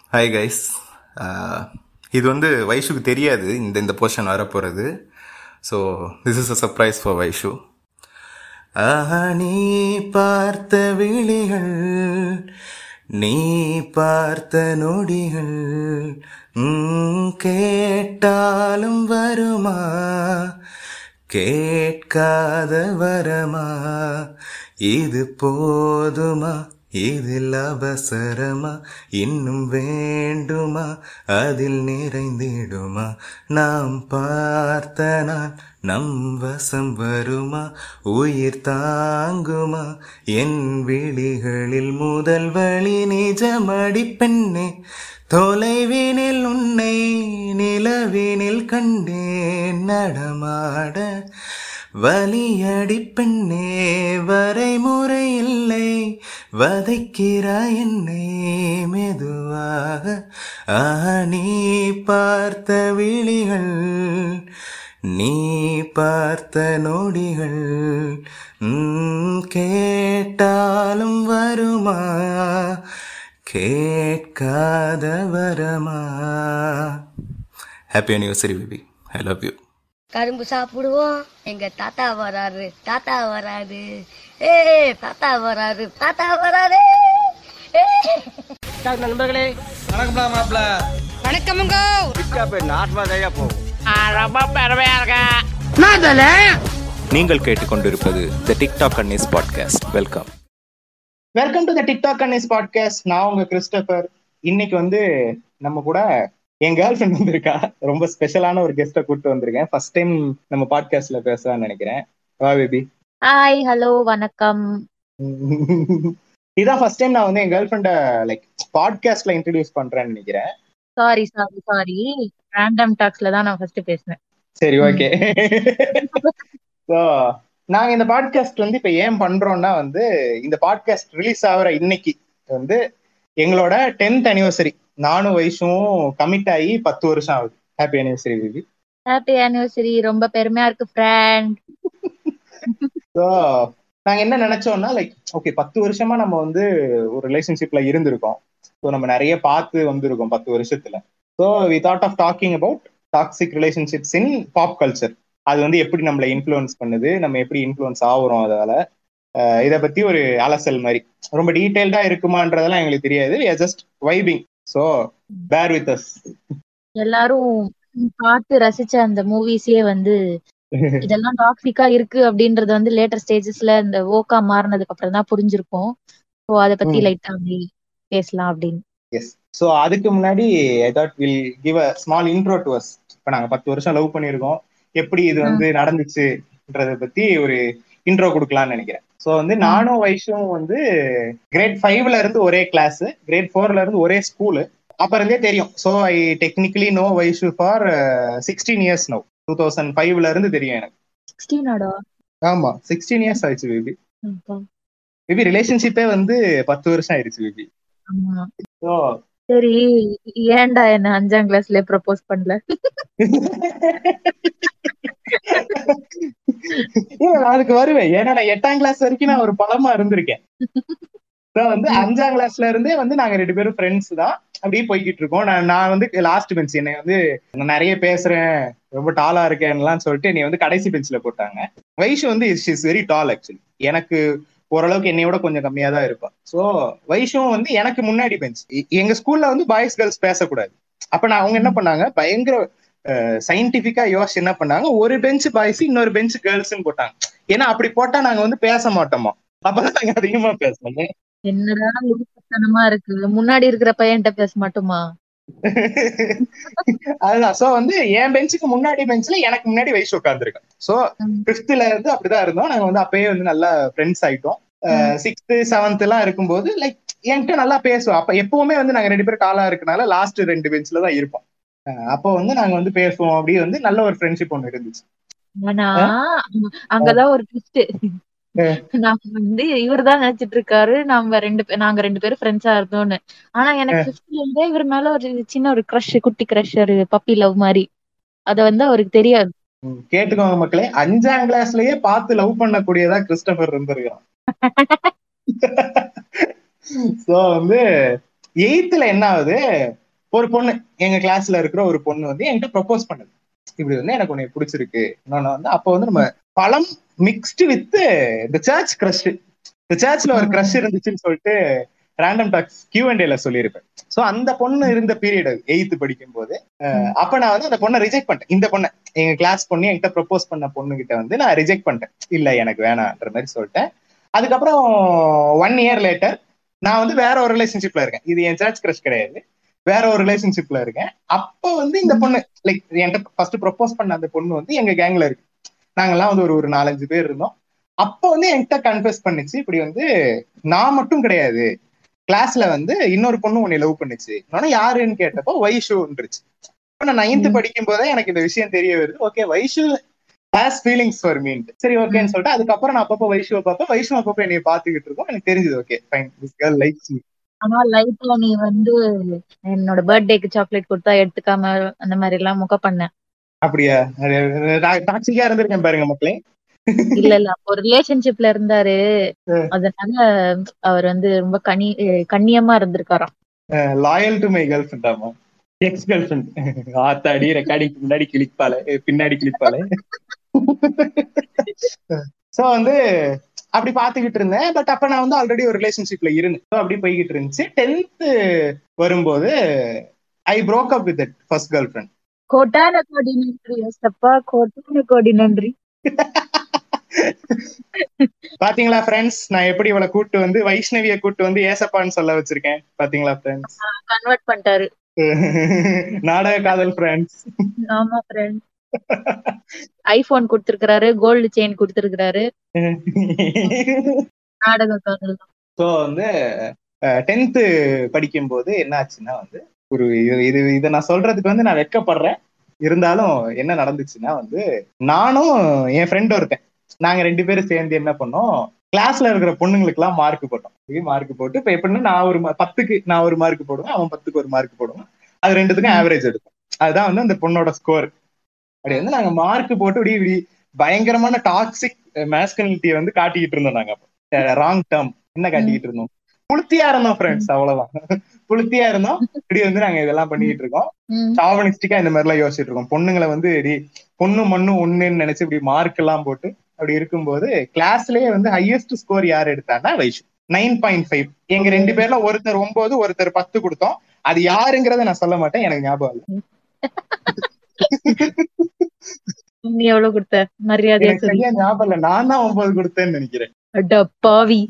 Hi guys இது வந்து வைஷுக்கு தெரியாது இந்த இந்த போர்ஷன் வரப்போகிறது so this is a surprise for Vaishu ஆஹா நீ பார்த்த விழிகள் நீ பார்த்த நொடிகள் ம், கேட்டாலும் வருமா கேட்காத வரமா இது போதுமா இதில் அவசரமா இன்னும் வேண்டுமா அதில் நிறைந்திடுமா நாம் பார்த்த நாள் நம் வசம் வருமா உயிர் தாங்குமா என் விழிகளில் முதல் வழி நிஜமடி பெண்ணே தொலைவினில் உன்னை நிலவினில் கண்டேன் நடமாட வலியடி பெண்ணே வரைமுறை இல்லை வதைக்கிறாய் என்னை மெதுவாக ஆ நீ பார்த்த விழிகள் நீ பார்த்த நொடிகள் ம், கேட்டாலும் வருமா கேட்காத வரமா happy anniversary baby I love you கரும்பு சாப்பிடுவோம் எங்க தாத்தா வராரு தாத்தா வராரு ஏ தாத்தா வராரு தாத்தா வராரு ஏ. நண்பர்களே வணக்கம்டா மாப்ள வணக்கமுங்க நாட்மாதையா போகும் ரொம்ப பெருமையா இருக்கா நீங்கள் கேட்டுக்கொண்டிருப்பது the TikTok Annie's podcast welcome welcome to the TikTok Annie's podcast நான் உங்க கிறிஸ்டபர் இன்னைக்கு வந்து நம்ம கூட என் கேர்ள் ஃப்ரெண்ட் வந்திருக்கா ரொம்ப ஸ்பெஷலான ஒரு கெஸ்ட்டை கூப்பிட்டு வந்திருக்கேன் ஃபர்ஸ்ட் டைம் நம்ம பாட்காஸ்ட்ல பேசலாம்னு நினைக்கிறேன் வா பேபி ஹாய் ஹலோ வணக்கம் இதான் ஃபர்ஸ்ட் டைம் நான் வந்து என் கேர்ள் ஃப்ரெண்ட லைக் பாட்காஸ்ட்ல இன்ட்ரடியூஸ் பண்றேன்னு நினைக்கிறேன் சாரி சாரி சாரி ரேண்டம் டாக்ஸ்ல தான் நான் ஃபர்ஸ்ட் பேசினேன் சரி ஓகே ஸோ நாங்க இந்த பாட்காஸ்ட் வந்து இப்ப ஏன் பண்றோம்னா வந்து இந்த பாட்காஸ்ட் ரிலீஸ் ஆகுற இன்னைக்கு வந்து எங்களோட டென்த் அனிவர்சரி நானும் வயசும் கமிட் ஆகி பத்து வருஷம் ஆகுது happy anniversary baby happy anniversary ரொம்ப பெருமையா இருக்கு ஃப்ரெண்ட் ஸோ நாங்க என்ன நினைச்சோம்னா லைக் ஓகே பத்து வருஷமா நம்ம வந்து ஒரு ரிலேஷன்ஷிப்ல இருந்திருக்கோம் ஸோ நம்ம நிறைய பார்த்து வந்திருக்கோம் பத்து வருஷத்துல so we thought of talking about toxic relationships in pop culture அது வந்து எப்படி நம்மளை இன்ஃப்ளூயன்ஸ் பண்ணுது நம்ம எப்படி இன்ஃப்ளூயன்ஸ் ஆகுறோம் அதால அஹ் இதை பத்தி ஒரு அலசல் மாதிரி ரொம்ப டீடைல்டா இருக்குமான்றதெல்லாம் எங்களுக்கு தெரியாது just vibing so bear with us எல்லாரும் பார்த்து ரசிச்ச அந்த மூவிஸே வந்து இதெல்லாம் டாக்ஸிக்கா இருக்கு அப்படின்றது வந்து லேட்டர் ஸ்டேஜஸ்ல இந்த ஓக்கா மாறினதுக்கு அப்புறம் தான் புரிஞ்சிருக்கும் ஸோ அதை பத்தி ம். லைட்டா அப்படி பேசலாம் அப்படின்னு எஸ் ஸோ அதுக்கு முன்னாடி I thought will give a small intro to us இப்போ நாங்கள் பத்து வருஷம் லவ் பண்ணியிருக்கோம் எப்படி இது வந்து நடந்துச்சுன்றத பத்தி ஒரு இன்ட்ரோ கொடுக்கலாம்னு நினைக்கிறேன் ஸோ வந்து நானும் வயசும் வந்து கிரேட் ஃபைவ்ல இருந்து ஒரே கிளாஸ் கிரேட் ஃபோர்ல இருந்து ஒரே ஸ்கூலு அப்ப இருந்தே தெரியும் ஸோ ஐ டெக்னிக்கலி நோ வயசு for sixteen years no two thousand ஃபைவ்ல இருந்து தெரியும் எனக்கு சிக்ஸ்டீனாடா ஆமா சிக்ஸ்டீன் இயர்ஸ் ஆயிடுச்சு பேபி பேபி ரிலேஷன்ஷிப்பே வந்து பத்து வருஷம் ஆயிடுச்சு பேபி ஆமா ஸோ சரி ஏன்டா என்ன அஞ்சாம் கிளாஸ்ல ப்ரப்போஸ் பண்ணல இல்ல, நான் அதுக்கு வருவேன் ஏன்னா நான் எட்டாம் கிளாஸ் வரைக்கும் நான் ஒரு பழமா இருந்திருக்கேன் So வந்து அஞ்சாம் கிளாஸ்ல இருந்தே வந்து நாங்க ரெண்டு பேரும் ஃப்ரெண்ட்ஸ் தான் அப்படியே போய்கிட்டு இருக்கோம் நான் நான் வந்து லாஸ்ட் பெஞ்ச் என்னை வந்து நான் நிறைய பேசுறேன் ரொம்ப டாலா இருக்கேன்லாம் சொல்லிட்டு என்னை வந்து கடைசி பெஞ்ச்ல போட்டாங்க வயசு வந்து இஸ் வெரி டால் ஆக்சுவலி எனக்கு ஓரளவுக்கு என்னையோட கொஞ்சம் கம்மியா தான் இருப்பான் ஸோ வயசும் வந்து எனக்கு முன்னாடி பெஞ்ச் எங்க ஸ்கூல்ல வந்து பாய்ஸ் கேர்ள்ஸ் பேசக்கூடாது அப்ப நான் அவங்க என்ன பண்ணாங்க பயங்கர சயின்டிபிக்கா யோசிச்சு என்ன பண்ணாங்க ஒரு பெஞ்ச் பாய்ஸ் இன்னொரு பெஞ்ச் கேர்ள்ஸ்னு போட்டாங்க ஏன்னா அப்படி போட்டா நாங்க வந்து பேச மாட்டோமா அப்பதான் நாங்க அதிகமா பேசணும் என்னடா உருப்பத்தனமா இருக்கு முன்னாடி இருக்கிற பையன்கிட்ட பேச மாட்டோமா அதுதான் சோ வந்து என் பெஞ்சுக்கு முன்னாடி பெஞ்ச்ல எனக்கு முன்னாடி வயசு உட்காந்துருக்கேன் சோ ம். பிப்த்ல இருந்து அப்படிதான் இருந்தோம் நாங்க வந்து அப்பயே வந்து நல்லா ஃப்ரெண்ட்ஸ் ஆயிட்டோம் சிக்ஸ்த் செவன்த் எல்லாம் இருக்கும்போது லைக் என்கிட்ட நல்லா பேசுவோம் அப்ப எப்பவுமே வந்து நாங்க ரெண்டு பேரும் காலா இருக்கனால லாஸ்ட் ரெண்டு பெஞ்ச்ல தான் இருப்போம் அஹ் அப்போ வந்து நாங்க வந்து பேசுவோம் அப்படியே வந்து நல்ல ஒரு ஃப்ரெண்ட்ஷிப் ஒண்ணு இருந்துச்சு ஆனா அங்கதான் ஒரு ட்விஸ்ட் நான் வந்து இவர்தான் நினைச்சிட்டு இருக்காரு நம்ம ரெண்டு பே- நாங்க ரெண்டு பேரும் ஃப்ரெண்ட்ஸா இருந்தோம்னு ஆனா எனக்கு ஃபிஃப்த்ல இருந்தே இவர் மேல ஒரு சின்ன ஒரு க்ரஷ் குட்டி க்ரஷ் ஒரு பப்பி லவ் மாதிரி அத வந்து அவருக்கு தெரியாது ம், கேட்டுக்கோங்க மக்களே அஞ்சாம் கிளாஸ்லயே பார்த்து லவ் பண்ணக்கூடியதா கிறிஸ்டபர் இருந்திருக்கான் சோ வந்து எயித்துல என்ன ஆகுது ஒரு பொண்ணு எங்க கிளாஸ்ல இருக்கிற ஒரு பொண்ணு வந்து என்கிட்ட ப்ரப்போஸ் பண்ணுது இப்படி வந்து எனக்கு உன்னை பிடிச்சிருக்கு இன்னொன்னு வந்து அப்போ வந்து நம்ம பழம் மிக்ஸ்டு வித் இந்த சர்ச் கிரஷ் இந்த சர்ச்ல ஒரு கிரஷ் இருந்துச்சுன்னு சொல்லிட்டு ரேண்டம் டாக்ஸ் கியூ அண்ட் ஏல சொல்லியிருப்பேன் சோ அந்த பொண்ணு இருந்த பீரியட் எயித்து படிக்கும் போது அஹ், அப்ப நான் வந்து அந்த பொண்ணை ரிஜெக்ட் பண்ணிட்டேன் இந்த பொண்ணை எங்க கிளாஸ் பொண்ணு என்கிட்ட ப்ரப்போஸ் பண்ண பொண்ணு கிட்ட வந்து நான் ரிஜெக்ட் பண்ணிட்டேன் இல்ல எனக்கு வேணான்ற மாதிரி சொல்லிட்டேன் அதுக்கப்புறம் ஒன் இயர் லேட்டர் நான் வந்து வேற ஒரு ரிலேஷன்ஷிப்ல இருக்கேன் இது என் சர்ச் கிரஷ் கிடையாது வேற ஒரு ரிலேஷன்ஷிப்ல இருக்கேன் அப்ப வந்து இந்த பொண்ணு லைக் என்கிட்ட ஃபர்ஸ்ட் ப்ரப்போஸ் பண்ண அந்த பொண்ணு வந்து எங்க கேங்ல இருக்கு நாங்கெல்லாம் வந்து ஒரு ஒரு நாலஞ்சு பேர் இருந்தோம் அப்ப வந்து என்கிட்ட கன்ஃபெஸ் பண்ணுச்சு இப்படி வந்து நான் மட்டும் கிடையாது கிளாஸ்ல வந்து இன்னொரு பொண்ணு உன்னை லவ் பண்ணுச்சு நானும் யாருன்னு கேட்டப்போ வைஷுன்றுச்சு இப்ப நான் நைன்த் படிக்கும் போதே எனக்கு இந்த விஷயம் தெரிய வருது okay Vaishu has feelings for me சரி ஓகேன்னு சொல்லிட்டு அதுக்கப்புறம் நான் அப்பப்போ வைஷுவை பார்ப்பேன் வைஷு அப்பப்போ என்னைய பாத்துக்கிட்டு இருக்கோம் எனக்கு தெரிஞ்சது okay fine this girl likes me ஆனா லைஃப்ல நீ வந்து என்னோட பர்த்டேக்கு சாக்லேட் கொடுத்தா எடுத்துக்காம அந்த மாதிரி எல்லாம் முக பண்ண அப்படியா டாக்ஸிக்கா இருந்திருக்கேன் பாருங்க மக்களே இல்ல இல்ல அப்போ ரிலேஷன்ஷிப்ல இருந்தாரு அதனால அவர் வந்து ரொம்ப கனி அஹ் கண்ணியமா இருந்திருக்காராம் loyal to my girlfriend ஆமா எக்ஸ் கேர்ள் ஃப்ரெண்ட் ஆத்தாடி ரெக்கார்டிங் முன்னாடி கிளிப்பால பின்னாடி கிளிப்பால சோ வந்து அப்படி பாத்துக்கிட்டு இருந்தேன் பட் அப்ப நான் வந்து ஆல்ரெடி ஒரு ரிலேஷன்ஷிப்ல இருந்தேன் So அப்படி போய்கிட்டு இருந்துச்சு டென்த் வரும்போது I broke up with that first girlfriend கோட்டான கோடி நன்றி ஏசப்பா கோட்டான கோடி நன்றி பாத்தீங்களா ஃப்ரெண்ட்ஸ் நான் எப்படி இவளை கூட்டு வந்து வைஷ்ணவிய கூட்டு வந்து ஏசப்பான்னு சொல்ல வச்சிருக்கேன் பாத்தீங்களா ஃப்ரெண்ட்ஸ் கன்வெர்ட் பண்ணிட்டாரு நாடக காதல் ஃப்ரெண்ட்ஸ் ஆமா ஃப்ரெண்ட் ஐபோன் கொடுத்திருக்காரு கோல்டு செயின் கொடுத்திருக்காரு நாடக காதல் தான். ஸோ வந்து டென்த்து படிக்கும்போது என்ன ஆச்சுன்னா வந்து ஒரு இது இது இதை நான் சொல்றதுக்கு வந்து நான் வெட்கப்படுறேன் இருந்தாலும் என்ன நடந்துச்சுன்னா வந்து நானும் என் ஃப்ரெண்ட் ஒருத்தன் நாங்க ரெண்டு பேரும் சேர்ந்து என்ன பண்ணோம் கிளாஸ்ல இருக்கிற பொண்ணுங்களுக்கு எல்லாம் மார்க் போட்டோம் மார்க் போட்டு இப்ப எப்படின்னா நான் ஒரு ma- பத்துக்கு நான் ஒரு மார்க் போடுவேன் அவன் பத்துக்கு ஒரு மார்க் போடுவான் அது ரெண்டுத்துக்கும் ஆவரேஜ் எடுக்கும் அதுதான் வந்து அந்த பொண்ணோட ஸ்கோர் அப்படி வந்து நாங்க மார்க் போட்டு இப்படி இப்படி பயங்கரமான டாக்ஸிக் மேஸ்கனிட்டியை வந்து காட்டிக்கிட்டு இருந்தோம் நாங்க ராங் டேர்ம் என்ன காட்டிக்கிட்டு இருந்தோம் புளுத்தியா இருந்தோம் ஃப்ரெண்ட்ஸ் அவ்வளவுதான் புளுத்தியா இருந்தோம் இப்படி வந்து நாங்க இதெல்லாம் பண்ணிட்டு இருக்கோம் ம். சாவனிஸ்டிக்கா இந்த மாதிரி எல்லாம் யோசிச்சுட்டு இருக்கோம் பொண்ணுங்களை வந்து இப்படி பொண்ணு மண்ணு ஒண்ணுன்னு நினைச்சு இப்படி மார்க் எல்லாம் போட்டு அப்படி இருக்கும்போது கிளாஸ்லயே வந்து ஹையஸ்ட் ஸ்கோர் யார் எடுத்தான்னா வைஷு நைன் பாயிண்ட் ஃபைவ் எங்க ரெண்டு பேர்ல ஒருத்தர் ஒன்பது ஒருத்தர் பத்து கொடுத்தோம் அது யாருங்கிறத நான் சொல்ல மாட்டேன் எனக்கு ஞாபகம் இல்லை நீ எவ்வளவு கொடுத்த மரியாதையா எனக்கு சொல்லி சரியா ஞாபகம் இல்லை நான் தான் ஒன்பது கொடுத்தேன்னு நினைக்கிறேன் அட பாவி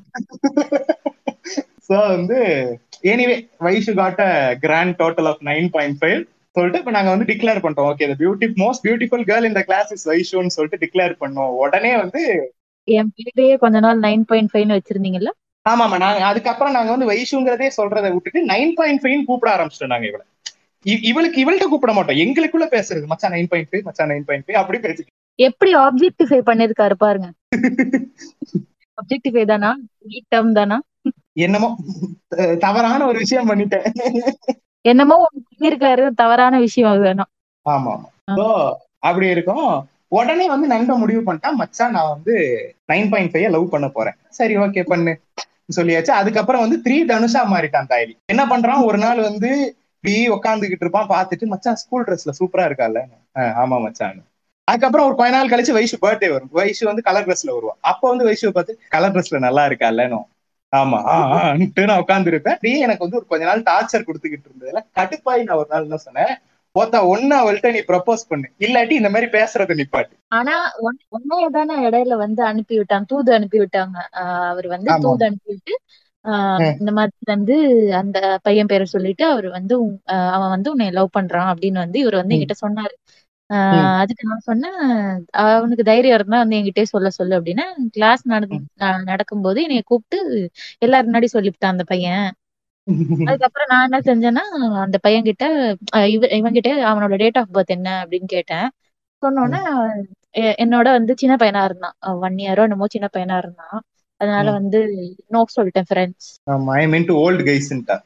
சோ வந்து anyway Vaishu got a grand total of nine point five சொல்லிட்டு இப்ப நாங்க வந்து டிக்ளேர் பண்ணிட்டோம் okay beauty most beautiful girl இந்த கிளாஸ் இஸ் வைஷுன்னு சொல்லிட்டு டிக்ளேர் பண்ணோம் உடனே வந்து என் பேரையே கொஞ்ச நாள் நைன் பாயிண்ட் ஃபைவ் வச்சிருந்தீங்கல்ல ஆமாமா நாங்க அதுக்கப்புறம் நாங்க வந்து வைஷுங்கிறதே சொல்றதை விட்டுட்டு நைன் பாயிண்ட் ஃபைவ் கூப்பிட ஆரம்பிச்சிட்டோம் நாங்க இவளை இ- இவளுக்கு இவள்கிட்ட கூப்பிட மாட்டோம் எங்களுக்குள்ள பேசுறது மச்சான் நைன் பாயிண்ட் ஃபைவ் மச்சான் நைன் பாயிண்ட் ஃபைவ் அப்படி பேசி எப்படி ஆப்ஜெக்டிஃபை பண்ணிருக்காரு பாருங்க ஆப்ஜெக்டிஃபை தானா டேர்ம் தானா என்னமோ அஹ் தவறான ஒரு விஷயம் பண்ணிட்டேன் என்னமோ ஒண்ணு பண்ணிருக்காரு தவறான விஷயம் அது வேணாம் ஆமா சோ அப்படி இருக்கும் உடனே வந்து நண்பன் முடிவு பண்ணிட்டான் மச்சான் நான் வந்து நைன் பாயிண்ட் ஃபைவ் லவ் பண்ண போறேன் சரி ஓகே பண்ணு சொல்லியாச்சு அதுக்கப்புறம் வந்து த்ரீ தனுஷா மாறிட்டான் தாயலி என்ன பண்றான் ஒரு நாள் வந்து இப்படி உட்காந்துக்கிட்டு இருப்பான் பார்த்துட்டு மச்சான் ஸ்கூல் ட்ரெஸ்ல சூப்பரா இருக்கால ஆமா மச்சான் அதுக்கப்புறம் ஒரு கொஞ்ச நாள் கழிச்சு வைஷு பர்த்டே வரும் வைஷு வந்து கலர் ட்ரெஸ்ல வருவான் அப்போ வந்து வைஷுவை பார்த்து கலர் ட்ரெஸ்ல நல்லா இருக்கால்லன்னு ஆமா ஆன்ட்டு நான் உட்காந்துருப்பேன் அப்படியே எனக்கு வந்து ஒரு கொஞ்ச நாள் டார்ச்சர் கொடுத்துக்கிட்டு இருந்ததுல கடுப்பாய் நான் ஒரு நாள் என்ன சொன்னேன் போத்தா ஒன்னு அவள்கிட்ட நீ ப்ரப்போஸ் பண்ணு இல்லாட்டி இந்த மாதிரி பேசுறத நிப்பாட்டு ஆனா உன்னைய தானே இடையில வந்து அனுப்பி விட்டாங்க தூது அனுப்பி விட்டாங்க ஆஹ் அவர் வந்து ஆமா. தூது அனுப்பி விட்டு ஆஹ் ம். இந்த மாதிரி வந்து அந்த பையன் பேரை சொல்லிட்டு அவர் வந்து உன்- ஆஹ் அவன் வந்து உன்னை லவ் பண்றான் அப்படின்னு வந்து இவர் வந்து ம். என்கிட்ட சொன்னாரு ஆஹ் அதுக்கு நான் சொன்னேன் அவனுக்கு தைரியம் இருந்தா வந்து என்கிட்டயே சொல்ல சொல்லு அப்படின்னா கிளாஸ் நடந்து ந- நடக்கும்போது என்னைய கூப்பிட்டு எல்லாரும் முன்னாடி சொல்லிவிட்டான் அந்த பையன் அதுக்கப்புறம் நான் என்ன செஞ்சேன்னா அந்த பையன் கிட்ட அஹ் இவ இவன் கிட்ட அவனோட டேட் ஆஃப் பர்த் என்ன அப்படின்னு கேட்டேன் சொன்னோன்னே எ- என்னோட வந்து சின்ன பையனா இருந்தான் ஒன் இயரோ என்னமோ சின்ன பையனா இருந்தான் அதனால ம். வந்து நோ சொல்லிட்டேன் ஃப்ரெண்ட்ஸ் ஆமா ஐ மீன் டு ஓல்ட் கைஸ்ன்ட்டா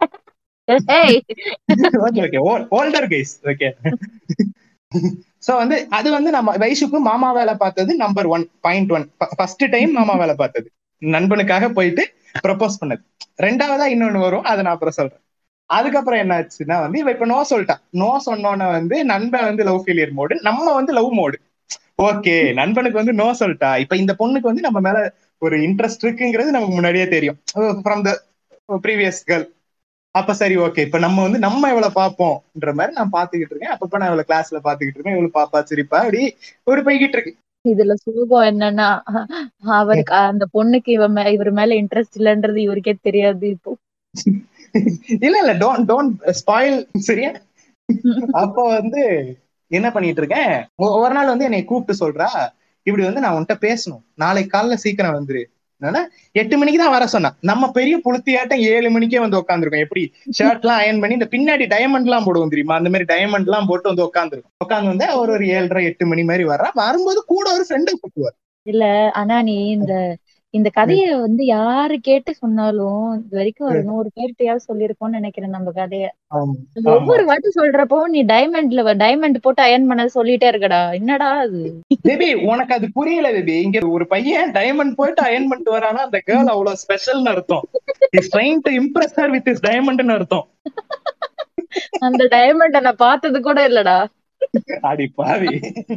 okay okay older guys okay so வந்து அது வந்து நம்ம வயசுக்கு மாமா வேலை பார்த்தது number one point one first time மாமா வேலை பார்த்தது நண்பனுக்காக போயிட்டு ப்ரப்போஸ் பண்ணது ரெண்டாவதா இன்னொன்னு வரும் அதை நான் அப்புறம் சொல்றேன் அதுக்கப்புறம் என்ன ஆச்சுன்னா வந்து இவ இப்ப நோ சொல்லிட்டான் நோ சொன்னோன்னே வந்து நண்பன் வந்து லவ் ஃபெயிலியர் மோடு நம்ம வந்து லவ் மோடு ஓகே நண்பனுக்கு வந்து நோ சொல்லிட்டா இப்ப இந்த பொண்ணுக்கு வந்து நம்ம மேல ஒரு இன்ட்ரெஸ்ட் இருக்குங்கிறது நமக்கு முன்னாடியே தெரியும் ஃப்ரம் த ப்ரீவியஸ் கேர்ள் அப்ப சரி ஓகே இப்ப நம்ம வந்து நம்ம இவளை பார்ப்போம்ன்ற மாதிரி நான் பாத்துக்கிட்டு இருக்கேன் அப்பப்ப நான் இவளை கிளாஸ்ல பாத்துக்கிட்டு இருக்கேன் இவளு பாப்பா சிரிப்பா அப்படி ஒரு போய்கிட்டு இருக்கு இதுல சுலபம் என்னன்னா அவருக்கு அந்த பொண்ணுக்கு இவ மே- இவர் மேல இன்ட்ரெஸ்ட் இல்லன்றது இவருக்கே தெரியாது இப்போ இல்ல இல்ல டோன்ட் டோன்ட் ஸ்பாயில் சரியா அப்போ வந்து என்ன பண்ணிட்டு இருக்கேன் ஒ- ஒரு நாள் வந்து என்னை கூப்பிட்டு சொல்றா இப்படி வந்து நான் உன்கிட்ட பேசணும் நாளைக்கு காலைல சீக்கிரம் வந்துரு என்னன்னா எட்டு மணிக்கு தான் வர சொன்னா நம்ம பெரிய புளுத்தியாட்டம் ஏழு மணிக்கே வந்து உட்காந்துருக்கோம் எப்படி ஷர்ட் எல்லாம் அயன் பண்ணி இந்த பின்னாடி டைமண்ட் எல்லாம் போடுவோம் தெரியுமா அந்த மாதிரி டைமண்ட் எல்லாம் போட்டு வந்து உட்காந்துருக்கோம் உட்காந்து வந்து ஒரு ஒரு ஏழரை எட்டு மணி மாதிரி வர்றா வரும்போது கூட ஒரு ஃப்ரெண்டை கூப்பிடுவார் இல்ல ஆனா நீ இந்த இந்த கதைய வந்து யாரு கேட்டு சொன்னாலும் இது வரைக்கும் ஒரு நூறு பேர்கிட்டயாவது சொல்லியிருக்கோம்னு நினைக்கிறேன் நம்ம கதைய ஒவ்வொரு வாட்டி சொல்றப்போ நீ டைமண்ட்ல டைமண்ட் போட்டு அயன் பண்ணது சொல்லிட்டே இருக்கடா என்னடா அது பேபி உனக்கு அது புரியல பேபி இங்க ஒரு பையன் டைமண்ட் போயிட்டு அயன் பண்ணிட்டு வரானா அந்த கேர்ள் அவ்வளவு ஸ்பெஷல்னு அர்த்தம் is trying to impress her with is டைமண்ட்னு அர்த்தம் அந்த டைமண்ட நான் பார்த்தது கூட இல்லடா அடி பாவி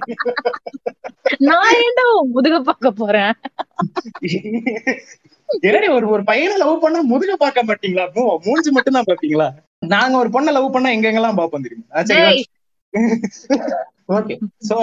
நான் ஏன்டா உன் முதுக பார்க்க போறேன் என்னடி ஒரு ஒரு பையனை லவ் பண்ணா முதுக பார்க்க மாட்டீங்களா மூ- மூஞ்சி மட்டும் தான் பாப்பீங்களா நாங்க ஒரு பொண்ணை லவ் பண்ணா எங்க எங்கெல்லாம் பாப்போம் தெரியுமா ஆ, சரி டேய், ஓகே சோ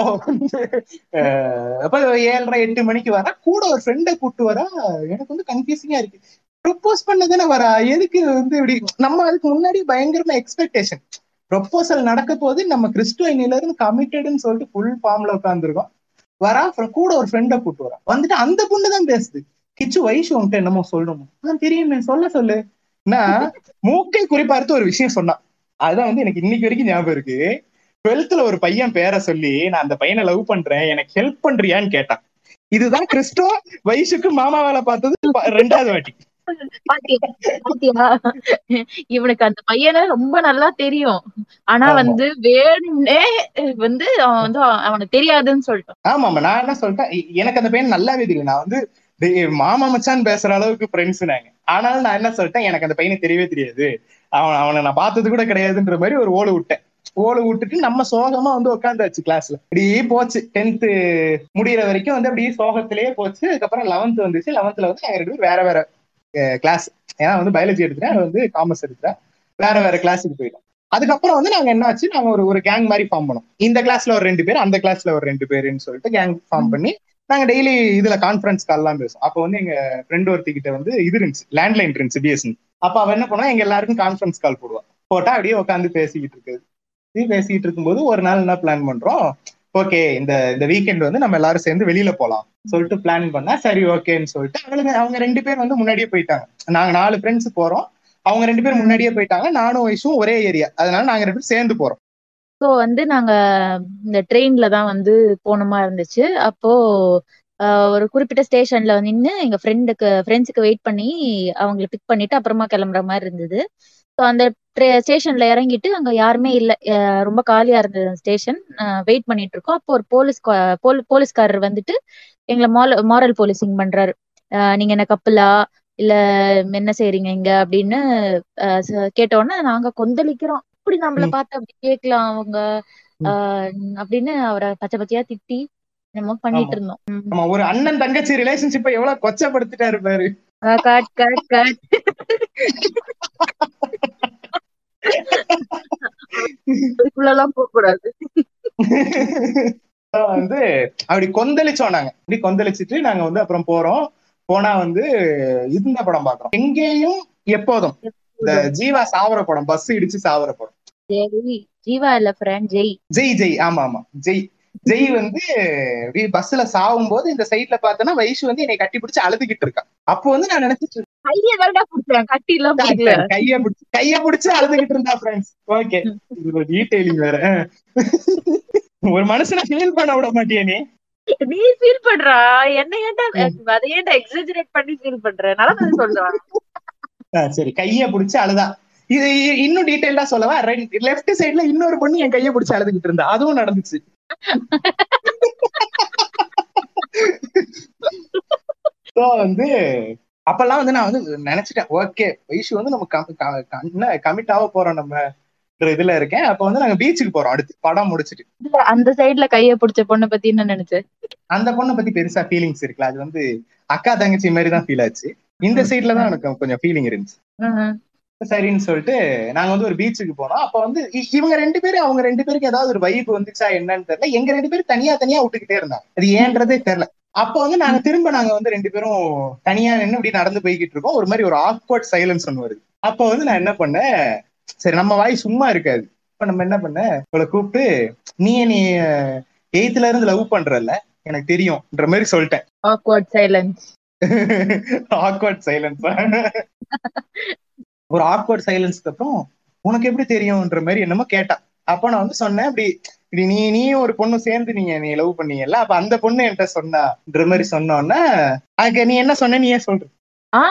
அப்ப ஏழரை எட்டு மணிக்கு வரா கூட ஒரு ஃப்ரெண்டை கூட்டு வரா எனக்கு வந்து கன்ஃபியூசிங்கா இருக்கு ப்ரொப்போஸ் பண்ணதானே வரா எதுக்கு வந்து இப்படி நம்ம அதுக்கு முன்னாடி பயங்கரமா எக்ஸ்பெக்டேஷன் ப்ரொப்போசல் நடக்க போது நம்ம கிறிஸ்டுவனில இருந்து கமிட்டட்னு சொல்லிட்டு ஃபுல் ஃபார்ம்ல உட்காந்துருக்கோம் வரா அப்புறம் கூட ஒரு ஃப்ரெண்டை கூட்டு வரா வந்துட்டு அந்த பொண்ணு தான் பேசுது கிச்சு வயசு உன்கிட்ட என்னமோ சொல்லணும் ஆ தெரியுமே சொல்ல சொல்லு நான் மூக்கை குறிப்பார்த்து ஒரு விஷயம் சொன்னான் அதுதான் வந்து எனக்கு இன்னைக்கு வரைக்கும் ஞாபகம் இருக்கு டுவெல்த்ல ஒரு பையன் பேரை சொல்லி நான் அந்த பையனை லவ் பண்றேன் எனக்கு ஹெல்ப் பண்றியான்னு கேட்டான் இதுதான் கிறிஸ்டோ வயசுக்கு மாமா வேலை பார்த்தது ப- ரெண்டாவது வாட்டி பாத்தியா பாத்தியா இவனுக்கு அந்த பையனை ரொம்ப நல்லா தெரியும் ஆனா ஆமா. வந்து வேணும்னே வந்து அவன் வந்து அவனுக்கு தெரியாதுன்னு சொல்லிட்டான் ஆமா ஆமா நான் என்ன சொல்லிட்டேன் எ- எனக்கு அந்த பையன் நல்லாவே தெரியும் நான் வந்து டேய், மாமா மச்சான் பேசுற அளவுக்கு ஃப்ரெண்ட்ஸ் நாங்க ஆனாலும் நான் என்ன சொல்லிட்டேன் எனக்கு அந்த பையனை தெரியவே தெரியாது அவன் அவனை நான் பார்த்தது கூட கிடையாதுன்ற மாதிரி ஒரு ஓலை விட்டேன் ஓலை விட்டுட்டு நம்ம சோகமா வந்து உட்காந்தாச்சு கிளாஸ்ல அப்படியே போச்சு டென்த்து முடியிற வரைக்கும் வந்து அப்படியே சோகத்திலேயே போச்சு அதுக்கப்புறம் லெவன்த் வந்துச்சு லெவன்த்ல வந்து நாங்க ரெண்டு பேரும் வேற வேற கிளாஸ் ஏன்னா வந்து பயாலஜி எடுத்துட்டேன் அவன் வந்து காமர்ஸ் எடுத்துட்டேன் வேற வேற கிளாஸுக்கு போயிட்டோம் அதுக்கப்புறம் வந்து நாங்க என்னாச்சு நாங்க ஒரு ஒரு கேங் மாதிரி ஃபார்ம் பண்ணோம் இந்த கிளாஸ்ல ஒரு ரெண்டு பேர் அந்த கிளாஸ்ல ஒரு ரெண்டு பேருன்னு சொல்லிட்டு கேங் ஃபார்ம் பண்ணி நாங்க டெய்லி இதுல கான்ஃபரன்ஸ் கால்லாம் பேசுவோம் அப்போ வந்து எங்க ஃப்ரெண்ட் ஒருத்திக்கிட்ட வந்து இது இருந்துச்சு லேண்ட்லைன் இருந்துச்சு பிஎஸ்என் அப்ப அவ என்ன பண்ணா எங்க எல்லாருக்கும் கான்ஃபரன்ஸ் கால் போடுவா போட்டா அப்படியே உட்காந்து பேசிக்கிட்டு இருக்குது இப்படி பேசிக்கிட்டு இருக்கும்போது ஒரு நாள் என்ன பிளான் பண்றோம் ஓகே இந்த இந்த வீக்கெண்ட் வந்து நம்ம எல்லாரும் சேர்ந்து வெளியில போலாம் சொல்லிட்டு பிளான் பண்ணா சரி ஓகேன்னு சொல்லிட்டு அவளுங்க அவங்க ரெண்டு பேர் வந்து முன்னாடியே போயிட்டாங்க நாங்க நாலு ஃப்ரெண்ட்ஸ் போறோம் அவங்க ரெண்டு பேர் முன்னாடியே போயிட்டாங்க நானும் வயசும் ஒரே ஏரியா அதனால நாங்க ரெண்டு பேரும் சேர்ந்து போறோம் ஸோ வந்து நாங்க இந்த ட்ரெயின்ல தான் வந்து போனோமா இருந்துச்சு அப்போ ஆஹ் ஒரு குறிப்பிட்ட ஸ்டேஷன்ல நின்று எங்க ஃப்ரெண்டுக்கு ஃப்ரெண்ட்ஸுக்கு வெயிட் பண்ணி அவங்கள பிக் பண்ணிட்டு அப்புறமா கிளம்புற மாதிரி இருந்தது ஸோ அந்த ஸ்டேஷன்ல இறங்கிட்டு அங்க யாருமே இல்லை ரொம்ப காலியா இருந்தது ஸ்டேஷன் வெயிட் பண்ணிட்டு இருக்கோம் அப்போ ஒரு போலீஸ் போல் போலீஸ்காரர் வந்துட்டு எங்களை மால் மாரல் போலீசிங் பண்றாரு ஆஹ் நீங்க என்ன கப்பலா இல்ல என்ன செய்றீங்க இங்க அப்படின்னு ஆஹ் ச- கேட்ட உடனே நாங்க கொந்தளிக்கிறோம் அப்படி நம்மள ம். பார்த்து அப்படி கேட்கலாம் அவங்க ஆஹ் அப்படின்னு அவரை பச்சை பச்சையா திட்டி என்னமோ பண்ணிட்டு ஆமா. இருந்தோம் ம். நம்ம ஒரு அண்ணன் தங்கச்சி ரிலேஷன்ஷிப்பை எவ்வளவு கொச்சப்படுத்திட்டாரு பாரு ஆஹ் கட் கட் கட் அதுக்குள்ளலாம் போக கூடாது அப்புறம் வந்து அப்படி கொந்தளிச்சோம் நாங்க அப்படி கொந்தளிச்சிட்டு நாங்க வந்து அப்புறம் போறோம் போனா வந்து இந்த படம் பாக்குறோம் எங்கேயும் எப்போதும் இந்த ஜீவா சாவர படம் பஸ் இடிச்சு சாவர படம் ஜெய் ஜீவா இல்ல ஃப்ரெண்ட் ஜெய் ஜெய் ஜெய் ஆமா ஆமா ஜெய் ஜெய் வந்து அப்படியே பஸ்ல சாவும் போது இந்த சைட்ல பார்த்தோன்னா வயசு வந்து என்னை கட்டி பிடிச்சு அழுதுகிட்டு இருக்கா அப்போ வந்து நான் நினைச்சிட்டு கைய தான்டா புடிச்சேன் கட்டி எல்லாம் பிடிக்கல இருக்கேன், கைய பிடிச்சு கைய பிடிச்சு அழுதுகிட்டு இருந்தா ஃப்ரெண்ட்ஸ் ஓகே இது டீடைலிங் வேற ஒரு மனுஷனை ஃபீல் பண்ண விட மாட்டியா நீ நீ ஃபீல் பண்றா என்ன ஏன்டா அதை ஏன்டா எக்ஸாஜரேட் பண்ணி ஃபீல் பண்ற நல்லா சொல்றேன் ஆ, சரி கைய பிடிச்சு அழுதா இது இ- இன்னும் டீடைல்டா சொல்லவா லெஃப்ட் சைடுல இன்னொரு பொண்ணு என் கைய பிடிச்சு அழுதுகிட்டு இருந்தா அதுவும் நடந்துச்சு So வந்து அப்பெல்லாம் வந்து நான் வந்து நினைச்சிட்டேன் ஓகே வைஷு வந்து நம்ம கமிட் ஆக போறோம் நம்ம இதுல இருக்கேன் அப்ப வந்து நாங்க பீச்சுக்கு போறோம் அடுத்து படம் முடிச்சிட்டு இல்ல, அந்த சைடுல கைய பிடிச்ச பொண்ணை பத்தி என்ன நினைச்ச அந்த பொண்ணை பத்தி பெருசா ஃபீலிங்ஸ் இருக்குல்ல அது வந்து அக்கா தங்கச்சி மாதிரி தான் ஃபீல் ஆச்சு இந்த சைட்ல தான் எனக்கு கொஞ்சம் ஃபீலிங் இருந்துச்சு ம்ஹும். சரின்னு சொல்லிட்டு நாங்க வந்து ஒரு பீச்சுக்கு போனோம் அப்ப வந்து இ- இவங்க ரெண்டு பேரும் அவங்க ரெண்டு பேருக்கு ஏதாவது ஒரு வைப் வந்துச்சா என்னன்னு தெரியல எங்க ரெண்டு பேரும் தனியா தனியா விட்டுக்கிட்டே இருந்தாங்க அது ஏன்றதே தெரியல அப்ப வந்து நாங்க திரும்ப நாங்க வந்து ரெண்டு பேரும் தனியா நின்று இப்படி நடந்து போய்கிட்டு இருக்கோம் ஒரு மாதிரி ஒரு ஆக்வர்ட் சைலன்ஸ் ஒன்று வருது அப்ப வந்து நான் என்ன பண்ணேன் சரி நம்ம வாய் சும்மா இருக்காது இப்ப நம்ம என்ன பண்ண இவளை கூப்பிட்டு நீ நீ எயித்துல இருந்து லவ் பண்றல்ல எனக்கு தெரியும்ன்ற மாதிரி சொல்லிட்டேன் ஆக்வர்ட் சைலன்ஸ் ஆக்வர்ட் சைலன்ஸ் ஒரு ஆக்வர்ட் சைலன்ஸ்க்கு அப்புறம் உனக்கு எப்படி தெரியும்ன்ற மாதிரி என்னமோ கேட்டா அப்ப நான் வந்து சொன்னேன் இப்படி இப்படி நீ நீயும் ஒரு பொண்ணு சேர்ந்து நீங்க நீ லவ் பண்ணீங்கல்ல அப்ப அந்த பொண்ணு என்கிட்ட சொன்னான்ற மாதிரி சொன்னோன்னா அதுக்கு நீ என்ன சொன்ன நீ ஏன் சொல்ற ஆ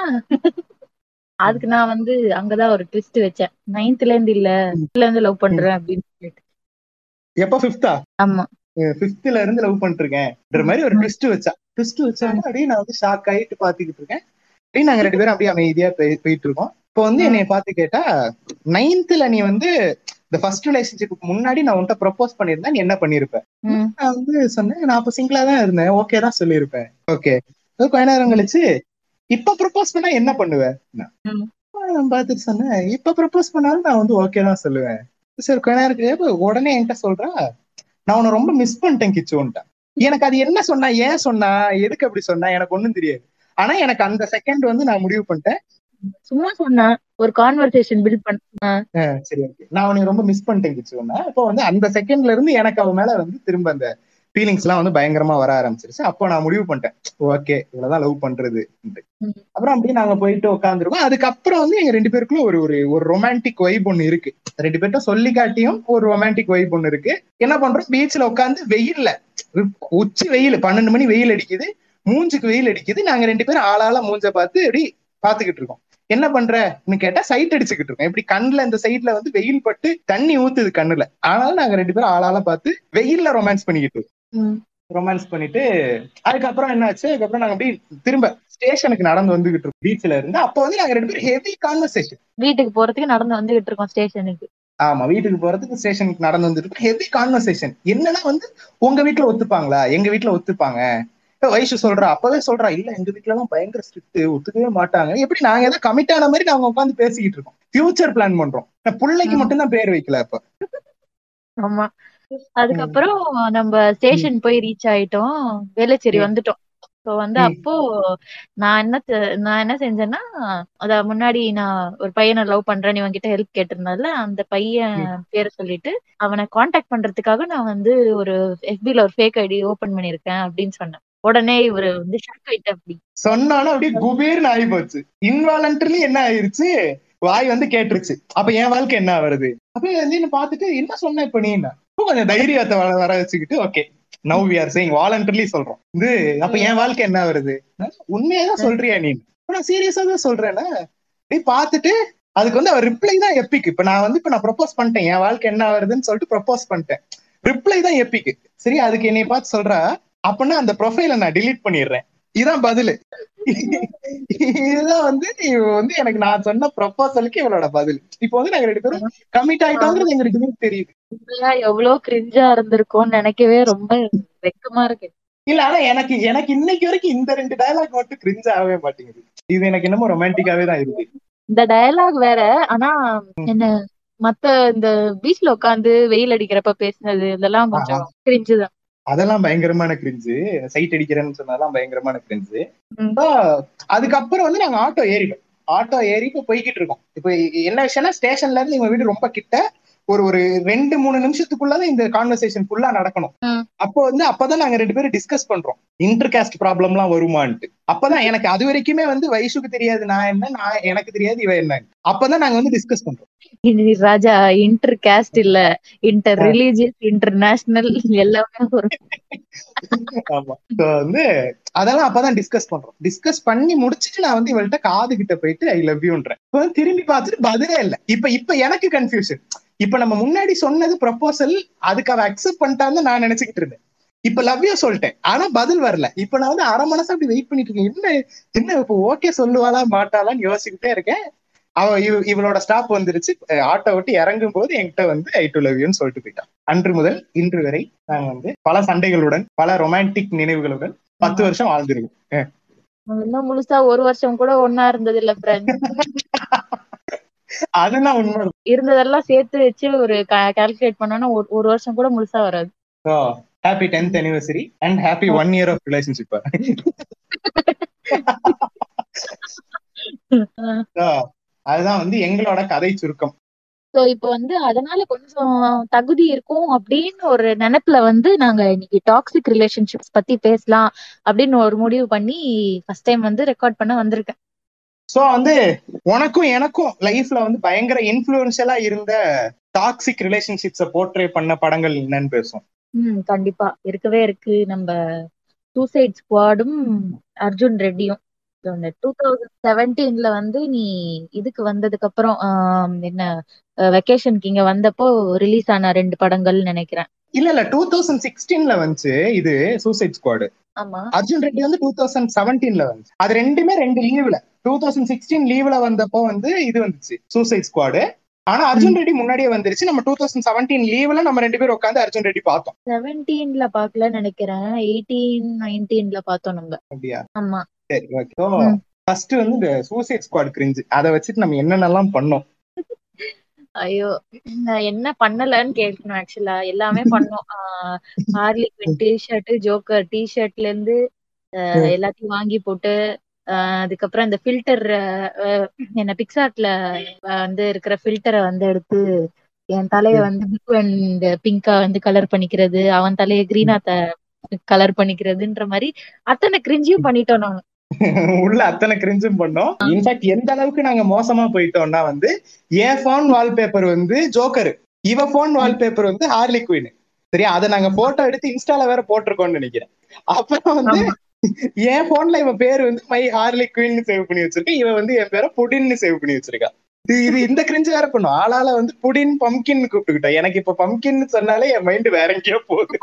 அதுக்கு நான் வந்து அங்கதான் ஒரு ட்விஸ்ட் வச்சேன் நைன்த்ல இருந்து இல்ல ஃபிஃப்த்ல இருந்து லவ் பண்றேன் அப்படின்னு சொல்லிட்டு எப்ப ஃபிஃப்த்தா ஆமா ஃபிஃப்த்ல இருந்து லவ் பண்ணிட்டு இருக்கேன்ன்ற மாதிரி ஒரு ட்விஸ்ட் வச்சா ட்விஸ்ட் வச்சாங்க அப்படியே நான் வந்து ஷாக் ஆயிட்டு பாத்துக்கிட்டு இருக்கேன் அப்படியே நாங்க ரெண்டு பேரும் அப்படியே அமைதியா போய்- போயிட்டு இருக்கோம் இப்போ வந்து என்னைய பார்த்து கேட்டா நைன்த்ல நீ வந்து இந்த ஃபர்ஸ்ட் ரிலேஷன்ஷிப்புக்கு முன்னாடி நான் உன்கிட்ட ப்ரப்போஸ் பண்ணியிருந்தா நீ என்ன பண்ணிருப்ப ம். நான் வந்து சொன்னேன் நான் அப்ப சிங்கிளா தான் இருந்தேன் ஓகே தான் சொல்லியிருப்பேன் ஓகே கொஞ்ச நேரம் கழிச்சு இப்ப ப்ரப்போஸ் பண்ணா என்ன பண்ணுவ நான் ம். நான் பார்த்துட்டு சொன்னேன் இப்ப ப்ரப்போஸ் பண்ணாலும் நான் வந்து ஓகே தான் சொல்லுவேன் சரி கொஞ்ச நேரம் கழிச்சு, உடனே என்கிட்ட சொல்றா நான் உன்னை ரொம்ப மிஸ் பண்ணிட்டேன் கிச்சுன்ட்டேன் எனக்கு அது என்ன சொன்னா ஏன் சொன்னா எதுக்கு அப்படி சொன்னா எனக்கு ஒண்ணும் தெரியாது ஆனா எனக்கு அந்த செகண்ட் வந்து நான் முடிவு பண்ணிட்டேன் சும்மா சொன்னேன் ஒரு கான்வர்சேஷன் பில்ட் பண்ண அஹ் சரி ஓகே நான் உன்னை ரொம்ப மிஸ் பண்ணிட்டேன் கிச்சுன்னா அப்போ வந்து அந்த செகண்ட்ல இருந்து எனக்கு அவ மேல வந்து திரும்ப அந்த ஃபீலிங்ஸ் எல்லாம் வந்து பயங்கரமா வர ஆரம்பிச்சிருச்சு அப்போ நான் முடிவு பண்ணிட்டேன் ஓகே இவ்வளவுதான் லவ் பண்றது ம். அப்புறம் அப்படியே நாங்க போயிட்டு உட்காந்துருக்கோம் அதுக்கப்புறம் வந்து எங்க ரெண்டு பேருக்குள்ள ஒரு ஒரு ஒரு ரொமான்டிக் வைப் ஒண்ணு இருக்கு ரெண்டு பேர்ட்ட சொல்லி காட்டியும் ஒரு ரொமான்டிக் வைப் ஒண்ணு இருக்கு என்ன பண்றோம் பீச்ல உட்காந்து வெயில்ல உச்சி வெயில் பன்னெண்டு மணி வெயில் அடிக்குது மூஞ்சுக்கு வெயில் அடிக்குது நாங்க ரெண்டு பேரும் ஆளாளா மூஞ்ச பார்த்து அப்படி பாத்துக்கிட்டு இருக்கோம் என்ன பண்றன்னு கேட்டா சைட் அடிச்சுக்கிட்டு இருக்கோம் இப்படி கண்ணுல இந்த சைட்ல வந்து வெயில் பட்டு தண்ணி ஊத்துது கண்ணுல ஆனாலும் நாங்க ரெண்டு பேரும் ஆளாளா பார்த்து வெயில்ல ரொமான்ஸ் பண்ணிக்கிட்டு இருக்கோம் ரொமான்ஸ் பண்ணிட்டு அதுக்கப்புறம் என்னாச்சு அதுக்கப்புறம் நாங்க அப்படி திரும்ப ஸ்டேஷனுக்கு நடந்து வந்துகிட்டு இருக்கோம் பீச்ல இருந்து அப்போ வந்து நாங்க ரெண்டு பேரும் ஹெவி கான்வர்சேஷன் வீட்டுக்கு போறதுக்கு நடந்து வந்துகிட்டு இருக்கோம் ஸ்டேஷனுக்கு ஆமா வீட்டுக்கு போறதுக்கு ஸ்டேஷனுக்கு நடந்து வந்துட்டு ஹெவி கான்வர்சேஷன் என்னன்னா வந்து உங்க வீட்டுல ஒத்துப்பாங்களா எங்க வீட்டுல ஒத்துப்பாங்க இப்ப வயசு சொல்றா அப்பவே சொல்றா இல்ல எங்க வீட்டுல எல்லாம் பயங்கர ஸ்ட்ரிக்ட் ஒத்துக்கவே மாட்டாங்க எப்படி நாங்க ஏதோ கமிட் ஆன மாதிரி நாங்க உட்காந்து பேசிக்கிட்டு இருக்கோம் ஃபியூச்சர் பிளான் பண்றோம் நான் பிள்ளைக்கு ம். மட்டும் தான் பேர் வைக்கல இப்ப ஆமா அதுக்கப்புறம் நம்ம ஸ்டேஷன் போய் ரீச் ஆயிட்டோம் வேலைச்சேரி ம். வந்துட்டோம் ஸோ வந்து ம். அப்போ நான் என்ன செ- நான் என்ன செஞ்சேன்னா அத முன்னாடி நான் ஒரு பையனை லவ் பண்றேன்னு இவன்கிட்ட ஹெல்ப் கேட்டிருந்தால அந்த பையன் பேரை சொல்லிட்டு அவனை காண்டாக்ட் பண்றதுக்காக நான் வந்து ஒரு எஃபில ஒரு ஃபேக் ஐடி ஓபன் பண்ணிருக்கேன் அப்படின்னு சொன்னேன் உடனே இவரு வந்து ஷாக் ஆயிட்டு அப்படி சொன்னாலும் அப்படியே குபீர்னு ஆகி போச்சு இன்வாலண்டரிலி என்ன ஆயிருச்சு வாய் வந்து கேட்டுருச்சு அப்ப என் வாழ்க்கை என்ன வருது அப்ப வந்து என்ன பார்த்துட்டு என்ன சொன்ன இப்ப நீ கொஞ்சம் தைரியத்தை வர வர வச்சுக்கிட்டு okay now we are saying voluntarily சொல்றோம் இது அப்ப என் வாழ்க்கை என்ன வருது உண்மையாதான் சொல்றியா நீ இப்ப நான் சீரியஸா தான் சொல்றேன்னா நீ பார்த்துட்டு அதுக்கு வந்து அவர் ரிப்ளை தான் எப்பிக் இப்ப நான் வந்து இப்ப நான் ப்ரொபோஸ் பண்ணிட்டேன் என் வாழ்க்கை என்ன வருதுன்னு சொல்லிட்டு ப்ரொபோஸ் பண்ணிட்டேன் ரிப்ளை தான் எப்பிக் சரி அதுக்கு என்னை பார்த்து சொல்றா அப்படின்னா அந்த ப்ரொஃபைல நான் delete பண்ணிடுறேன் இதான் பதிலு இதுதான் வந்து இவ வந்து எனக்கு நான் சொன்ன ப்ரொபோசலுக்கு இவளோட பதில் இப்போ வந்து நாங்க ரெண்டு பேரும் கமிட் ஆயிட்டோங்கிறது எங்க ரெண்டு பேரும் தெரியுது உண்மையா எவ்வளவு கிரிஞ்சா இருந்திருக்கும்னு நினைக்கவே ரொம்ப வெக்கமா இருக்கு இல்ல ஆனா எனக்கு எனக்கு இன்னைக்கு வரைக்கும் இந்த ரெண்டு டயலாக் மட்டும் கிரிஞ்ச் ஆகவே மாட்டேங்குது இது எனக்கு என்னமோ ரொமான்டிக்காவே தான் இருக்கு இந்த டயலாக் வேற ஆனா என்ன மத்த இந்த பீச்ல உட்காந்து வெயில் அடிக்கிறப்ப பேசினது இதெல்லாம் கொஞ்சம் கிரிஞ்சு தான் அதெல்லாம் பயங்கரமான கிரிஞ்சு சைட் அடிக்கிறேன்னு சொன்னதெல்லாம் பயங்கரமான கிரிஞ்சு ம். அதுக்கப்புறம் வந்து நாங்க ஆட்டோ ஏறிட்டோம் ஆட்டோ ஏறி இப்ப போய்கிட்டு இருக்கோம் இப்ப என்ன விஷயம்னா ஸ்டேஷன்ல இருந்து இவங்க வீடு ரொம்ப கிட்ட ஒரு ஒரு ரெண்டு மூணு நிமிஷத்துக்குள்ளதான் இந்த கான்வர்சேஷன் ஃபுல்லா நடக்கணும் ம். அப்போ வந்து அப்பதான் நாங்க ரெண்டு பேரும் டிஸ்கஸ் பண்றோம் இன்டர் காஸ்ட் ப்ராப்ளம் எல்லாம் வருமான்ட்டு அப்பதான் எனக்கு அது வரைக்குமே வந்து வயசுக்கு தெரியாது நான் என்ன நான் எனக்கு தெரியாது இவ என்ன அப்பதான் நாங்க வந்து டிஸ்கஸ் பண்றோம் இது ராஜா இன்டர் காஸ்ட் இல்ல இன்டர் ரிலீஜியஸ் இன்டர்நேஷனல் எல்லாமே ஒரு ஆமா So வந்து அதெல்லாம் அப்பதான் டிஸ்கஸ் பண்றோம் டிஸ்கஸ் பண்ணி முடிச்சிட்டு நான் வந்து இவள்கிட்ட காது கிட்ட போயிட்டு ஐ லவ் யூன்றேன் இப்ப வந்து திரும்பி பார்த்துட்டு பதிலே இல்ல இப்ப இப்ப எனக்கு கன்ஃபியூஷன் இப்ப நம்ம முன்னாடி சொன்னது ப்ரப்போசல் அதுக்கு அவ அக்செப்ட் பண்ணிட்டான்னு நான் நினைச்சுக்கிட்டு இருந்தேன் இப்ப லவ் யூ சொல்லிட்டேன் ஆனா பதில் வரல இப்ப நான் வந்து அரை மனசு அப்படி வெயிட் பண்ணிட்டு இருக்கேன் என்ன என்ன இப்ப ஓகே சொல்லுவாளா மாட்டாளான்னு யோசிச்சுக்கிட்டே இருக்கேன் அவ இவ- இவளோட ஸ்டாப் வந்துருச்சு ஆட்டோ விட்டு இறங்கும் போது என்கிட்ட வந்து ஐ டு லவ் யூன்னு சொல்லிட்டு போயிட்டான் அன்று முதல் இன்று வரை நாங்க வந்து பல சண்டைகளுடன் பல ரொமான்டிக் நினைவுகளுடன் பத்து வருஷம் வாழ்ந்திருக்கோம் அஹ். நம்ம இன்னும் முழுசா ஒரு வருஷம் கூட ஒன்னா இருந்தது இல்ல ஃப்ரெண்ட் அதுதான் உண்மை இருந்ததெல்லாம் சேர்த்து வச்சு ஒரு கால்குலேட் பண்ணோம்னா ஒரு- ஒரு வருஷம் கூட முழுசா வராது happy tenth anniversary and happy one year of relationship அதுதான் வந்து எங்களோட கதை சுருக்கம் சோ இப்போ வந்து அதனால கொஞ்சம் தகுதி இருக்கும் அப்படின்னு ஒரு நினைப்புல வந்து நாங்க இன்னைக்கு டாக்ஸிக் ரிலேஷன்ஷிப்ஸ் பத்தி பேசலாம் அப்படின்னு ஒரு முடிவு பண்ணி ஃபர்ஸ்ட் டைம் வந்து ரெக்கார்ட் பண்ண வந்திருக்கேன் சோ வந்து உனக்கும் எனக்கும் லைஃப்ல வந்து பயங்கர இன்ஃபுளுன்ஷியலா இருந்த டாக்ஸிக் ரிலேஷன்ஷிப்ஸ போர்ட்ரே பண்ண படங்கள் என்னன்னு பேசும் ம் கண்டிப்பா இருக்கவே இருக்கு நம்ம சூசைட் ஸ்குவாடும் அர்ஜுன் ரெட்டியும் So, இந்த டூ தௌசண்ட் செவன்டீன்ல வந்து நீ இதுக்கு வந்ததுக்கு அப்புறம் ஆம், என்ன வெக்கேஷனுக்கு இங்க வந்தப்போ ரிலீஸ் ஆன ரெண்டு படங்கள் நினைக்கிறேன் இல்ல இல்ல டூ தௌசண்ட் சிக்ஸ்டீன்ல வந்துச்சு இது சூசைட் ஸ்குவாடு ஆமா அர்ஜுன் ரெட்டி வந்து டூ தௌசண்ட் செவன்டீன்ல வந்துச்சு அது ரெண்டுமே ரெண்டு லீவ்ல டூ தௌசண்ட் சிக்ஸ்டீன் லீவ்ல வந்தப்போ வந்து இது வந்துச்சு சூசைட் ஸ்குவாடு ஆனா அர்ஜுன் ரெட்டி முன்னாடியே வந்துருச்சு நம்ம டூ தௌசண்ட் செவன்டீன் லீவ்ல நம்ம ரெண்டு பேரும் உட்காந்து அர்ஜுன் ரெட்டி பார்த்தோம் செவன்டீன்ல பாக்கல நினைக்கிறேன் எயிட்டீன் நைன்டீன்ல பார்த்தோம் நம்ம அப்படியா ஆமா சரி ஓகே ம். ஃபர்ஸ்ட் வந்து இந்த சூசைட் ஸ்குவாட் கிரிஞ்சு அதை வச்சுட்டு நம்ம என்னென்னலாம் பண்ணோம் ஐயோ நான் என்ன பண்ணலன்னு கேட்கணும் ஆக்சுவலா எல்லாமே பண்ணோம் ஹார்லி குவின் டிஷர்ட் ஜோக்கர் டிஷர்ட்ல இருந்து ஆஹ் எல்லாத்தையும் வாங்கி போட்டு ஆஹ் அதுக்கப்புறம் இந்த ஃபில்டர் என்ன பிக்சார்ட்ல வந்து இருக்கிற ஃபில்டரை வந்து எடுத்து என் தலைய வந்து ப்ளூ அண்ட் பிங்கா வந்து கலர் பண்ணிக்கிறது அவன் தலைய கிரீனா கலர் பண்ணிக்கிறதுன்ற மாதிரி அத்தனை கிரிஞ்சியும் பண்ணிட்டோம் நாங்க உள்ள அத்தனை கிரிஞ்சும் பண்ணோம் இன்ஃபேக்ட் எந்த அளவுக்கு நாங்க மோசமா போயிட்டோம்னா வந்து என் போன் வால்பேப்பர் வந்து ஜோக்கர் இவ போன் வால்பேப்பர் வந்து ஹார்லி குயின் சரியா அதை நாங்க போட்டோ எடுத்து இன்ஸ்டால வேற போட்டிருக்கோம்னு நினைக்கிறேன் அப்புறம் வந்து என் போன்ல இவ பேர் வந்து மை ஹார்லி குயின் சேவ் பண்ணி வச்சிருக்கேன் இவ வந்து என் பேரை புடின்னு சேவ் பண்ணி வச்சிருக்கா இது இது இந்த கிரிஞ்சு வேற பண்ணும் ஆளால வந்து புடின் பம்கின் கூப்பிட்டுக்கிட்டோம் எனக்கு இப்ப பம்கின் சொன்னாலே என் மைண்ட் வேற எங்கேயோ போகுது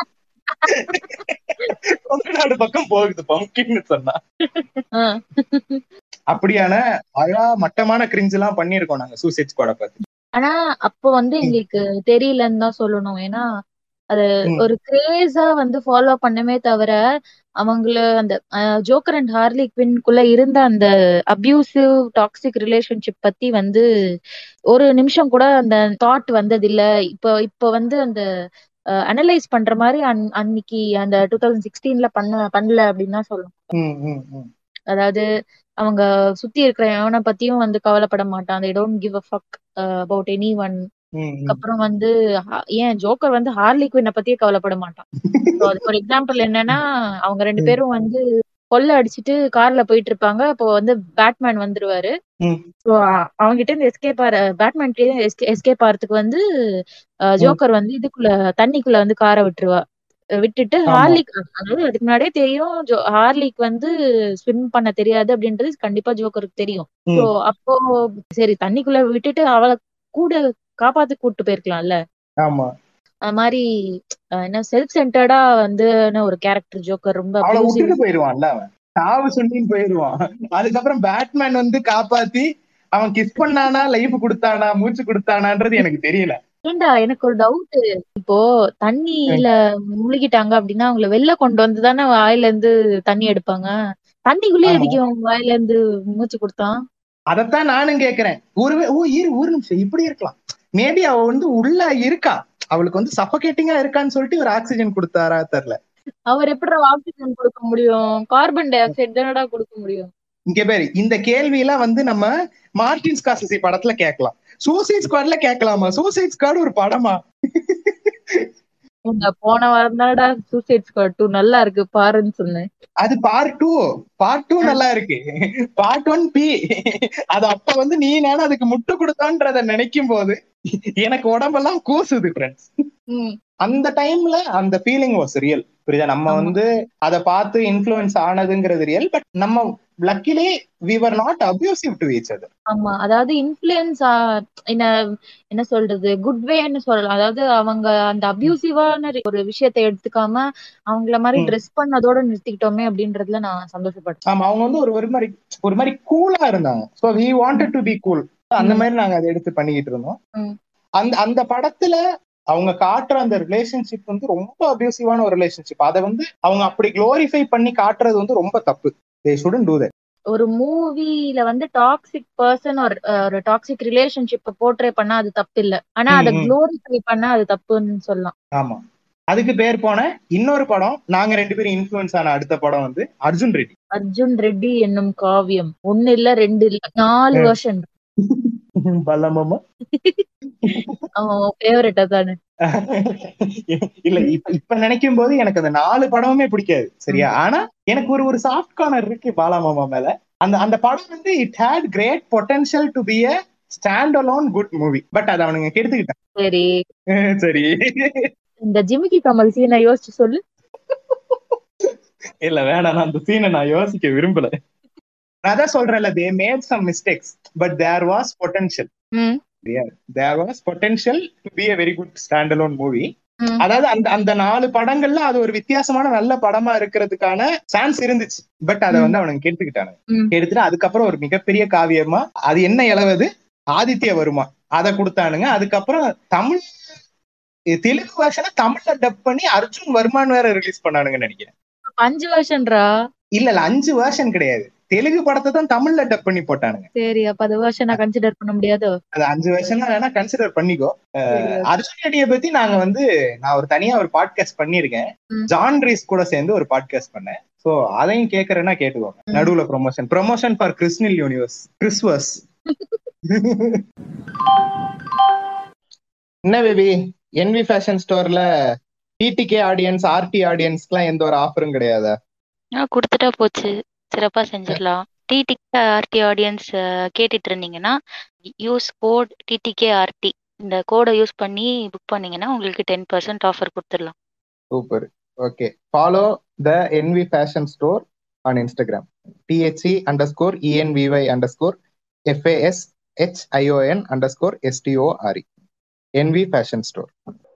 தமிழ்நாடு பக்கம் போகுது பம்கின்னு சொன்னா ஆஹ் அப்படியான அழகா மட்டமான கிரிஞ்சு எல்லாம் பண்ணிருக்கோம் நாங்க சூசைட் ஸ்குவாட பார்த்து ஆனா அப்போ வந்து எங்களுக்கு தெரியலன்னு தான் சொல்லணும் ஏன்னா அது ம். ஒரு கிரேஸா வந்து ஃபாலோ பண்ணமே தவிர அவங்கள அந்த ஜோக்கர் அண்ட் ஹார்லி குவின்குள்ள இருந்த அந்த அபியூசிவ் டாக்ஸிக் ரிலேஷன்ஷிப் பத்தி வந்து ஒரு நிமிஷம் கூட அந்த தாட் வந்தது இல்ல இப்போ இப்போ வந்து அந்த அனலைஸ் பண்ற மாதிரி அன் அன்னைக்கு அந்த டூ தௌசண்ட் சிக்ஸ்டீன்ல பண்ண பண்ணல அப்படின்னு தான் சொல்லணும் ம், ம், ம். அதாவது அவங்க சுத்தி இருக்கிற எவனை பத்தியும் வந்து கவலைப்பட மாட்டான் they don't give a fuck about anyone hmm, hmm. அப்புறம் வந்து ஹா- ஏன் ஜோக்கர் வந்து ஹார்லி குவினை பத்தியே கவலைப்பட மாட்டான் So, அதுக்கு ஒரு எக்ஸாம்பிள் என்னன்னா அவங்க ரெண்டு ம். பேரும் வந்து கொள்ள அடிச்சிட்டு கார்ல போயிட்டு இருப்பாங்க அப்போ வந்து பேட்மேன் வந்துருவாரு ம். ஸோ அவங்க கிட்ட இருந்து எஸ்கேப் ஆற பேட்மேன் கிட்ட எஸ்கேப் ஆறதுக்கு வந்து அஹ், ஜோக்கர் வந்து இதுக்குள்ள தண்ணிக்குள்ள வந்து காரை விட்டுருவா அஹ் விட்டுட்டு ஆமா. ஹார்லிக் அதாவது அதுக்கு முன்னாடியே தெரியும் ஜோ- ஹார்லிக் வந்து ஸ்விம் பண்ண தெரியாது அப்படின்றது கண்டிப்பா ஜோக்கருக்கு தெரியும் ம். ஸோ அப்போ சரி தண்ணிக்குள்ள விட்டுட்டு அவளை கூட காப்பாத்து கூட்டு போயிருக்கலாம்ல ஆமா அது மாதிரி அஹ், என்ன செல்ஃப் சென்டர்டா வந்து என்ன ஒரு கேரக்டர் ஜோக்கர் ரொம்ப அவளை abusive. விட்டுட்டு போயிருவான்ல அவன் சாவு சொல்லின்னு போயிருவான் அதுக்கப்புறம் பேட்மேன் வந்து காப்பாத்தி அவன் கிஸ் பண்ணானா லைஃப் கொடுத்தானா மூச்சு கொடுத்தானான்றது எனக்கு தெரியல ஏண்டா எனக்கு ஒரு டவுட் இப்போ தண்ணியில முழுகிட்டாங்க அப்படின்னா அவங்கள வெளில கொண்டு வந்து தானே வாயில இருந்து தண்ணி எடுப்பாங்க தண்ணிக்குள்ளேயே ஆமா. அடிக்கும் அவங்க வாயில இருந்து மூச்சு கொடுத்தான் அதத்தான் நானும் கேக்குறேன் ஒரு ஓ இரு ஒரு நிமிஷம் இப்படி இருக்கலாம் மேபி அவ வந்து உள்ள இருக்கா அவளுக்கு வந்து சஃபகேட்டிங்கா இருக்கான்னு சொல்லிட்டு ஒரு ஆக்சிஜன் கொடுத்தாரா தெரியல அவர் எப்படி ஆக்சிஜன் கொடுக்க முடியும் கார்பன் டை ஆக்சைடு தானடா கொடுக்க முடியும் இங்க பேரு இந்த கேள்வி எல்லாம் வந்து நம்ம மார்டின் ஸ்காசசி படத்துல கேட்கலாம் சூசைட் ஸ்குவாட்ல கேட்கலாமா சூசைட் ஸ்குவாட் ஒரு படமா உங்க போன வாரம் தானடா சூசைட் ஸ்குவாட் டூ நல்லா இருக்கு பாருன்னு சொன்னேன் அது பார்ட் டூ பார்ட் டூ நல்லா இருக்கு பார்ட் ஒன் பி அது அப்ப வந்து நீ நானும் அதுக்கு முட்டு கொடுத்தான்றத நினைக்கும் போது எனக்கு உடம்பெல்லாம் கூசுது ஃப்ரெண்ட்ஸ் ம். அந்த டைம்ல அந்த ஃபீலிங் வாஸ் ரியல் புரியுதா நம்ம ஆமா. வந்து அதை பார்த்து இன்ஃப்ளூயன்ஸ் ஆனதுங்கிறது ரியல் பட் நம்ம luckily we were not abusive to each other ஆமா அதாவது இன்ஃபுளுன்ஸ் என்ன என்ன சொல்றது குட் வேன்னு சொல்லலாம் அதாவது அவங்க அந்த அபியூசிவான ஒரு விஷயத்தை எடுத்துக்காம அவங்கள மாதிரி ம். ட்ரெஸ் பண்ணதோட நிறுத்திக்கிட்டோமே அப்படின்றதுல நான் சந்தோஷப்பட்டேன் ஆமா அவங்க வந்து ஒரு ஒரு மாதிரி ஒரு மாதிரி கூலா இருந்தாங்க so we wanted to be cool அந்த ம். மாதிரி நாங்க அதை எடுத்து பண்ணிக்கிட்டு இருந்தோம் ம். அந்த அந்த படத்துல அவங்க காட்டுற அந்த ரிலேஷன்ஷிப் வந்து ரொம்ப அபியூசிவான ஒரு ரிலேஷன்ஷிப் அதை வந்து அவங்க அப்படி க்ளோரிஃபை பண்ணி காட்டுறது வந்து ரொம்ப தப்பு தே ஷுடன் டூ தட் ஒரு மூவில வந்து டாக்ஸிக் பர்சன் ஒரு அஹ், ஒரு டாக்ஸிக் ரிலேஷன்ஷிப்பை போர்ட்ரே பண்ணா அது தப்பு இல்ல ஆனா அதை ம், ம். க்ளோரிஃபை பண்ணா அது தப்புன்னு சொல்லலாம் ஆமா அதுக்கு பேர் போன இன்னொரு படம் நாங்க ரெண்டு பேரும் இன்ஃபுளுன்ஸ் ஆன அடுத்த படம் வந்து அர்ஜுன் ரெட்டி அர்ஜுன் ரெட்டி என்னும் காவியம் ஒண்ணு இல்ல ரெண்டு இல்ல நாலு ம். வருஷம் பல்லமாமா அவன் ஃபேவரட்டா தானே இல்ல இப்ப இப்ப நினைக்கும் போது எனக்கு அந்த நாலு படமுமே பிடிக்காது சரியா ஆனா எனக்கு ஒரு ஒரு சாஃப்ட் கார்னர் இருக்கு பாலாமாமா மேல அந்த அந்த படம் வந்து it had great potential to be a stand alone good movie but அதை அவனுங்க கெடுத்துக்கிட்டான் சரி சரி இந்த ஜிமிக்கி கமல் சீனை யோசிச்சு சொல்லு இல்ல வேணாம் நான் அந்த சீனை நான் யோசிக்க விரும்பல நான் தான் சொல்றேன்ல they made some mistakes but there was potential hmm, there was potential to be a very good stand alone movie hmm. அதாவது அந்த அந்த நாலு படங்கள்ல அது ஒரு வித்தியாசமான நல்ல படமா இருக்கிறதுக்கான சான்ஸ் இருந்துச்சு பட் அதை வந்து அவனுங்க கெடுத்துக்கிட்டானுங்க ம். கெடுத்துட்டு அதுக்கப்புறம் ஒரு மிகப்பெரிய காவியமா அது என்ன இளவது ஆதித்ய வருமா அதை கொடுத்தானுங்க அதுக்கப்புறம் தமிழ் இது தெலுங்கு வருஷனை தமிழ்ல டப் பண்ணி அர்ஜுன் வர்மான்னு வேற ரிலீஸ் பண்ணானுங்கன்னு நினைக்கிறேன் அஞ்சு வருஷம்ன்றா இல்ல இல்ல அஞ்சு வேர்ஷன் கிடையாது தெலுங்கு படத்தை தான் தமிழ்ல டப் பண்ணி போட்டானுங்க சரி அப்ப அது வருஷம் நான் கன்சிடர் பண்ண முடியாதோ அது அஞ்சு வருஷம் வேணா கன்சிடர் பண்ணிக்கோ சரி, okay. அர்ஜுன் ரெட்டியை பத்தி நாங்க வந்து நான் ஒரு தனியா ஒரு பாட்காஸ்ட் பண்ணிருக்கேன் ம். ஜான் ரீஸ் கூட சேர்ந்து ஒரு பாட்காஸ்ட் பண்ணேன் சோ அதையும் கேக்குறேன்னா கேட்டுக்கோங்க ம். நடுவுல ப்ரொமோஷன் ப்ரொமோஷன் ஃபார் கிறிஸ்னில் யூனிவர்ஸ் கிறிஸ்வஸ் என்ன பேபி என்வி ஃபேஷன் ஸ்டோர்ல டிடிகே ஆடியன்ஸ் ஆர்டி ஆடியன்ஸ்க்குலாம் எந்த ஒரு ஆஃபரும் கிடையாதா ஆ கொடுத்துட்டா போச்சு சிறப்பா செஞ்சிடலாம் டிடிகே ஆர்டி ஆடியன்ஸ் கேட்டுட்டு இருந்தீங்கன்னா யூஸ் கோட் டிடிகே ஆர்டி இந்த கோடை யூஸ் பண்ணி புக் பண்ணீங்கன்னா உங்களுக்கு டென் பர்சன்ட் ஆஃபர் கொடுத்துடலாம் super okay follow the Envy Fashion Store on Instagram T H E underscore E N V Y underscore F A S H I O N underscore S T O R E Envy Fashion Store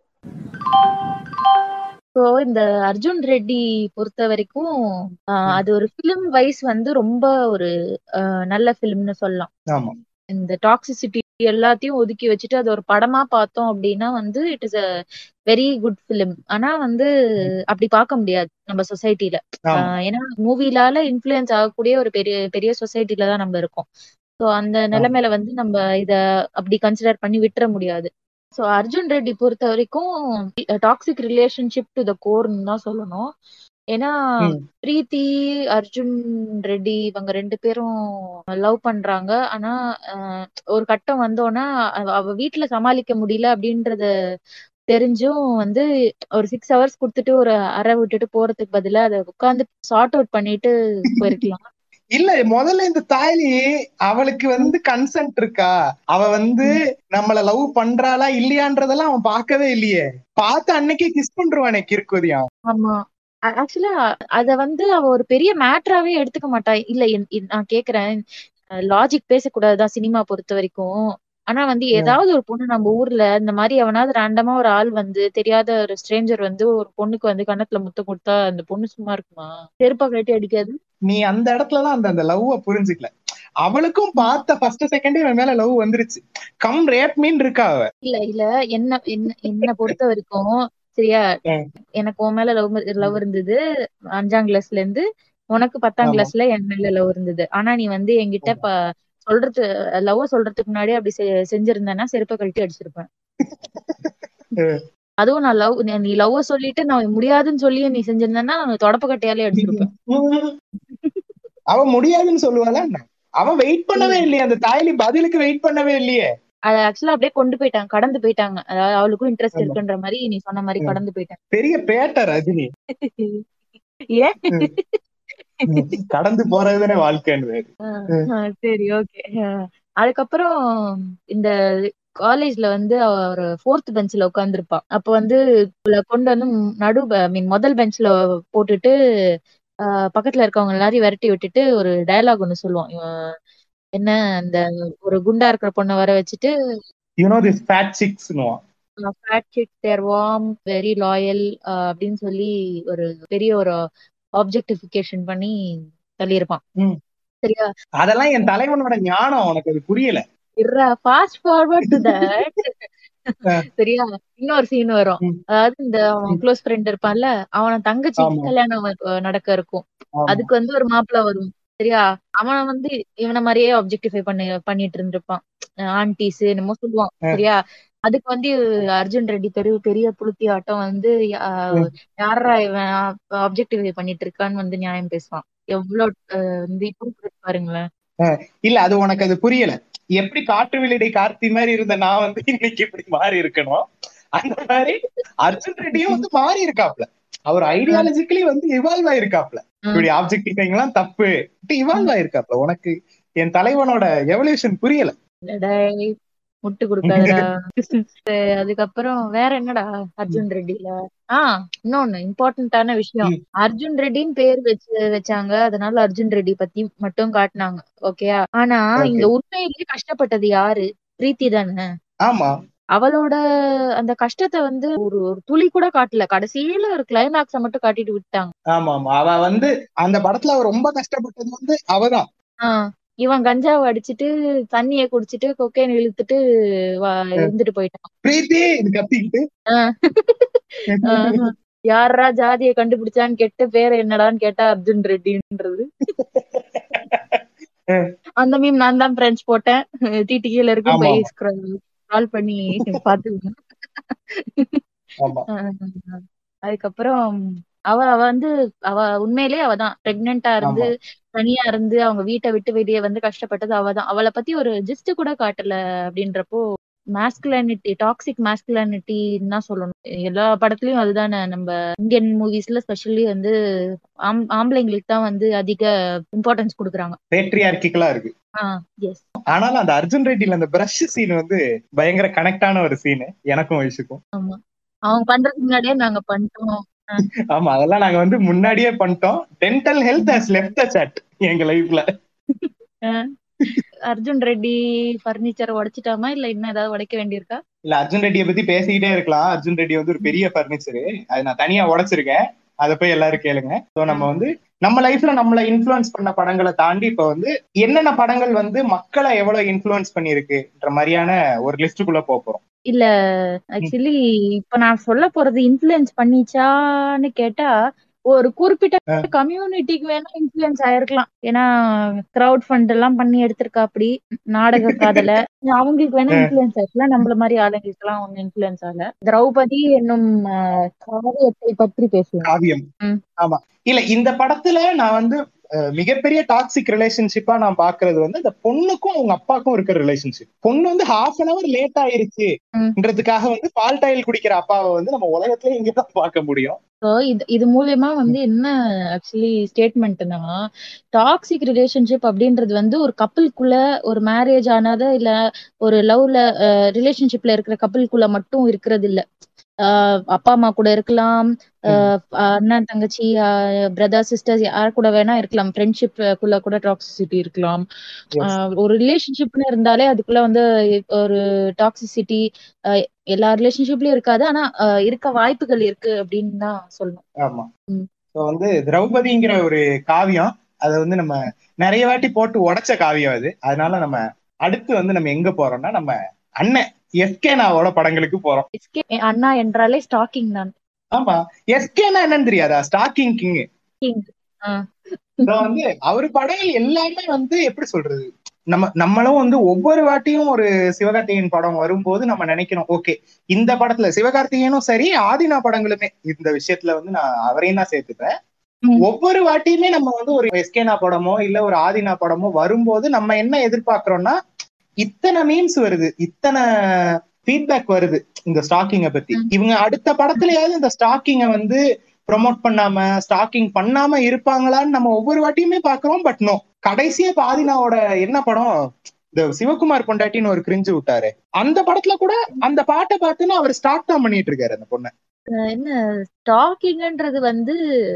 so இந்த அர்ஜுன் ரெட்டி பொறுத்த வரைக்கும் ஆஹ், அது ஒரு ஃபிலிம் வைஸ் வந்து ரொம்ப ஒரு ஆஹ், நல்ல ஃபிலிம்னு சொல்லலாம் ஆமா இந்த டாக்ஸிசிட்டி எல்லாத்தையும் ஒதுக்கி வச்சுட்டு அது ஒரு படமா பார்த்தோம் அப்படின்னா வந்து it is a very good film ஆனா வந்து அப்படி பார்க்க முடியாது நம்ம சொசைட்டில ஆமா ஏன்னா மூவிலால இன்ஃப்ளூயன்ஸ் ஆகக்கூடிய ஒரு பெரிய பெரிய சொசைட்டில தான் நம்ம இருக்கோம் ஸோ அந்த நிலைமையில வந்து நம்ம இத அப்படி கன்சிடர் பண்ணி விட்டுற முடியாது ஸோ அர்ஜுன் ரெட்டி பொறுத்த வரைக்கும் டாக்ஸிக் ரிலேஷன்ஷிப் டு த கோர்னு தான் சொல்லணும் ஏன்னா ம். பிரீத்தி அர்ஜுன் ரெட்டி இவங்க ரெண்டு பேரும் லவ் பண்றாங்க ஆனா ஆஹ், ஒரு கட்டம் வந்தோன்னா அவ அவ வீட்டுல சமாளிக்க முடியல அப்படின்றத தெரிஞ்சும் வந்து ஒரு சிக்ஸ் ஹவர்ஸ் கொடுத்துட்டு ஒரு அறை விட்டுட்டு போறதுக்கு பதிலா அதை உட்காந்து சார்ட் அவுட் பண்ணிட்டு போயிருக்கலாம் இல்ல முதல்ல இந்த தாலி அவளுக்கு வந்து கன்சென்ட் இருக்கா அவ வந்து நம்மள லவ் பண்றாளா இல்லையான்றதெல்லாம் அவன் பார்க்கவே இல்லையே பார்த்து அன்னைக்கே கிஸ் பண்ருவானே கிறுக்குதியா ஆமா ஆக்சுவலா அத வந்து அவ ஒரு பெரிய மேட்டராவே எடுத்துக்க மாட்டா இல்ல என்- என்- நான் கேக்குறேன் லாஜிக் பேசக்கூடாதுதான் சினிமா பொறுத்த வரைக்கும் ஆனா வந்து ஏதாவது ஒரு பொண்ணு நம்ம ஊர்ல இந்த மாதிரி எவனாவது ரேண்டமா ஒரு ஆள் வந்து தெரியாத ஒரு ஸ்ட்ரேஞ்சர் வந்து ஒரு பொண்ணுக்கு வந்து கன்னத்துல முத்தம் கொடுத்தா அந்த பொண்ணு சும்மா இருக்குமா செருப்பா கட்டி அடிக்காது நீ அந்த இடத்துலதான் அந்த அந்த லவ்வ புரிஞ்சுக்கல அவளுக்கும் பார்த்த ஃபர்ஸ்ட் செகண்டே இவன் மேல லவ் வந்துருச்சு கம் ரேப் மீன் இருக்கா அவ இல்ல இல்ல என்ன என்ன என்ன பொறுத்த வரைக்கும் சரியா ம். எனக்கு உன் மேல லவ் லவ் இருந்தது அஞ்சாம் கிளாஸ்ல இருந்து உனக்கு பத்தாம் ஆமா. கிளாஸ்ல என் மேல லவ் இருந்தது ஆனா நீ வந்து என்கிட்ட ஆமா. ப சொல்றது லவ் சொல்றதுக்கு முன்னாடி அப்படி செ- செஞ்சிருந்தேன்னா செருப்பை கழட்டி அடிச்சிருப்பேன் ம். அதுவும் நான் லவ் நீ லவ் சொல்லிட்டு நான் முடியாதுன்னு சொல்லி நீ செஞ்சிருந்தேன்னா நான் தொடப்ப கட்டையாலே அடிச்சிருப்பேன் அவ முடியாதுன்னு சொல்லுவாளா என்ன? அவன் வெயிட் பண்ணவே இல்லையே அந்த தாயலி பதிலுக்கு வெயிட் பண்ணவே இல்லையே அத ஆக்சுவலா அப்படியே கொண்டு போயிட்டாங்க கடந்து போயிட்டாங்க அதாவது அவளுக்கும் இன்ட்ரெஸ்ட் ஆமா. இருக்குன்ற மாதிரி நீ சொன்ன மாதிரி ம். கடந்து போயிட்டாங்க பெரிய பேட்ட ரஜினி ஏன் கடந்து போறதுதானே வாழ்க்கைன்னு ஆ, சரி ஓகே அதுக்கப்புறம் இந்த காலேஜ்ல வந்து அவ ஒரு ஃபோர்த் பெஞ்ச்ல உட்காந்துருப்பா அப்ப வந்து இவள கொண்டு வந்து ம் நடு ஐ மீன் முதல் பெஞ்ச்ல போட்டுட்டு ஆஹ் பக்கத்துல இருக்கவங்க எல்லாரையும் விரட்டி விட்டுட்டு ஒரு டயலாக் ஒண்ணு சொல்லுவான் இவன் என்ன அந்த ஒரு குண்டா இருக்கிற பொண்ணை வர வச்சுட்டு யூ நோ திஸ் ஃபேட் சிக்ஸ்னுவான் ஃபேட் சிட் தேர் வார்ம் வெரி லாயல் அப்படின்னு சொல்லி ஒரு பெரிய ஒரு ஆப்ஜெக்டிஃபிகேஷன் பண்ணி தள்ளியிருப்பான் ம். சரியா அதெல்லாம் என் தலைவனோட ஞானம் உனக்கு அது புரியல fast forward to that ah. சரியா இன்னொரு சீன் வரும் ம். அதாவது இந்த அவன் ம். க்ளோஸ் ஃப்ரெண்ட் இருப்பான்ல அவன தங்கச்சிக்கு ஆமா. கல்யாணம் வ- நடக்க இருக்கும் ஆமா. அதுக்கு வந்து ஒரு மாப்பிள்ள வரும் சரியா அவன் வந்து இவனை மாதிரியே ஆப்ஜெக்டிஃபை பண்ணி பண்ணிட்டு இருந்திருப்பான் ஆன்டிஸ் என்னமோ சொல்லுவான் ஆ. சரியா அதுக்கு வந்து அர்ஜுன் ரெட்டி பெரிய பெரிய புளுத்தி ஆட்டம் வந்து யா- ம். யாரா இவன் ஆப்ஜெக்டிஃபை பண்ணிட்டு இருக்கான்னு வந்து நியாயம் பேசுவான் எவ்வளவு அஹ், வந்து இப்ப பாருங்களேன் இல்ல அது உனக்கு அது புரியல எப்படி காட்டு வெளிடை கார்த்தி மாதிரி இருந்த நான் வந்து இன்னைக்கு இப்படி மாறி இருக்கணும் அந்த மாதிரி அர்ஜுன் ரெட்டியும் வந்து மாறி இருக்காப்ல அவர் ஐடியாலஜிக்கலி வந்து இவால்வ் ஆயிருக்காப்ல ம். இப்படி ஆப்ஜெக்டிஃபைங் எல்லாம் தப்பு இவால்வ் ஆயிருக்காப்ல உனக்கு என் தலைவனோட எவல்யூஷன் புரியல டேய், முட்டு கொடுக்காதடா அதுக்கப்புறம் வேற என்னடா அர்ஜுன் ரெட்டில ஆஹ் இன்னொன்னு இம்பார்ட்டன்டான விஷயம் ம். அர்ஜுன் ரெட்டின்னு பேர் வச்சு வச்சாங்க அதனால அர்ஜுன் ரெட்டி பத்தி மட்டும் காட்டினாங்க ஓகேயா ஆனா Okay. இங்க உண்மையிலேயே கஷ்டப்பட்டது யாரு பிரீத்தி தானே ஆமா அவளோட அந்த கஷ்டத்தை வந்து ஒரு ஒரு துளி கூட காட்டல கடைசியில ஒரு கிளைமேக்ஸ மட்டும் காட்டிட்டு விட்டாங்க ஆமா ஆமா அவ வந்து அந்த படத்துல அவ ரொம்ப கஷ்டப்பட்டது வந்து அவதான் ஆஹ் இவன் கஞ்சாவை அடிச்சிட்டு தண்ணிய குடிச்சிட்டு கொக்கைன் இழுத்துட்டு வா- இருந்துட்டு போயிட்டான் பிரீத்தி இது கத்திக்கிட்டு ஆஹ் ஆஹ் யாரா ஜாதியை கண்டுபிடிச்சான்னு கேட்டு பேர் என்னடான்னு கேட்டா அர்ஜுன் ரெட்டின்றது அந்த மீம் நான் தான் பிரெஞ்ச் போட்டேன் டிடி கீழ இருக்கும் ஆமா, போய் ஆமா. கால் பண்ணி பாத்துக்கோங்க ஆமா ஆஹ் அதுக்கப்புறம் அவ அவ வந்து அவ உண்மையிலேயே அவதான் பிரெக்னெண்டா இருந்து ஆமா. தனியா இருந்து அவங்க வீட்டை விட்டு வெளியே வந்து கஷ்டப்பட்டது அவதான் அவளை பத்தி ஒரு ஜிஸ்ட் கூட காட்டல அப்படின்றப்போ மாஸ்குலானிட்டி டாக்ஸிக் மாஸ்குலானிட்டின்னு தான் சொல்லணும் எல்லா படத்துலயும் அதுதானே நம்ம இந்தியன் மூவிஸ்ல ஸ்பெஷலி வந்து ஆம் ஆம்பளைங்களுக்கு தான் வந்து அதிக இம்பார்ட்டன்ஸ் கொடுக்குறாங்க பேட்ரியார்கிக்கலா இருக்கு ஆஹ் எஸ் ஆனாலும் அந்த அர்ஜுன் ரெட்டில அந்த பிரஷ் சீன் வந்து பயங்கர கனெக்டான ஒரு சீன் எனக்கும் வயசுக்கும் ஆமா அவங்க பண்றதுக்கு முன்னாடியே நாங்க பண்ணிட்டோம் ஆமா அதெல்லாம் நாங்க வந்து முன்னாடியே பண்ணிட்டோம் dental health has left the chat எங்க லைஃப்ல ஆஹ் அர்ஜுன் ரெட்டி பர்னிச்சர் உடைச்சிட்டாமா இல்ல இன்னும் ஏதாவது உடைக்க வேண்டியிருக்கா இல்ல அர்ஜுன் ரெட்டியை பத்தி பேசிக்கிட்டே இருக்கலாம் அர்ஜுன் ரெட்டி வந்து ஒரு பெரிய பர்னிச்சர் அது நான் தனியா உடைச்சிருக்கேன் அதை போய் எல்லாரும் கேளுங்க சோ நம்ம வந்து நம்ம லைஃப்ல நம்மள இன்ஃபுளுன்ஸ் பண்ண படங்களை தாண்டி இப்ப வந்து என்னென்ன படங்கள் வந்து மக்களை எவ்வளவு இன்ஃபுளுன்ஸ் பண்ணிருக்குன்ற மாதிரியான ஒரு லிஸ்டுக்குள்ள போக போறோம் இல்ல ஆக்சுவலி இப்ப நான் சொல்ல போறது இன்ஃபுளுன்ஸ் பண்ணிச்சான்னு கேட்டா ஒரு குறிப்பிட்ட கம்யூனிட்டிக்கு வேணா இன்ஃபுளுன்ஸ் ஆயிருக்கலாம் ஏன்னா கிரவுட் ஃபண்ட் எல்லாம் பண்ணி எடுத்திருக்கா அப்படி நாடக காதல அவங்களுக்கு வேணா இன்ஃபுளுன்ஸ் ஆயிருக்கலாம் நம்மள மாதிரி ஆளுங்களுக்கு எல்லாம் ஒன்னும் இன்ஃபுளுன்ஸ் ஆகல திரௌபதி என்னும் ஆஹ், காவியத்தை பற்றி பேசுவோம் காவியம் ம். ஆமா இல்ல இந்த படத்துல நான் வந்து அஹ், மிகப்பெரிய டாக்ஸிக் ரிலேஷன்ஷிப்பா நான் பாக்குறது வந்து இந்த பொண்ணுக்கும் அவங்க அப்பாவுக்கும் இருக்கிற ரிலேஷன்ஷிப் பொண்ணு வந்து ஹாஃப் அன் அவர் லேட் ஆயிருச்சுன்றதுக்காக வந்து பால் டாயில் குடிக்கிற அப்பாவை வந்து நம்ம உலகத்துல இங்கதான் பார்க்க முடியும் So, இது இது மூலியமா வந்து என்ன ஆக்சுவலி ஸ்டேட்மெண்ட்னா டாக்ஸிக் ரிலேஷன்ஷிப் அப்படின்றது வந்து ஒரு கப்பலுக்குள்ள ஒரு மேரேஜ் ஆனத இல்ல ஒரு லவ்ல ரிலேஷன்ஷிப்ல இருக்கிற கப்பலுக்குள்ள மட்டும் இருக்கிறது இல்ல ஆஹ் அப்பா அம்மா கூட இருக்கலாம் ஆஹ் அண்ணன் தங்கச்சி பிரதர் சிஸ்டர்ஸ் யார் கூட வேணா இருக்கலாம் ஃப்ரெண்ட்ஷிப் குள்ள கூட டாக்ஸிசிட்டி இருக்கலாம் Yes. ஆஹ் ஒரு ரிலேஷன்ஷிப்னு இருந்தாலே அதுக்குள்ள வந்து ஒரு டாக்ஸிசிட்டி எல்லா ரிலேஷன்ஷிப்லயும் இருக்காது ஆனா ஆஹ் இருக்க வாய்ப்புகள் இருக்கு அப்படின்னு தான் சொல்லணும் ஆமா ம். சோ வந்து திரௌபதிங்கிற ஒரு காவியம் அதை வந்து நம்ம நிறைய வாட்டி போட்டு உடைச்ச காவியம் அது அதனால நம்ம அடுத்து வந்து நம்ம எங்க போறோம்னா நம்ம அண்ணன் எஸ்கே நாவோட படங்களுக்கு போறோம் SK அண்ணா என்றாலே ஸ்டாக்கிங் தான் ஆமா எஸ்கேனா என்னன்னு தெரியாதா ஸ்டாக்கிங் கிங் King. ஆஹ் வந்து அவரு படங்கள் எல்லாமே வந்து எப்படி சொல்றது நம்ம நம்மளும் வந்து ஒவ்வொரு வாட்டியும் ஒரு சிவகார்த்திகேயன் படம் வரும்போது நம்ம நினைக்கிறோம் ஓகே இந்த படத்துல சிவகார்த்திகேயனும் சரி ஆதினா படங்களுமே இந்த விஷயத்துல வந்து நான் அவரையும் தான் சேர்த்துப்பேன் ம். ஒவ்வொரு வாட்டியுமே நம்ம வந்து ஒரு எஸ்கேனா படமோ இல்ல ஒரு ஆதினா படமோ வரும்போது நம்ம என்ன எதிர்பார்க்கிறோம்னா இத்தனை மீன்ஸ் வருது இத்தனை ஃபீட்பேக் வருது இந்த ஸ்டாக்கிங்கை பத்தி ம். இவங்க அடுத்த படத்துலயாவது இந்த ஸ்டாக்கிங்கை வந்து ப்ரொமோட் பண்ணாம ஸ்டாக்கிங் பண்ணாம இருப்பாங்களான்னு நம்ம ஒவ்வொரு வாட்டியுமே பாக்குறோம் பட் நோ கடைசியா இப்ப ஆதினாவோட என்ன படம் இந்த சிவகுமார் பொண்டாட்டின்னு ஒரு கிரிஞ்சு விட்டாரு அந்த படத்துல கூட அந்த பாட்டை பார்த்துன்னு அவர் ஸ்டார்ட் தான் பண்ணிட்டு இருக்காரு அந்த பொண்ணை என்ன ஸ்டாக்கிங்ன்றது வந்து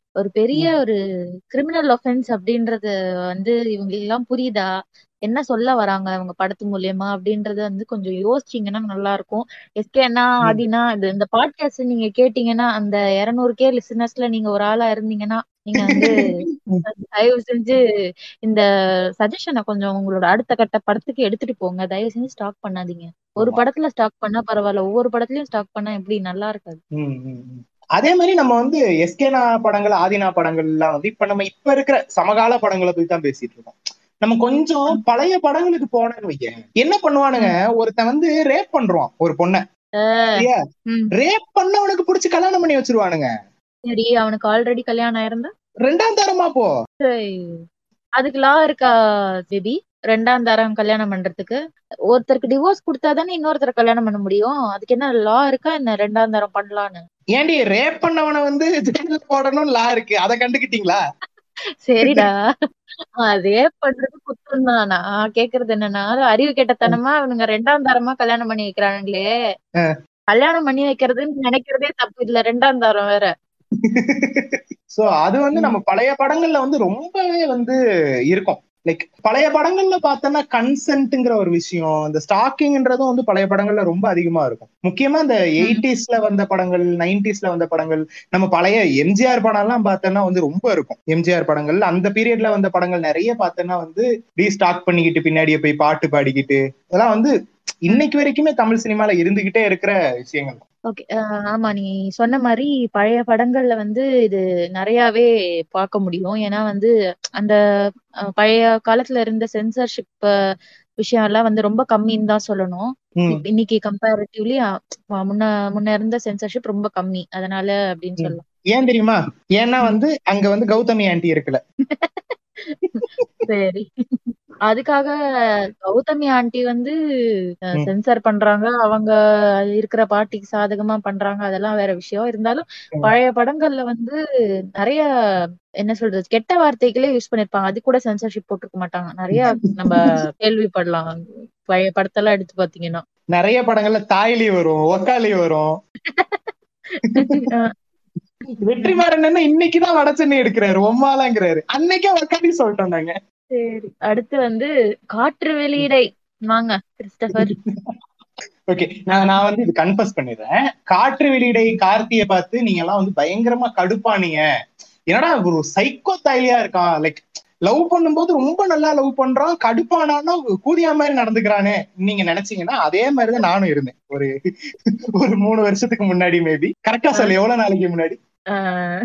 ஒரு பெரிய ஒரு கிரிமினல் ஒஃபென்ஸ் அப்படின்றது வந்து இவங்களுக்கு எல்லாம் புரியுதா என்ன சொல்ல வராங்க இவங்க படத்து மூலியமா அப்படின்றது வந்து கொஞ்சம் யோசிச்சீங்கன்னா நல்லா இருக்கும் எஸ்கேனா ஆதினா இது இந்த பாட்காஸ்ட் நீங்க கேட்டீங்கன்னா அந்த இருநூறு கே லிசனர்ஸ்ல நீங்க ஒரு ஆளா இருந்தீங்கன்னா நீங்க வந்து தயவு செஞ்சு இந்த சஜஷனை கொஞ்சம் உங்களோட அடுத்த கட்ட படத்துக்கு எடுத்துட்டு போங்க தயவு செஞ்சு ஸ்டாக் பண்ணாதீங்க ஒரு ஆமா. படத்துல ஸ்டாக் பண்ணா பரவாயில்ல ஒவ்வொரு படத்துலயும் ஸ்டாக் பண்ணா எப்படி நல்லா இருக்காது ம், ம், ம். அதே மாதிரி நம்ம வந்து எஸ்கேனா படங்கள் ஆதினா படங்கள் எல்லாம் வந்து இப்ப நம்ம இப்ப இருக்கிற சமகால படங்களை பத்தி தான் பேசிட்டு இருக்கோம் நம்ம கொஞ்சம் பழைய படங்களுக்கு போனேன்னு வைக்க என்ன பண்ணுவானுங்க ஒருத்தன் வந்து ரேப் பண்றான் ஒரு பொண்ணை சரியா ம். ரேப் பண்ணவனுக்கு புடிச்சு கல்யாணம் பண்ணி வச்சிருவானுங்க சரி அவனுக்கு ஆல்ரெடி கல்யாணம் ஆயிருந்தா ரெண்டாம் தரமா போ சரி. அதுக்கு லா இருக்கா பேபி ரெண்டாம் தரம் கல்யாணம் பண்றதுக்கு ஒருத்தருக்கு டிவோர்ஸ் கொடுத்தாதானே இன்னொருத்தர் கல்யாணம் பண்ண முடியும் அதுக்கு என்ன லா இருக்கா என்ன ரெண்டாம் தரம் பண்ணலான்னு ஏன்டி ரேப் பண்ணவனை வந்து ஜெயில போடணும் லா இருக்கு அதை கண்டுக்கிட்டீங்களா சரிடா அதே பண்றது குத்தம் தான் நான் கேக்குறது என்னன்னா அறிவு கெட்டத்தனமா இவனுங்க ரெண்டாம் தரமா கல்யாணம் பண்ணி வைக்கிறானுங்களே கல்யாணம் பண்ணி வைக்கிறதுன்னு நினைக்கிறதே தப்பு இல்ல ரெண்டாம் தரம் வேற சோ அது வந்து நம்ம பழைய படங்கள்ல வந்து ரொம்பவே வந்து இருக்கும் லைக் பழைய படங்கள்ல பார்த்தோம்னா கன்சென்ட்ங்கிற ஒரு விஷயம் இந்த ஸ்டாக்கிங்ன்றதும் வந்து பழைய படங்கள்ல ரொம்ப அதிகமா இருக்கும் முக்கியமா இந்த எயிட்டிஸ்ல வந்த படங்கள் நைன்டிஸ்ல வந்த படங்கள் நம்ம பழைய எம்ஜிஆர் படம் எல்லாம் பார்த்தோம்னா வந்து ரொம்ப இருக்கும் எம்ஜிஆர் படங்கள் அந்த பீரியட்ல வந்த படங்கள் நிறைய பார்த்தோம்னா வந்து ரீஸ்டாக் பண்ணிக்கிட்டு பின்னாடியே போய் பாட்டு பாடிக்கிட்டு அதெல்லாம் வந்து இன்னைக்கு வரைக்குமே தமிழ் சினிமால இருந்துகிட்டே இருக்கிற விஷயங்கள் ஓகே ஆமா நீ சொன்ன மாதிரி பழைய படங்கள்ல வந்து இது நிறையவே பார்க்க முடியும் ஏன்னா வந்து அந்த அஹ், பழைய காலத்துல இருந்த சென்சர்ஷிப் விஷயம் எல்லாம் வந்து ரொம்ப கம்மின்னு தான் சொல்லணும் ம். இப்ப இன்னைக்கு கம்பேரிட்டிவ்லி முன்ன முன்ன இருந்த சென்சர்ஷிப் ரொம்ப கம்மி அதனால அப்படின்னு சொல்லலாம் ஏன் தெரியுமா ஏன்னா வந்து அங்க வந்து கௌதமி ஆண்டி இருக்குல்ல சரி அதுக்காக கௌதமி ஆண்டி வந்து ம். சென்சார் பண்றாங்க அவங்க இருக்கிற பார்ட்டிக்கு சாதகமா பண்றாங்க அதெல்லாம் வேற விஷயம் இருந்தாலும் ம். பழைய படங்கள்ல வந்து நிறைய என்ன சொல்றது கெட்ட வார்த்தைகளே யூஸ் பண்ணிருப்பாங்க அது கூட சென்சர்ஷிப் போட்டிருக்க மாட்டாங்க நிறைய நம்ம கேள்விப்படலாம் பழைய படத்தெல்லாம் எடுத்து பாத்தீங்கன்னா நிறைய படங்கள்ல தாய்லி வரும் ஒக்காலி வரும் அஹ் வெற்றிமாறன் என்ன இன்னைக்குதான் வடச்சென்னை எடுக்கிறாரு ஒம்மாலாங்கிறாரு அன்னைக்கே ஒக்காலி சொல்லிட்டோம் நாங்க சரி அடுத்து வந்து காற்று வெளியீடை வாங்க கிறிஸ்டபர் ஓகே நான் நான் வந்து இது கன்ஃபஸ் பண்ணிடுறேன் காற்று வெளியிடை கார்த்தியை பார்த்து நீங்க எல்லாம் வந்து பயங்கரமா கடுப்பானீங்க என்னடா ஒரு சைக்கோ தாயிலியா இருக்கான் லைக் லவ் பண்ணும்போது ரொம்ப நல்லா லவ் பண்றான் கடுப்பானான்னா கூதியா மாதிரி நடந்துக்கிறானே நீங்க நினைச்சீங்கன்னா அதே மாதிரிதான் நானும் இருந்தேன் ஒரு ஒரு மூணு வருஷத்துக்கு முன்னாடி மேபி கரெக்டா சொல்லு எவ்வளவு நாளைக்கு முன்னாடி ஆஹ்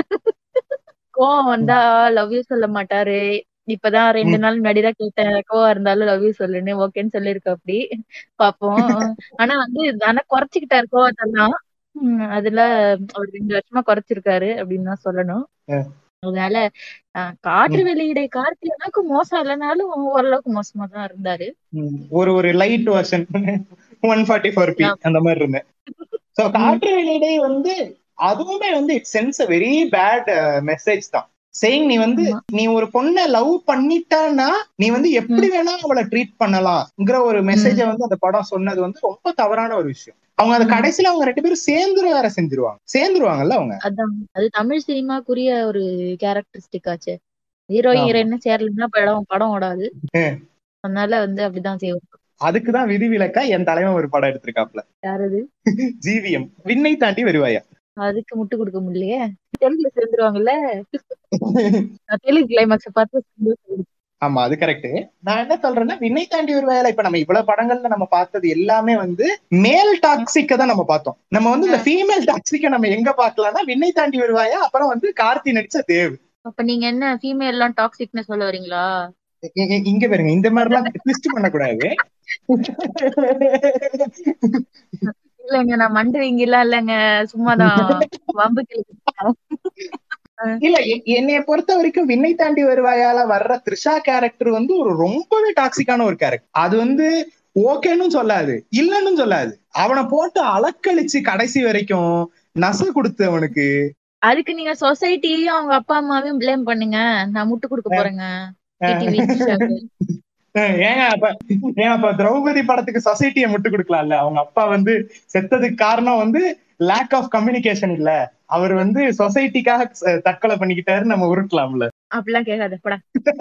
கோவம் வந்தா லவ் யூ சொல்ல மாட்டாரு இப்பதான் ரெண்டு நாள் முன்னாடி தான் கேட்டேன் கோவம் இருந்தாலும் லவ் யூ சொல்லுன்னு ஓகேன்னு சொல்லிருக்க அப்படி பாப்போம் ஆனா வந்து ஆனா குறைச்சிக்கிட்டாரு கோவத்தெல்லாம் உம் அதுல ஒரு ரெண்டு வருஷமா குறைச்சிருக்காரு அப்படின்னு தான் சொல்லணும் அஹ். அதனால ஆஹ் காற்று வெளியிடை கார்த்தி எனக்கு மோசம் இல்லைனாலும் ஓரளவுக்கு மோசமா தான் இருந்தாரு ம், ஒரு ஒரு light version one forty four P அந்த மாதிரி இருந்தேன் சோ காற்று வெளியிடை வந்து அதுவுமே வந்து it sends a very bad message தான் சேயிங் நீ வந்து ஆமா. நீ ஒரு பொண்ணை லவ் பண்ணிட்டான்னா நீ வந்து எப்படி வேணா அவளை ட்ரீட் பண்ணலாம்ங்கிற ஒரு மெசேஜ வந்து அந்த படம் சொன்னது வந்து ரொம்ப தவறான ஒரு விஷயம் அவங்க அந்த ம். கடைசியில அவங்க ரெண்டு பேரும் சேர்ந்துரு வேற செஞ்சிருவாங்க சேர்ந்துருவாங்கல்ல அவங்க அதான் அது தமிழ் சினிமாக்குரிய ஒரு கேரக்டரிஸ்டிக் ஆச்சு ஹீரோ ஆமா. ஹீரோயின் சேரலன்னா படம் படம் ஓடாது ம். அதனால வந்து அப்படிதான் செய்வோம் அதுக்குதான் விதிவிலக்கா என் தலைவன் ஒரு படம் எடுத்திருக்காப்ல யாரது ஜிவிஎம் விண்ணை தாண்டி வருவாயா அதுக்கு முட்டு கொடுக்க முடியலையே தெலுங்குல சேர்ந்துருவாங்கல்ல நான் தெலுங்கு கிளைமாக்ஸ் பார்த்து சந்தோஷம். ஆமா அது கரெக்ட் நான் என்ன சொல்றேன்னா விண்ணை தாண்டி ஒரு வேலை இப்ப நம்ம இவ்வளவு படங்கள்ல நம்ம பார்த்தது எல்லாமே வந்து மேல் டாக்ஸிக்க தான் நம்ம பார்த்தோம் நம்ம வந்து இந்த ஃபீமேல் டாக்ஸிக்க நம்ம எங்க பார்க்கலாம்னா விண்ணை தாண்டி வருவாயா அப்புறம் வந்து கார்த்தி நடிச்ச தேவ் அப்ப நீங்க என்ன ஃபீமேல் எல்லாம் டாக்ஸிக்னு சொல்ல வரீங்களா இ- இ- இங்க பாருங்க இந்த மாதிரி எல்லாம் ட்விஸ்ட் பண்ணக்கூடாது இல்லங்க நான் மண்டுவீங்க எல்லாம் இல்லங்க சும்மாதான் வம்பு கிழக்கு இல்ல எ- என்னைய பொறுத்த வரைக்கும் விண்ணை தாண்டி வருவாயால வர்ற த்ரிஷா கேரக்டர் வந்து ஒரு ரொம்பவே டாக்ஸிக்கான ஒரு கேரக்டர் அது வந்து ஓகேன்னு சொல்லாது இல்லன்னு சொல்லாது அவனை போட்டு அலக்களிச்சு கடைசி வரைக்கும் நச கொடுத்து அவனுக்கு அதுக்கு நீங்க சொசைட்டியையும் அவங்க அப்பா அம்மாவையும் ப்ளேம் பண்ணுங்க நான் முட்டு கொடுக்க போறேங்க டிடிவி த்ரிஷாக்கு. அஹ் ஏங்க அப்ப ஏன் அப்ப திரௌபதி படத்துக்கு சொசைட்டியை முட்டு கொடுக்கலாம்ல அவங்க அப்பா வந்து செத்ததுக்கு காரணம் வந்து லேக் ஆஃப் கம்யூனிகேஷன் இல்ல அவர் வந்து சொசைட்டிக்காக அஹ், தற்கொலை பண்ணிக்கிட்டாரு நம்ம உருட்டலாம்ல அப்படிலாம் கேட்காத போடா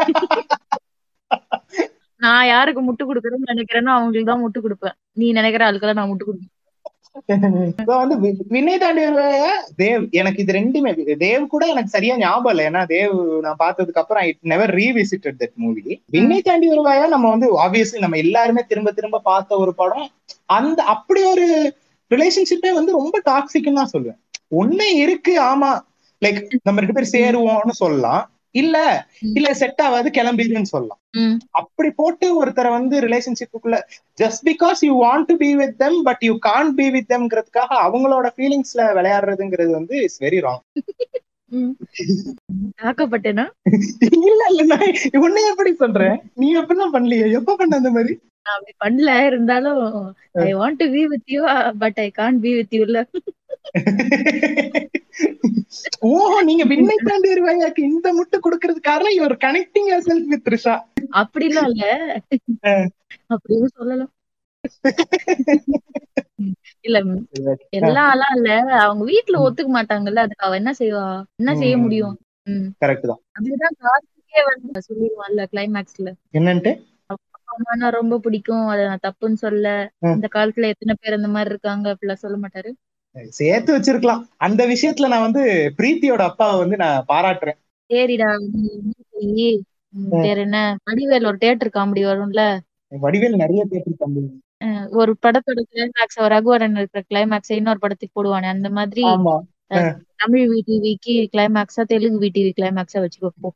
நான் யாருக்கு முட்டு கொடுக்கறேன்னு நினைக்கிறேனோ அவங்களுக்கு தான் முட்டு கொடுப்பேன் நீ நினைக்கிற ஆளுக்கெல்லாம் நான் முட்டு கொடுப்பேன் So வந்து வி- வினய் தாண்டிய தேவ் எனக்கு இது ரெண்டுமே தேவ் கூட எனக்கு சரியா ஞாபகம் இல்லை ஏன்னா தேவ் நான் பார்த்ததுக்கு அப்புறம் I never revisited that movie Vinnai Thaandi வருவாயா நம்ம வந்து ஆப்வியஸ்லி நம்ம எல்லாருமே திரும்ப திரும்ப பார்த்த ஒரு படம் அந்த அப்படி ஒரு ரிலேஷன்ஷிப்பே வந்து ரொம்ப டாக்ஸிக்னு தான் சொல்லுவேன் ஒண்ணு இருக்கு ஆமா லைக் நம்ம ரெண்டு பேரும் சேருவோம்னு சொல்லலாம் இல்ல இல்ல செட் ஆகாது கிளம்பிடுன்னு சொல்லலாம் ம். அப்படி போட்டு ஒருத்தரை வந்து ரிலேஷன்ஷிப்புக்குள்ள just because you want to be with them but you can't be with தெம்ங்கிறதுக்காக அவங்களோட ஃபீலிங்ஸ்ல விளையாடுறதுங்கிறது வந்து இட்ஸ் வெரி ராங் தாக்கப்பட்டேனா இல்ல இல்ல நான் உன்னை எப்படி சொல்றேன் நீ எப்படிலாம் பண்ணலையே எப்ப பண்ண அந்த மாதிரி நான் அப்படி பண்ணல இருந்தாலும் I want to be with you but I can't be with யூல ஓ நீங்க விண்ணை தாண்டி வருவாயாக்கு இந்த முட்டு கொடுக்கறது காரணம் your connecting yourself with Risha அப்படிலாம் இல்ல அப்படின்னு சொல்லலாம் இல்ல எல்லாம் இல்ல அவங்க வீட்ல ஒத்துக்க மாட்டாங்கல்ல அதுக்கு அவ என்ன செய்வா என்ன செய்ய ம். முடியும் ம். கரெக்ட் தான் அதுதான் கார்த்திகே வந்து சொல்லிடுவான்ல கிளைமேக்ஸ்ல என்னன்ட்டு ஆனா ரொம்ப பிடிக்கும் அத நான் தப்புன்னு சொல்ல ம். இந்த காலத்துல எத்தனை பேர் அந்த மாதிரி இருக்காங்க அப்படிலாம் சொல்ல மாட்டாரு சேர்த்து வச்சிருக்கலாம் அந்த விஷயத்துல நான் வந்து பிரீத்தியோட அப்பாவை வந்து நான் பாராட்டுறேன் சரிடா நீ என்ன செய்யி? ம், வேற என்ன வடிவேல் ஒரு தியேட்டர் காமெடி வரும்ல வடிவேல் நிறைய பேர் தம்பி அஹ் ஒரு படத்தோட கிளைமேக்ஸ் ரகுவரன் இருக்கிற கிளைமேக்ஸ் இன்னொரு படத்துக்கு போடுவானே அந்த மாதிரி ஆமா தமிழ் விடிவிக்கு கிளைமேக்ஸா தெலுங்கு விடிவி கிளைமேக்ஸா வச்சுக்கோ போ.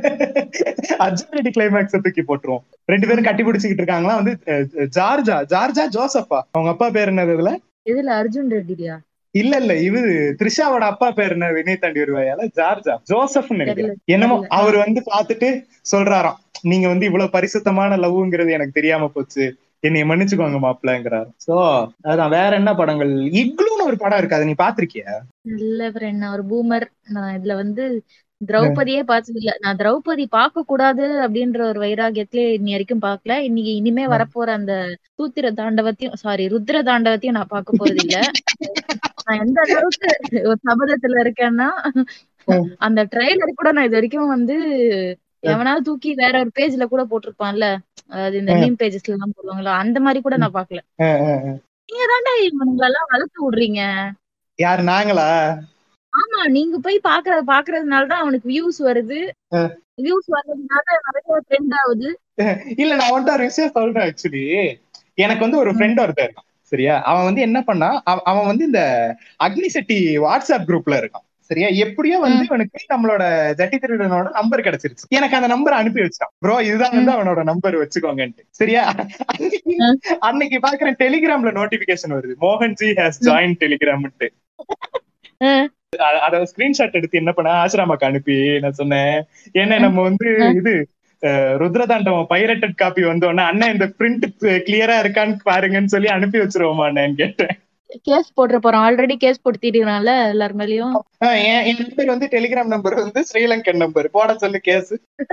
அர்ஜுன் ரெட்டி கிளைமேக்ஸ் தூக்கி போட்டுருவோம் ரெண்டு பேரும் கட்டி பிடிச்சிக்கிட்டு இருக்காங்களா வந்து அஹ், ஜார்ஜா ஜார்ஜா ஜோசப்பா அவங்க அப்பா பேர் என்னது இதுல இதுல அர்ஜுன் ரெட்டியா இல்ல இல்ல இவரு த்ரிஷாவோட அப்பா பேர் என்ன வினய் தாண்டி வருவாயால ஜார்ஜா ஜோசப்னு நினைக்கிறேன் தெரியல. என்னமோ தெரியல. அவர் வந்து பார்த்துட்டு சொல்றாராம் நீங்க வந்து இவ்வளவு பரிசுத்தமான லவ்ங்கிறது எனக்கு தெரியாம போச்சு என்னைய மன்னிச்சுக்கோங்க மாப்பிள்ளங்கிறாரு சோ அதான் வேற என்ன படங்கள் இக்லூன்னு ஒரு படம் இருக்கு அதை நீ பாத்திருக்கியா இல்ல ஃப்ரெண்ட் நான் ஒரு பூமர் நான் இதுல வந்து திரௌபதியே பார்த்தது இல்ல நான் திரௌபதி பார்க்க கூடாது அப்படின்ற ஒரு வைராகியத்திலே இன்னி வரைக்கும் பார்க்கல இன்னைக்கு இனிமே வரப்போற அந்த சூத்திர தாண்டவத்தையும் சாரி ருத்ர தாண்டவத்தையும் நான் பார்க்க போறது இல்ல நான் எந்த அளவுக்கு ஒரு சபதத்துல இருக்கேன்னா அந்த ட்ரெய்லர் கூட நான் இது வரைக்கும் வந்து எவனாவது தூக்கி வேற ஒரு பேஜ்ல கூட போட்டிருப்பான்ல அதாவது இந்த மீம் பேஜஸ்ல எல்லாம் போடுவாங்களா அந்த மாதிரி கூட நான் பார்க்கல அஹ் அஹ் அஹ். நீங்க தாண்டா இவங்களெல்லாம் வளர்த்து விடுறீங்க யார் நாங்களா ஆமா நீங்க போய் பாக்குற பாக்குறதுனாலதான் அவனுக்கு வியூஸ் வருது அஹ். வியூஸ் வர்றதுனால நிறைய ட்ரெண்ட் ஆகுது இல்ல நான் வந்துட்டு ஒரு விஷயம் சொல்றேன் ஆக்சுவலி எனக்கு வந்து ஒரு ஃப்ரெண்ட் ஒருத்தன் இருக்கான் சரியா அவன் வந்து என்ன பண்ணா அவ- அவன் வந்து இந்த அக்னி செட்டி வாட்ஸ்அப் குரூப்ல இருக்கான் சரியா எப்படியோ வந்து அவனுக்கு நம்மளோட ஜட்டி திருடனோட நம்பர் கிடைச்சிருச்சு எனக்கு அந்த நம்பர் அனுப்பி வச்சான் ப்ரோ இதுதான் வந்து அவனோட நம்பர் வச்சுக்கோங்கன்ட்டு சரியா அன்னைக்கு அன்னைக்கு பாக்குறேன் டெலிகிராம்ல நோட்டிபிகேஷன் வருது மோகன்ஜி ஹேஸ் ஜாயின் டெலிகிராம்ட்டு அஹ். அ- அத ஸ்கிரீன்ஷாட் எடுத்து என்ன பண்ண ஆசிராமாக்கு அனுப்பி நான் சொன்னேன் ஏன்னா நம்ம வந்து இது அஹ், ருத்ரதாண்டவம் பைரட்டட் காப்பி வந்தோடனே அண்ணன் இந்த பிரிண்ட் கிளியரா இருக்கான்னு பாருங்கன்னு சொல்லி அனுப்பி வச்சிருவோமா அண்ணன் கேட்டேன் கேஸ் போட்டுற போறோம் ஆல்ரெடி கேஸ் போட்டுட்டிருக்கனால எல்லார் மேலயும் ஆஹ் என் என் நம்பர் வந்து டெலிகிராம் நம்பர் வந்து ஸ்ரீலங்கன் நம்பர் போட சொல்லு கேஸ்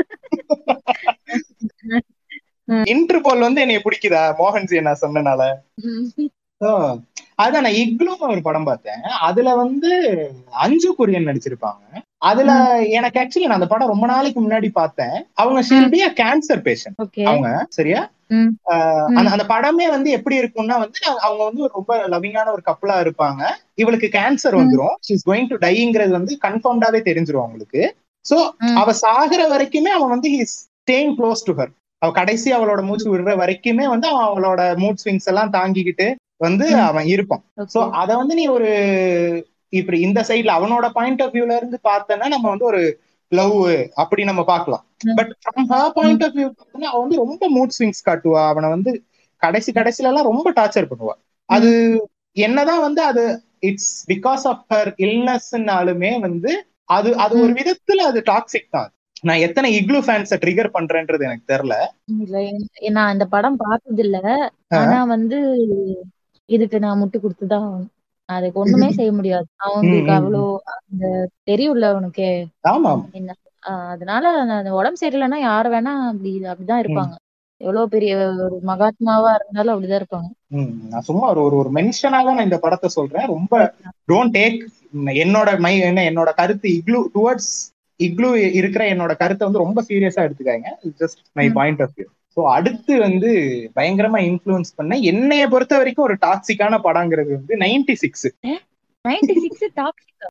இன்டர்போல் வந்து என்னைய பிடிக்குதா மோகன்ஜி நான் சொன்னனால So, அதான் நான் இக்லூன்னு ஒரு படம் பார்த்தேன் அதுல வந்து அஞ்சு கொரியன் நடிச்சிருப்பாங்க அதுல எனக்கு ஆக்சுவலி நான் அந்த படம் ரொம்ப நாளைக்கு முன்னாடி பார்த்தேன் அவங்க ஷில்பியா கேன்சர் பேஷண்ட் ஓகே அவங்க சரியா ம். ஆஹ் அந்த அந்த படமே வந்து எப்படி இருக்கும்னா வந்து அவங்க வந்து ஒரு ரொம்ப லவ்விங்கான ஒரு கப்பலா இருப்பாங்க இவளுக்கு கேன்சர் வந்துரும் இஸ் கோயிங் டு டைங்கிறது வந்து கன்ஃபார்ம்டாவே தெரிஞ்சிரும் அவங்களுக்கு சோ ம். அவ சாகுற வரைக்குமே அவன் வந்து his staying close to her அவ கடைசி அவளோட மூச்சு விடுற வரைக்குமே வந்து அவன் அவளோட மூட் ஸ்விங்ஸ் எல்லாம் தாங்கிக்கிட்டு வந்து ம். அவன் இருப்பான் சோ ஓகே அத வந்து நீ ஒரு இப்படி இந்த சைடுல அவனோட பாயிண்ட் ஆஃப் வியூல இருந்து பார்த்தனா நம்ம வந்து ஒரு லவ் அப்படி நம்ம பார்க்கலாம் ம். But from her point of view பார்த்தோன்னா அவன் வந்து ரொம்ப மூட் ஸ்விங்ஸ் காட்டுவா அவனை வந்து கடைசி கடைசில எல்லாம் ரொம்ப டார்ச்சர் பண்ணுவா அது என்னதான் வந்து அது இட்ஸ் பிகாஸ் ஆஃப் ஹர் இல்னஸ்னாலுமே வந்து அது அது ஒரு விதத்துல அது டாக்ஸிக் தான் நான் எத்தனை இக்லு ஃபேன்ஸை ட்ரிகர் பண்றேன்றது எனக்கு தெரியல இல்ல எ- நான் இந்த படம் பார்த்தது இல்ல ஆனா வந்து இதுக்கு நான் முட்டு கொடுத்துதான் ஆகணும். அதுக்கு ஒண்ணுமே செய்ய முடியாது அவங்களுக்கு ம், ம், அவ்வளோ அந்த தெரியும்ல உனக்கு ஆமா என்ன ஆஹ் அதனால நான் அந்த உடம்பு சரியில்லைன்னா யார் வேணா அப்படி அப்படிதான் இருப்பாங்க எவ்வளவு பெரிய ஒரு மகாத்மாவா இருந்தாலும் அப்படிதான் இருப்பாங்க ம், நான் சும்மா ஒரு ஒரு ஒரு மென்ஷனா தான் நான் இந்த படத்தை சொல்றேன் ரொம்ப டோன்ட் டேக் என்னோட மை என்ன என்னோட கருத்து இக்ளூ டுவர்ட்ஸ் இக்ளூ இருக்கிற என்னோட கருத்தை வந்து ரொம்ப சீரியஸா எடுத்துக்காங்க just my hmm. Point of view so அடுத்து வந்து பயங்கரமா இன்ஃப்ளூயன்ஸ் பண்ண என்னைய பொறுத்த வரைக்கும் ஒரு டாக்ஸிக்கான படங்கிறது வந்து ninety six ninety six toxic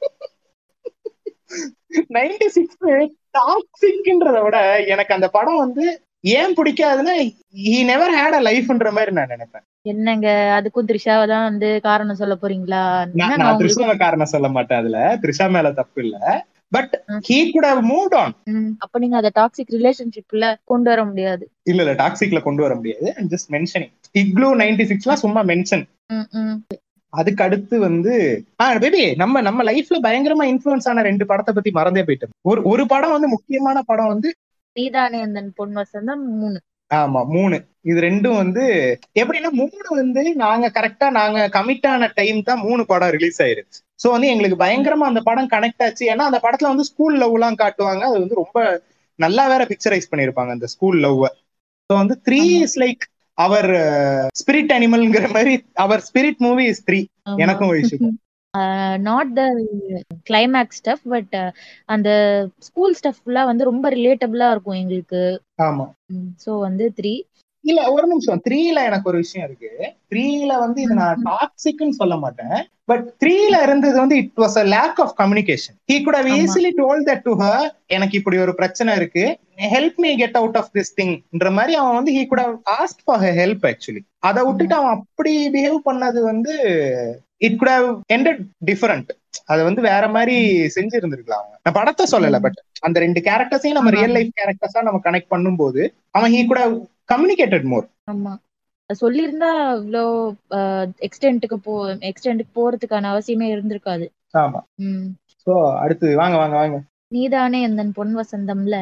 ninety six டாக்ஸிக்ன்றத விட எனக்கு அந்த படம் வந்து ஏன் பிடிக்காதுன்னா ஹி நெவர் ஹேட் அ லைஃப்ன்ற மாதிரி நான் நினைப்பேன் என்னங்க அதுக்கும் த்ரிஷாவை தான் வந்து காரணம் சொல்ல போறீங்களா நான் என்னங்க நான் உங்களுக்கு த்ரிஷா காரணம் சொல்ல மாட்டேன் அதுல த்ரிஷா மேல தப்பு இல்ல but hmm. He could have moved on hmm, அப்ப நீங்க அத டாக்ஸிக் ரிலேஷன்ஷிப்ல கொண்டு வர முடியாது இல்ல இல்ல டாக்ஸிக்ல கொண்டு வர முடியாது ஜஸ்ட் மென்ஷனிங் இக்ளூ நைன்டி சிக்ஸ்லாம் சும்மா மென்ஷன் ம், ம். அதுக்கு அடுத்து வந்து ஆ பேபி நம்ம நம்ம லைஃப்ல பயங்கரமா இன்ஃபுளுன்ஸ் ஆன ரெண்டு படத்தை பத்தி மறந்தே போயிட்டோம் ஒரு ஒரு படம் வந்து முக்கியமான படம் வந்து நீதானே அந்த பொன் வசந்தம் மூணு ஆமா மூணு இது ரெண்டும் வந்து எப்படின்னா மூணு வந்து நாங்க கரெக்டா நாங்க கமிட் ஆன டைம் தான் மூணு படம் ரிலீஸ் ஆயிருச்சு சோ வந்து எங்களுக்கு பயங்கரமா அந்த படம் கனெக்ட் ஆச்சு ஏன்னா அந்த படத்துல வந்து ஸ்கூல் லவ் எல்லாம் காட்டுவாங்க அது வந்து ரொம்ப நல்லா வேற பிக்சரைஸ் பண்ணிருப்பாங்க அந்த ஸ்கூல் லவ் ஸோ வந்து three is like our spirit அனிமல்ங்கிற மாதிரி our spirit movie is three எனக்கும் வயசுக்கும் not the climax stuff but அந்த ஸ்கூல் ஸ்டஃப்லாம் வந்து ரொம்ப ரிலேட்டபிளா இருக்கும் எங்களுக்கு ஆமா சோ வந்து த்ரீ இல்ல ஒரு நிமிஷம் த்ரீல எனக்கு ஒரு விஷயம் இருக்கு த்ரீல வந்து இது நான் டாக்ஸிக்னு சொல்ல மாட்டேன் பட் த்ரீல இருந்தது வந்து it was a lack of communication he could have ஆமா. Easily told that to her எனக்கு இப்படி ஒரு பிரச்சனை இருக்கு help me get out of this திங்ன்ற மாதிரி அவன் வந்து he could have ask for help actually அதை விட்டுட்டு அவன் அப்படி பிஹேவ் பண்ணது வந்து it could have ended different அது வந்து வேற மாதிரி செஞ்சு இருந்திருக்கலாம் அவங்க நான் படத்தை சொல்லல ம். பட் அந்த ரெண்டு கேரக்டர்ஸையும் நம்ம ஆமா. ரியல் லைஃப் கேரக்டர்ஸா நம்ம கனெக்ட் பண்ணும்போது அவன் he could have communicated more ஆமா சொல்லியிருந்தா இவ்வளோ எக்ஸ்டென்ட்டுக்கு போ எக்ஸ்டென்ட்டுக்கு போறதுக்கான அவசியமே இருந்திருக்காது ஆமா ம் சோ அடுத்து வாங்க வாங்க வாங்க நீதானே அந்த பொன் வசந்தம்ல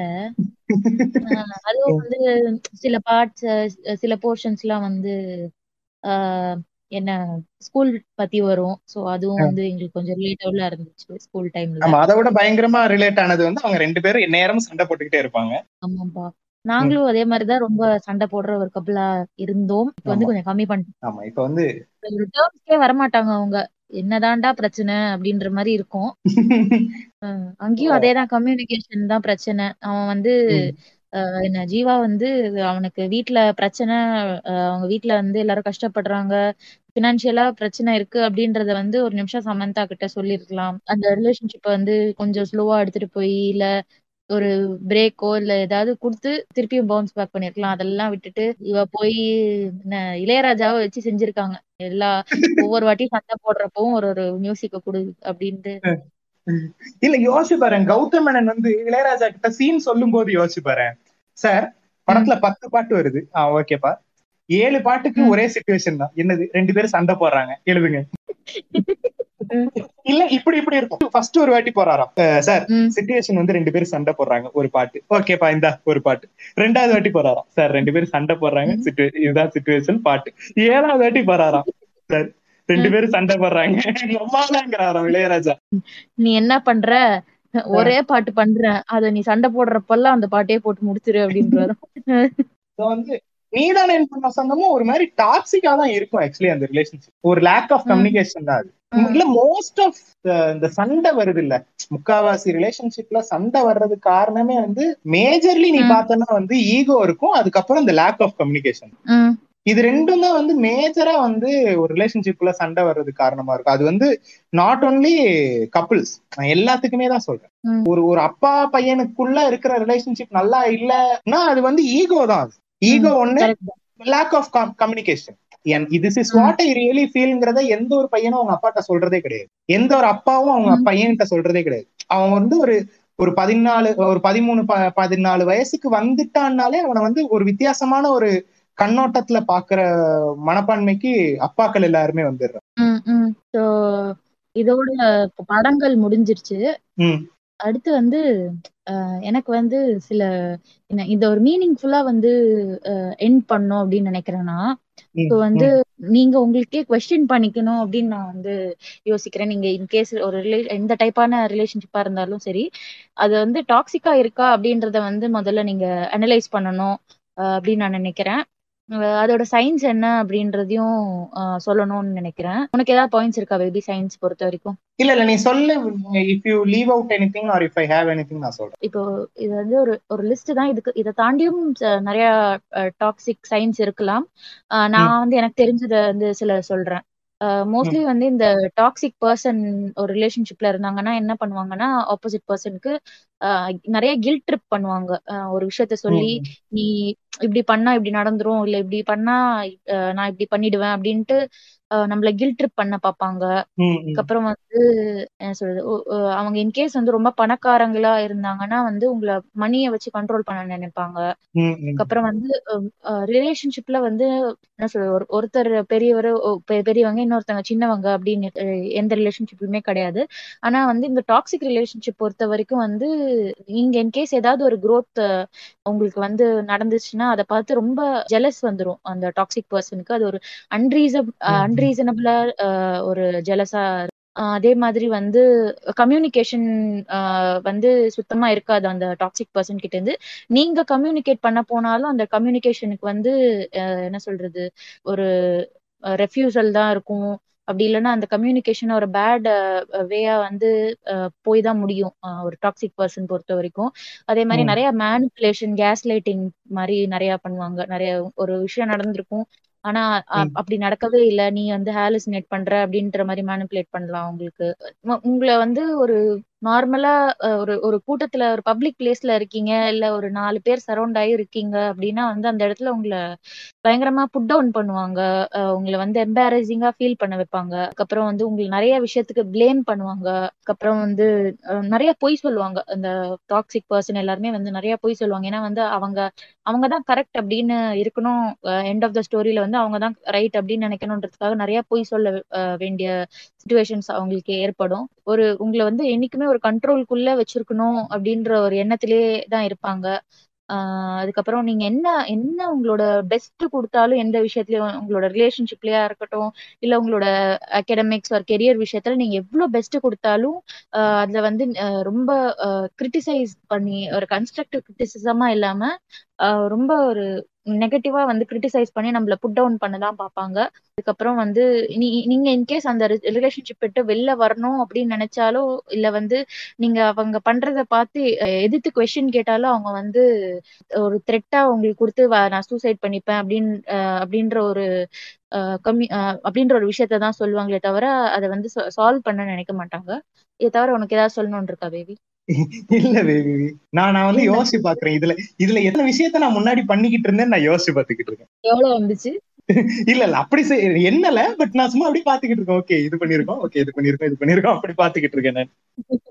ஆஹ் அதுவும் வந்து சில பார்ட்ஸ் சில போர்ஷன்ஸ் எல்லாம் வந்து ஆஹ் என்ன ஸ்கூல் பத்தி வரும் சோ அதுவும் வந்து எங்களுக்கு கொஞ்சம் ரிலேட்டபிளா இருந்துச்சு ஸ்கூல் டைம்ல ஆமா அதை விட பயங்கரமா ரிலேட் ஆனது வந்து அவங்க ரெண்டு பேரும் நேரமும் சண்டை போட்டுக்கிட்டே இருப்பாங்க ஆமாப்பா நாங்களும் அதே மாதிரிதான் ரொம்ப சண்டை போடுற ஒரு கப்பலா இருந்தோம் இப்ப வந்து ஆமா. கொஞ்சம் கம்மி பண்ணிட்டோம் ஆமா இப்ப வந்து ஒரு டேர்ம்ஸ்க்கே வரமாட்டாங்க அவங்க என்னதான்டா பிரச்சனை அப்படின்ற மாதிரி இருக்கும் அஹ் அங்கேயும் அதேதான் கம்யூனிகேஷன் தான் பிரச்சனை அவன் வந்து ம். அஹ் என்ன ஜீவா வந்து அவனுக்கு வீட்ல பிரச்சனை அஹ் அவங்க வீட்ல வந்து எல்லாரும் கஷ்டப்படுறாங்க பினான்சியலா பிரச்சனை இருக்கு அப்படின்றத வந்து ஒரு நிமிஷம் சமந்தா கிட்ட சொல்லியிருக்கலாம் அந்த ரிலேஷன்ஷிப்பை வந்து கொஞ்சம் ஸ்லோவா எடுத்துட்டு போய் இல்ல ஒரு பிரேக்கோ இல்ல ஏதாவது கொடுத்து திருப்பியும் பவுன்ஸ் பேக் பண்ணிருக்கலாம் அதெல்லாம் விட்டுட்டு இவ போய் என்ன இளையராஜாவை வச்சு செஞ்சிருக்காங்க எல்லா ஒவ்வொரு வாட்டி சண்டை போடுறப்பவும் ஒரு ஒரு மியூசிக்க கொடு அப்படின்ட்டு இல்ல யோசிச்சு பாரு கௌதம் மேனன் வந்து இளையராஜா கிட்ட சீன் சொல்லும் போது யோசிச்சு பாரு சார் படத்துல பத்து பாட்டு வருது ஆ ஓகேப்பா ஏழு பாட்டுக்கு ம். ஒரே சுச்சுவேஷன் தான் என்னது ரெண்டு பேரும் சண்டை போடுறாங்க எழுதுங்க இல்ல இப்படி இப்படி இருக்கும் ஃபர்ஸ்ட் ஒரு வாட்டி போறாராம் அஹ் சார் ம். சிச்சுவேஷன் வந்து ரெண்டு பேரும் சண்டை போடுறாங்க ஒரு பாட்டு ஓகேப்பா இந்தா ஒரு பாட்டு ரெண்டாவது வாட்டி போறாராம் சார் ரெண்டு பேரும் சண்டை போடுறாங்க situa- இதுதான் சுச்சுவேஷன் பாட்டு ஏழாவது வாட்டி போறாராம் சார் ரெண்டு பேரும் சண்டை போடுறாங்க ரொம்பலாங்கிறாராம் இளையராஜா நீ என்ன பண்ற ஒரே பாட்டு பண்றேன் அத நீ சண்டை போடுறப்பெல்லாம் அந்த பாட்டே போட்டு முடிச்சிரு அப்படின்றாரு So வந்து நீதானே என் பண்ண சொந்தமும் ஒரு மாதிரி டாக்ஸிக்கா தான் இருக்கும் ஆக்சுவலி அந்த ரிலேஷன்ஷிப் ஒரு லேக் ஆஃப் ம். கம்யூனிகேஷன் தான் அது ம். இல்ல மோஸ்ட் ஆஃப் இந்த சண்டை வருது இல்ல முக்காவாசி ரிலேஷன்ஷிப்ல சண்டை வர்றதுக்கு காரணமே வந்து மேஜர்லி நீ ம். பார்த்தனா வந்து ஈகோ இருக்கும் அதுக்கப்புறம் இந்த லேக் ஆஃப் கம்யூனிகேஷன் ம், இது ரெண்டும் தான் வந்து மேஜரா வந்து ஒரு ரிலேஷன்ஷிப்ல சண்டை வர்றதுக்கு காரணமா இருக்கும் அது வந்து நாட் ஓன்லி கப்புள்ஸ் நான் எல்லாத்துக்குமே தான் சொல்றேன் ம். ஒரு ஒரு அப்பா பையனுக்குள்ள இருக்கிற ரிலேஷன்ஷிப் நல்லா இல்லைன்னா அது வந்து ஈகோ தான் அது ஈகோ ஒண்ணு correct தான். லேக் ஆஃப் கம்யூனிகேஷன் இது is hmm. What I really ஃபீல்ங்கிறத எந்த ஒரு பையனும் அவங்க அப்பாட்ட சொல்றதே கிடையாது எந்த ஒரு அப்பாவும் அவங்க ம். பையன்கிட்ட சொல்றதே கிடையாது அவன் வந்து ஒரு ஒரு பதினாலு ஒரு பதிமூணு ப- பதினாலு வயசுக்கு வந்துட்டான்னாலே அவனை வந்து ஒரு வித்தியாசமான ஒரு கண்ணோட்டத்துல பாக்குற மனப்பான்மைக்கு அப்பாக்கள் எல்லாருமே வந்துடுறாங்க ம், ம். So, இதோட இப்ப படங்கள் முடிஞ்சிருச்சு ம் அடுத்து வந்து அஹ், எனக்கு வந்து சில என்ன இந்த ஒரு மீனிங்ஃபுல்லா வந்து எண்ட் பண்ணோம் அப்படின்னு நினைக்கிறேன்னா ம், இப்போ வந்து நீங்க உங்களுக்கே கொஸ்டின் பண்ணிக்கணும் அப்படின்னு நான் வந்து யோசிக்கிறேன் நீங்க இன்கேஸ் ஒரு ரிலே எந்த டைப்பான ரிலேஷன்ஷிப்பா இருந்தாலும் சரி அது வந்து டாக்ஸிக்கா இருக்கா அப்படின்றத வந்து முதல்ல நீங்க அனலைஸ் பண்ணணும் அஹ் அப்படின்னு நான் நினைக்கிறேன் அஹ் அதோட சயின்ஸ் என்ன அப்படின்றதையும் அஹ் சொல்லணும்னு நினைக்கிறேன் உனக்கு ஏதாவது பாயிண்ட்ஸ் இருக்கா பேபி சயின்ஸ் பொறுத்த வரைக்கும் இல்ல இல்ல நீ சொல்லு if you leave out anything or if I have anything நான் சொல்றேன் இப்போ இது வந்து ஒரு ஒரு லிஸ்ட் தான் இதுக்கு இதை தாண்டியும் ச- நிறைய டாக்ஸிக் சயின்ஸ் இருக்கலாம் அஹ் நான் வந்து எனக்கு தெரிஞ்சதை வந்து சில சொல்றேன் மோஸ்ட்லி வந்து இந்த டாக்ஸிக் பர்சன் ஒரு ரிலேஷன்ஷிப்ல இருந்தாங்கன்னா என்ன பண்ணுவாங்கன்னா ஆப்போசிட் பர்சனுக்கு நிறைய கில்ட் ட்ரிப் பண்ணுவாங்க அஹ் ஒரு விஷயத்த சொல்லி நீ இப்படி பண்ணா இப்படி நடந்துரும் இல்ல இப்படி பண்ணா அஹ் நான் இப்படி பண்ணிடுவேன் அப்படின்ட்டு அஹ் நம்மள கில்ட் ட்ரிப் பண்ண பார்ப்பாங்க ம், ம். அதுக்கப்புறம் வந்து என்ன சொல்றது ஒ- ஒ- அவங்க இன்கேஸ் வந்து ரொம்ப பணக்காரங்களா இருந்தாங்கன்னா வந்து உங்களை மணியை வச்சு கண்ட்ரோல் பண்ண நினைப்பாங்க ம், ம். அதுக்கப்புறம் வந்து ரிலேஷன்ஷிப்ல வந்து என்ன சொல்றது ஒரு- ஒருத்தர் பெரியவர் ஒ- பெ- பெரியவங்க இன்னொருத்தவங்க சின்னவங்க அப்படின்னு அஹ், எந்த ரிலேஷன்ஷிப்லயுமே கிடையாது ஆனா வந்து இந்த டாக்ஸிக் ரிலேஷன்ஷிப் பொறுத்த வரைக்கும் வந்து நீங்க இன்கேஸ் ஏதாவது ஒரு growth அஹ், உங்களுக்கு வந்து நடந்துச்சுன்னா அதை பார்த்து ரொம்ப ஜெலஸ் வந்துரும் அந்த டாக்ஸிக் பர்சனுக்கு அது ஒரு அன்ரீசன் அன்ரீசனபிளா ஒரு ஜெலஸா அதே மாதிரி வந்து கம்யூனிகேஷன் வந்து சுத்தமா இருக்காது அந்த டாக்ஸிக் பர்சன் கிட்ட இருந்து நீங்க கம்யூனிகேட் பண்ண போனாலும் அந்த கம்யூனிகேஷனுக்கு வந்து அஹ், என்ன சொல்றது ஒரு ரெஃப்யூசல் தான் இருக்கும் அப்படி இல்லைன்னா அந்த கம்யூனிகேஷன் ஒரு பேட் வேயா வந்து அஹ், போய் தான் முடியும் அஹ், ஒரு டாக்ஸிக் பர்சன் பொறுத்த வரைக்கும் அதே மாதிரி ம். நிறைய மேனிப்புலேஷன் கேஸ் லைட்டிங் மாதிரி நிறைய பண்ணுவாங்க நிறைய ஒரு விஷயம் நடந்திருக்கும் ஆனா அ- ம். அப்படி நடக்கவே இல்லை நீ வந்து ஹாலுசினேட் பண்ற அப்படின்ற மாதிரி மேனிப்புலேட் பண்ணலாம் உங்களுக்கு உ- உங்களை வந்து ஒரு நார்மலா ஒரு ஒரு கூட்டத்துல ஒரு பப்ளிக் பிளேஸ்ல இருக்கீங்க இல்ல ஒரு நாலு பேர் சரௌண்ட் ஆகி இருக்கீங்க அப்படின்னா வந்து அந்த இடத்துல உங்களை பயங்கரமா புட் டவுன் பண்ணுவாங்க அஹ் உங்களை வந்து எம்பாரசிங்கா ஃபீல் பண்ண வைப்பாங்க அதுக்கப்புறம் வந்து உங்களை நிறைய விஷயத்துக்கு ப்ளேம் பண்ணுவாங்க அதுக்கப்புறம் வந்து அஹ், நிறைய பொய் சொல்லுவாங்க அந்த டாக்ஸிக் பர்சன் எல்லாருமே வந்து நிறைய பொய் சொல்லுவாங்க ஏன்னா வந்து அவங்க அவங்க தான் கரெக்ட் அப்படின்னு இருக்கணும் எண்ட் ஆஃப் த ஸ்டோரியில வந்து அவங்க தான் ரைட் அப்படின்னு நினைக்கணுன்றதுக்காக நிறைய பொய் சொல்ல அஹ், வேண்டிய சுச்சுவேஷன்ஸ் அவங்களுக்கு ஏற்படும் ஒரு உங்களை வந்து என்னைக்குமே ஒரு கண்ட்ரோல்குள்ள வச்சிருக்கணும் அப்படின்ற ஒரு எண்ணத்திலே தான் இருப்பாங்க ஆஹ் அதுக்கப்புறம் நீங்க என்ன என்ன உங்களோட பெஸ்ட் கொடுத்தாலும் எந்த விஷயத்துலயும் உங்களோட ரிலேஷன்ஷிப்லயா இருக்கட்டும் இல்ல உங்களோட அகாடமிக்ஸ் ஒரு கெரியர் விஷயத்துல நீங்க எவ்வளவு பெஸ்ட் கொடுத்தாலும் ஆஹ் அதுல வந்து ஆஹ் ரொம்ப கிரிட்டிசைஸ் பண்ணி ஒரு கன்ஸ்ட்ரக்டிவ் கிரிட்டிசிசமா இல்லாம ஆஹ் ரொம்ப ஒரு நெகட்டிவா வந்து கிரிட்டிசைஸ் பண்ணி நம்மள புட் டவுன் பண்ண தான் பார்ப்பாங்க அதுக்கப்புறம் வந்து நீ- நீங்க இன்கேஸ் அந்த ரிலேஷன்ஷிப் விட்டு வெளில வரணும் அப்படின்னு நினைச்சாலோ இல்ல வந்து நீங்க அவங்க பண்றத பார்த்து அஹ், எதிர்த்து கொஸ்டின் கேட்டாலும் அவங்க வந்து ஒரு த்ரெட்டா உங்களுக்கு கொடுத்து வ- நான் சூசைட் பண்ணிப்பேன் அப்படின்னு அஹ், அப்படின்ற ஒரு அஹ், கம்மி அஹ், அப்படின்ற ஒரு விஷயத்த தான் சொல்லுவாங்களே தவிர அதை வந்து சால்வ் பண்ண நினைக்க மாட்டாங்க இதை தவிர உனக்கு ஏதாவது சொல்லணும்னு இருக்கா பேபி இல்ல பேபி நான் நான் வந்து இல்ல. யோசிச்சு பாக்குறேன் இதுல இதுல எத்தனை விஷயத்த நான் முன்னாடி பண்ணிக்கிட்டு இருந்தேன் நான் யோசிச்சு பாத்துக்கிட்டு இருக்கேன் எவ்வளவு வந்துச்சு இல்ல இல்ல அப்படி செய்- என்னல பட் நான் சும்மா அப்படி பாத்துக்கிட்டு இருக்கேன் ஓகே இது பண்ணிருக்கோம் ஓகே இது பண்ணிருக்கோம் இது பண்ணிருக்கோம் அப்படி பாத்துக்கிட்டு இருக்கேன் நான்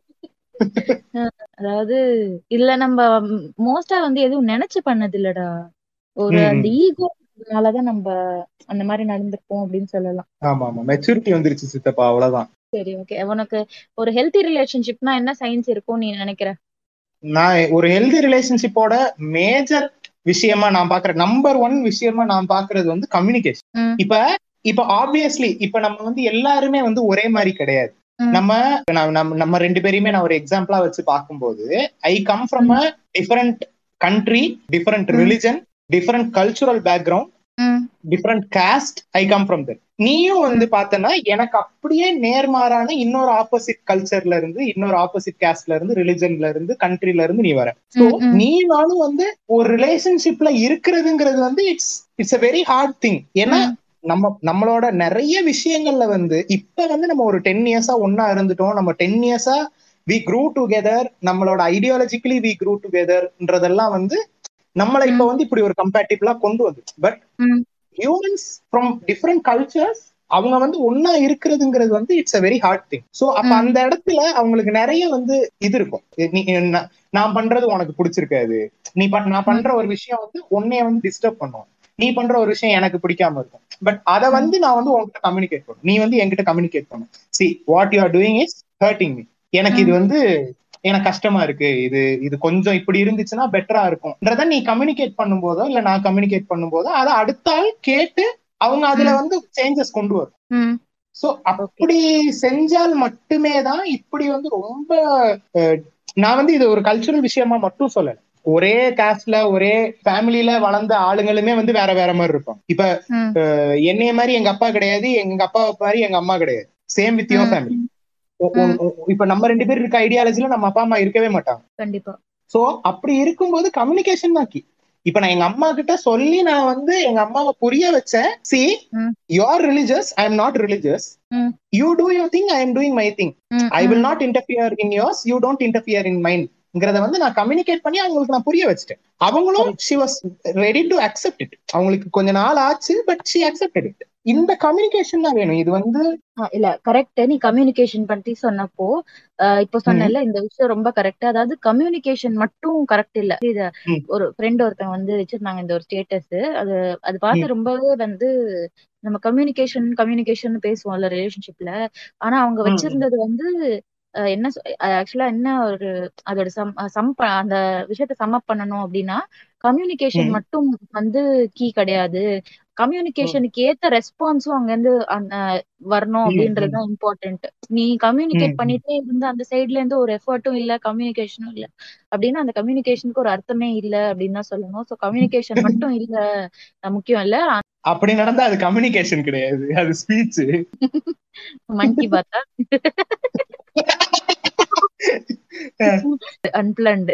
அதாவது இல்ல நம்ம மோஸ்டா வந்து எதுவும் நினைச்சு பண்ணது இல்லடா ஒரு ம், அந்த ம். ஈகோனாலதான் நம்ம அந்த மாதிரி நடந்திருப்போம் அப்படின்னு சொல்லலாம் ஆமா ஆமா மெச்சூரிட்டி வந்துருச்சு சித்தப்பா அவ்வளவுதான் சரி ஓகே உனக்கு ஒரு ஹெல்த்தி ரிலேஷன்ஷிப்னா என்ன சயின்ஸ் இருக்கும் நீ நினைக்கிற நான் ஒரு ஹெல்தி ரிலேஷன்ஷிப்போட மேஜர் விஷயமா நான் பாக்குறேன் நம்பர் ஒன் விஷயமா நான் பாக்குறது வந்து கம்யூனிகேஷன் ம். இப்ப இப்ப ஆப்வியஸ்லி இப்ப நம்ம வந்து எல்லாருமே வந்து ஒரே மாதிரி கிடையாது ம். நம்ம நான் நம்ம நம்ம ரெண்டு பேரையுமே நான் ஒரு எக்ஸாம்பிளா வச்சு பார்க்கும்போது I come from a different country different hmm. Religion different cultural background hmm different caste I come from that நீயும் வந்து பார்த்தனா எனக்கு அப்படியே நேர்மாறான இன்னொரு ஆப்போசிட் கல்ச்சர்ல இருந்து இன்னொரு ஆப்போசிட் காஸ்ட்ல இருந்து ரிலிஜன்ல இருந்து கண்ட்ரில இருந்து நீ வர சோ ம், ம். நீ நானும் வந்து ஒரு ரிலேஷன்ஷிப்ல இருக்கிறதுங்கிறது வந்து it's it's a very hard thing ஏன்னா ம். நம்ம நம்மளோட நிறைய விஷயங்கள்ல வந்து இப்ப வந்து நம்ம ஒரு டென் இயர்ஸா ஒன்னா இருந்துட்டோம் நம்ம டென் இயர்ஸா வி க்ரூ டுகெதர் நம்மளோட ஐடியாலஜிக்கலி வி க்ரூ டுகெதர்ன்றதெல்லாம் வந்து நம்மளை இப்ப வந்து இப்படி ஒரு கம்பேட்டிபிளா கொண்டு வந்து பட் ம். ஹியூமன்ஸ் ஃப்ரம் டிஃப்ரெண்ட் கல்ச்சர்ஸ் அவங்க வந்து ஒன்னா இருக்கிறதுங்கிறது வந்து it's a very hard thing so அப்ப ம். அந்த இடத்துல அவங்களுக்கு நிறைய வந்து இது இருக்கும் நீ நான் நான் பண்றது உனக்கு பிடிச்சிருக்காது நீ பண்- நான் பண்ற ஒரு விஷயம் வந்து உன்னைய வந்து டிஸ்டர்ப் பண்ணும் நீ பண்ற ஒரு விஷயம் எனக்கு பிடிக்காம இருக்கும் பட் அத வந்து நான் வந்து உன்கிட்ட கம்யூனிகேட் பண்ணும் நீ வந்து என்கிட்ட கம்யூனிகேட் பண்ணும் see what you are doing is hurting me எனக்கு இது வந்து எனக்கு கஷ்டமா இருக்கு இது இது கொஞ்சம் இப்படி இருந்துச்சுன்னா பெட்டரா இருக்கும்ன்றத நீ கம்யூனிகேட் பண்ணும்போதோ இல்ல நான் கம்யூனிகேட் பண்ணும்போதோ அதை அடுத்த ஆள் கேட்டு அவங்க அதுல வந்து சேஞ்சஸ் கொண்டு வரும் ம் சோ அப்படி செஞ்சால் மட்டுமே தான் இப்படி வந்து ரொம்ப அஹ், நான் வந்து இது ஒரு கல்ச்சுரல் விஷயமா மட்டும் சொல்லல ஒரே காஸ்ட்ல ஒரே ஃபேமிலில வளர்ந்த ஆளுங்களுமே வந்து வேற வேற மாதிரி இருப்பாங்க இப்ப ம். அஹ், என்னைய மாதிரி எங்க அப்பா கிடையாது எங்க அப்பா மாதிரி எங்க அம்மா கிடையாது same with your hmm. Family இப்ப நம்ம ரெண்டு பேர் இருக்க ஐடியாலஜில நம்ம அப்பா அம்மா இருக்கவே மாட்டாங்க கண்டிப்பா சோ அப்படி இருக்கும்போது கம்யூனிகேஷன் தான் key. இப்ப நான் எங்க அம்மா கிட்ட சொல்லி நான் வந்து எங்க அம்மாவை புரிய வச்சேன் see hmm. You're religious I am not religious hmm. You do your thing I am doing my thing hmm, I will hmm. Not interfere in yours you don't interfere in மைண்ட்ங்கிறத வந்து நான் கம்யூனிகேட் பண்ணி அவங்களுக்கு நான் புரிய வச்சிட்டேன் அவங்களும் she was ready to accept it அவங்களுக்கு கொஞ்ச நாள் ஆச்சு பட் ஷி அக்செப்டட் இட் இந்த கம்யூனிகேஷன் தான் வேணும் இது வந்து ஆ, இல்ல கரெக்ட் நீ கம்யூனிகேஷன் பத்தி சொன்னப்போ ஆஹ் இப்போ சொன்னல இந்த விஷயம் ரொம்ப கரெக்ட் அதாவது கம்யூனிகேஷன் மட்டும் கரெக்ட் இல்ல இது ம். ஒரு ஃப்ரெண்ட் ஒருத்தன் வந்து வச்சிருந்தாங்க இந்த ஒரு ஸ்டேட்டஸ் அது அது பார்த்து ரொம்பவே வந்து நம்ம கம்யூனிகேஷன் கம்யூனிகேஷன் பேசுவோம்ல ரிலேஷன்ஷிப்ல ஆனா அவங்க ம். வச்சிருந்தது வந்து அஹ் என்ன ஆக்சுவலா என்ன ஒரு அதோட சம் சம் ப- அந்த விஷயத்த சம்மப் பண்ணணும் அப்படின்னா கம்யூனிகேஷன் ம். மட்டும் வந்து கீ கிடையாது கம்யூனிகேஷனுக்கு ஏத்த ரெஸ்பான்ஸும் அங்க இருந்து வரணும் ம், அப்படின்றது ம். தான் இம்பார்ட்டன்ட் நீ கம்யூனிகேட் ம். பண்ணிட்டே இருந்து அந்த சைடுல இருந்து ஒரு எஃபர்ட்டும் இல்ல கம்யூனிகேஷனும் இல்ல அப்படின்னா அந்த கம்யூனிகேஷனுக்கு ஒரு அர்த்தமே இல்ல அப்படின்னு தான் சொல்லணும் சோ கம்யூனிகேஷன் மட்டும் இல்ல அஹ் முக்கியம் இல்ல அப்படி நடந்தா அது கம்யூனிகேஷன் கிடையாது அது ஸ்பீச் மங்கி பார்த்தா அன்பிளன்டு